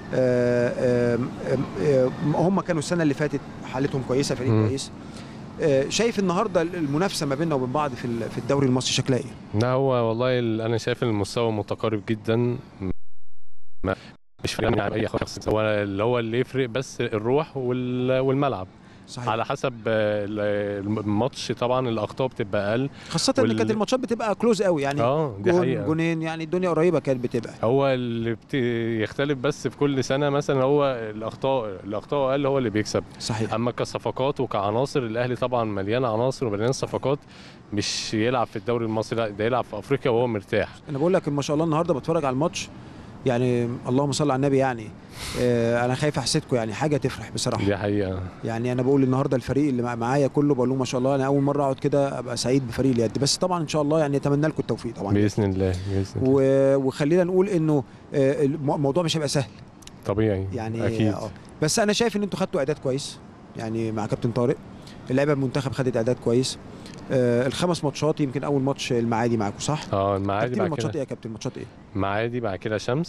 آه، آم، آم، آم، هم كانوا السنه اللي فاتت حالتهم كويسه فريق مم. كويس آه، شايف النهارده المنافسه ما بيننا وبين بعض في ال- في الدوري المصري شكلها ايه؟ لا هو والله ال- انا شايف ان المستوى متقارب جدا ما مش فارق يعني اي شخص هو اللي هو اللي يفرق بس الروح وال- والملعب صحيح على حسب آه، ال- الماتش طبعا الاخطاء بتبقى اقل خاصه ان وال- كانت الماتشات بتبقى كلوز قوي يعني اه دي جون حقيقه جونين يعني الدنيا قريبه كانت بتبقى هو اللي بت... يختلف بس في كل سنه مثلا هو الاخطاء الاخطاء اقل هو اللي بيكسب صحيح اما كصفقات وكعناصر الاهلي طبعا مليان عناصر ومليان صفقات مش يلعب في الدوري المصري لا ده يلعب في افريقيا وهو مرتاح انا بقول لك ما شاء الله النهارده بتفرج على الماتش يعني اللهم صل على النبي يعني آه انا خايف احسدكم يعني حاجه تفرح بصراحه دي حقيقه يعني انا بقول النهارده الفريق اللي مع- معايا كله بقول لهم ما شاء الله انا اول مره اقعد كده ابقى سعيد بفريق اليد بس طبعا ان شاء الله يعني اتمنى لكم التوفيق طبعا باذن الله باذن الله و- وخلينا نقول انه آه، الم- الموضوع مش هيبقى سهل طبيعي يعني اكيد آه. بس انا شايف ان انتوا خدتوا اعداد كويس يعني مع كابتن طارق اللعيبه المنتخب خدت اعداد كويس آه الخمس ماتشات يمكن اول ماتش المعادي معاكم صح؟ اه المعادي ترتيب بعد الماتشات كده ايه يا كابتن الماتشات ايه؟ معادي بعد كده شمس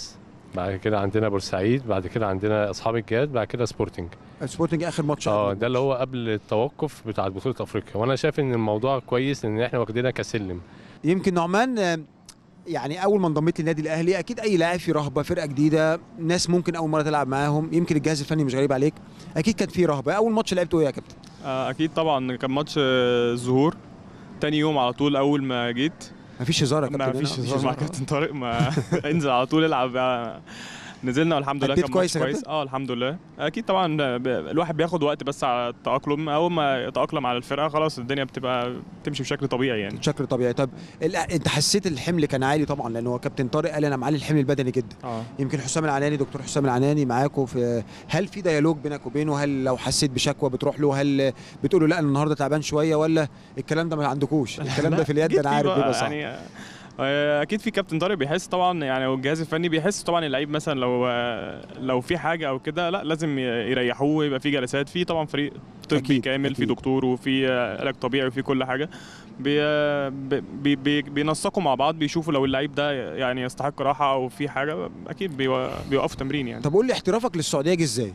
بعد كده عندنا بورسعيد بعد كده عندنا اصحاب الجهاد بعد كده سبورتنج سبورتنج اخر ماتش اه ده اللي هو قبل التوقف بتاع بطوله افريقيا وانا شايف ان الموضوع كويس ان احنا واخدينها كسلم يمكن نعمان آه، يعني اول ما انضميت للنادي الاهلي اكيد اي لاعب في رهبه فرقه جديده ناس ممكن اول مره تلعب معاهم يمكن الجهاز الفني مش غريب عليك اكيد كان في رهبه اول ماتش لعبته ايه يا كابتن آه، اكيد طبعا كان ماتش آه، ظهور تاني يوم على طول اول ما جيت مفيش هزار يا كابتن ما هنا، فيش مفيش هزار مع كابتن طارق ما انزل على طول العب آه، نزلنا والحمد لله أديت كان كويس ماتش يا كويس اه الحمد لله اكيد طبعا آه، ب- الواحد بياخد وقت بس على التاقلم اول ما يتاقلم على الفرقه خلاص الدنيا بتبقى بتمشي بشكل طبيعي يعني بشكل طبيعي طب ال- انت حسيت الحمل كان عالي طبعا لان هو كابتن طارق قال انا معالي الحمل البدني جدا اه يمكن حسام العناني دكتور حسام العناني معاكم في هل في ديالوج بينك وبينه هل لو حسيت بشكوى بتروح له هل بتقول له لا أنا النهارده تعبان شويه ولا الكلام ده ما عندكوش الكلام ده لا، في اليد أكيد انا في عارف بقى بيبقى صعب يعني آه، اكيد في كابتن طارق بيحس طبعا يعني والجهاز الفني بيحس طبعا اللعيب مثلا لو آه، لو في حاجه او كده لا لازم ي- يريحوه ويبقى في جلسات في طبعا فريق طبي أكيد، كامل في أكيد. دكتور وفي آه، علاج طبيعي وفي كل حاجه بي بي بي بينسقوا مع بعض بيشوفوا لو اللعيب ده يعني يستحق راحه او في حاجه اكيد بيو- بيوقفوا تمرين يعني طب قول لي احترافك للسعوديه جه ازاي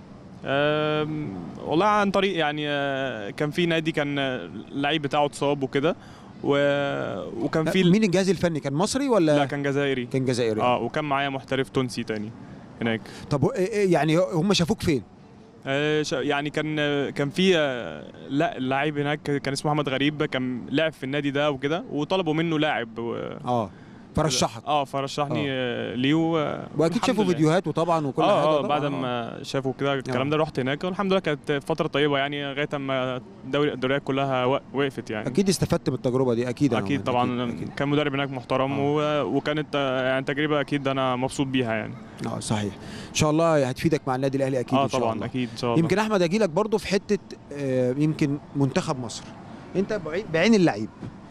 آم، والله عن طريق يعني آه، كان في نادي كان آه، اللعيب بتاعه اتصاب وكده و- وكان في مين الجهاز الفني كان مصري ولا لا كان جزائري كان جزائري اه وكان معايا محترف تونسي تاني هناك طب إيه- إيه يعني هم شافوك فين آه شا- يعني كان آه، كان في آه، لا اللاعب هناك كان اسمه محمد غريب كان لعب في النادي ده وكده وطلبوا منه لاعب و- اه فرشحك اه فرشحني آه. ليه و- واكيد والحمد شافوا لله. فيديوهات وطبعا وكل حاجه اه اه طبعاً. بعد ما شافوا كده الكلام ده رحت هناك والحمد لله كانت فتره طيبه يعني لغايه اما الدوري الدوريات كلها وق- وقفت يعني اكيد استفدت من التجربه دي اكيد يا اكيد نعمان، طبعا أكيد. أكيد. كان مدرب هناك محترم و... وكانت آه، يعني تجربه اكيد انا مبسوط بيها يعني اه صحيح ان شاء الله هتفيدك مع النادي الاهلي اكيد اه ان شاء طبعا الله اكيد ان شاء الله يمكن احمد اجي لك برضه في حته آه، يمكن منتخب مصر انت بعي- بعين اللعيب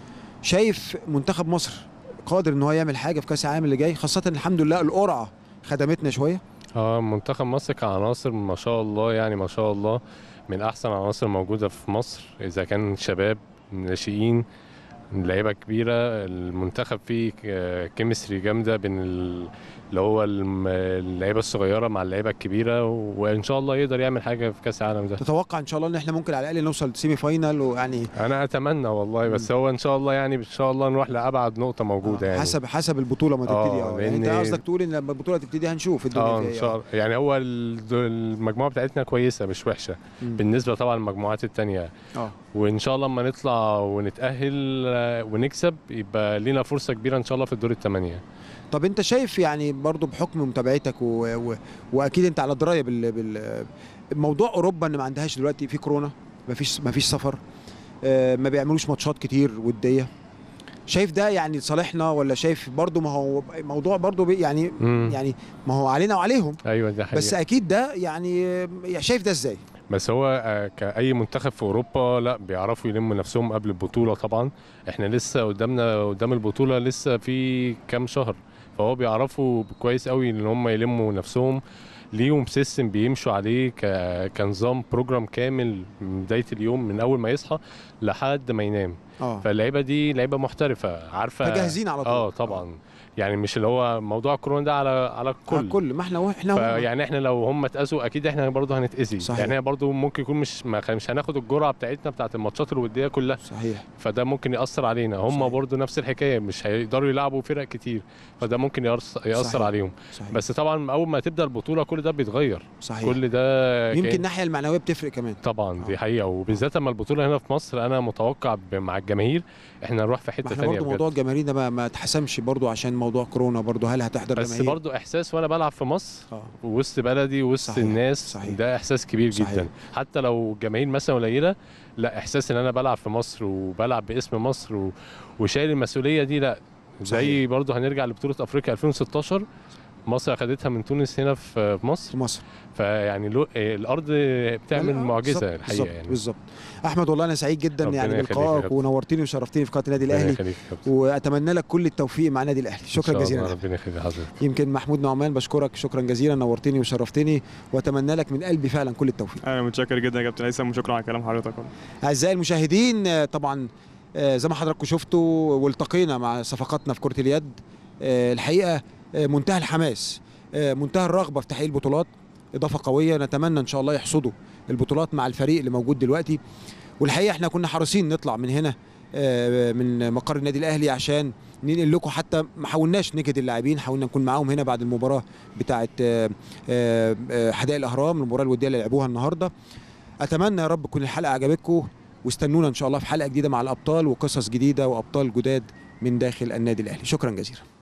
شايف منتخب مصر قادر ان هو يعمل حاجه في كاس العالم اللي جاي خاصه الحمد لله القرعه خدمتنا شويه اه منتخب مصر كعناصر ما شاء الله يعني ما شاء الله من احسن عناصر موجوده في مصر اذا كان شباب ناشئين لعيبه كبيره المنتخب فيه كيمستري جامده بين ال- اللي هو الم- اللعيبه الصغيره مع اللعيبه الكبيره وان شاء الله يقدر يعمل حاجه في كاس العالم ده تتوقع ان شاء الله ان احنا ممكن على الاقل نوصل سيمي فاينال ويعني انا اتمنى والله بس هو ان شاء الله يعني ان شاء الله نروح لابعد نقطه موجوده يعني حسب حسب البطوله ما آه، تبتدي اه يعني انت لأن- قصدك تقول ان لما البطوله تبتدي هنشوف الدنيا اه فيها ان إيه. شاء الله يعني هو ال- المجموعه بتاعتنا كويسه مش وحشه مم. بالنسبه طبعا للمجموعات التانية اه وان شاء الله لما نطلع ونتاهل آه، ونكسب يبقى لينا فرصه كبيره ان شاء الله في الدور الثمانيه طب انت شايف يعني برضو بحكم متابعتك و... و... واكيد انت على درايه بال... بال... موضوع اوروبا ان ما عندهاش دلوقتي في كورونا ما فيش ما فيش سفر آه، ما بيعملوش ماتشات كتير وديه شايف ده يعني لصالحنا ولا شايف برضو ما هو موضوع برضو بي يعني مم. يعني ما هو علينا وعليهم ايوه ده حقيقة بس اكيد ده يعني آه، شايف ده ازاي بس هو آه، كأي منتخب في أوروبا لا بيعرفوا يلموا نفسهم قبل البطولة طبعا احنا لسه قدامنا قدام البطولة لسه في كام شهر فهو بيعرفوا كويس قوي ان هم يلموا نفسهم ليهم سيستم بيمشوا عليه ك- كنظام بروجرام كامل من بداية اليوم من أول ما يصحى لحد ما ينام اه فاللعيبة دي لعيبة محترفة عارفة فجاهزين على طول اه طبعا يعني مش اللي هو موضوع كورونا ده على على الكل كل كل ما احنا احنا هم. فيعني احنا لو هم اتأذوا اكيد احنا برضه هنتأذي صحيح. يعني احنا برضه ممكن يكون مش ما مش هناخد الجرعه بتاعتنا بتاعت الماتشات الوديه كلها صحيح فده ممكن يأثر علينا هم صحيح. برضه نفس الحكايه مش هيقدروا يلعبوا فرق كتير فده ممكن يأثر, يأثر صحيح. عليهم صحيح بس طبعا اول ما تبدا البطوله كل ده بيتغير صحيح كل ده يمكن كان- الناحيه المعنويه بتفرق كمان طبعا آه. دي حقيقه وبالذات لما البطوله هنا في مصر انا متوقع ب- مع الجماهير احنا نروح في ما حته احنا ثانيه برضو موضوع بجد الجماهير ده ما, ما اتحسمش برضو عشان موضوع كورونا برضو هل هتحضر بس جماهير برضه احساس وانا بلعب في مصر اه وسط بلدي وسط صحيح، الناس صحيح. ده احساس كبير صحيح. جدا حتى لو الجماهير مثلا قليله لا احساس ان انا بلعب في مصر وبلعب باسم مصر و... وشايل المسؤوليه دي لا زي صحيح. برضه هنرجع لبطوله افريقيا 2016 مصر اخدتها من تونس هنا في في مصر في مصر فيعني لو... إيه، الارض بتعمل آه، معجزه بالظبط، الحقيقه بالظبط، يعني بالظبط احمد والله انا سعيد جدا ربنا يعني يخليك يا بلقائك كابتن. ونورتني وشرفتني في قناه النادي ربنا الاهلي يخليك يا كابتن. واتمنى لك كل التوفيق مع النادي الاهلي إن شكرا شاء جزيلا الله، لك. ربنا يخليك حضرتك يمكن محمود نعمان بشكرك شكرا جزيلا نورتني وشرفتني واتمنى لك من قلبي فعلا كل التوفيق انا متشكر جدا يا كابتن هيثم وشكرا على كلام حضرتك اعزائي المشاهدين آه، طبعا آه، زي ما حضراتكم شفتوا والتقينا مع صفقاتنا في كره اليد آه، الحقيقه آه، منتهى الحماس آه، منتهى الرغبه في تحقيق البطولات اضافه قويه نتمنى ان شاء الله يحصدوا البطولات مع الفريق اللي موجود دلوقتي والحقيقه احنا كنا حريصين نطلع من هنا آه، من مقر النادي الاهلي عشان ننقل لكم حتى ما حاولناش نجد اللاعبين حاولنا نكون معاهم هنا بعد المباراه بتاعه آه، آه، آه، حدائق الاهرام المباراه الوديه اللي لعبوها النهارده اتمنى يا رب تكون الحلقه عجبتكم واستنونا ان شاء الله في حلقه جديده مع الابطال وقصص جديده وابطال جداد من داخل النادي الاهلي شكرا جزيلا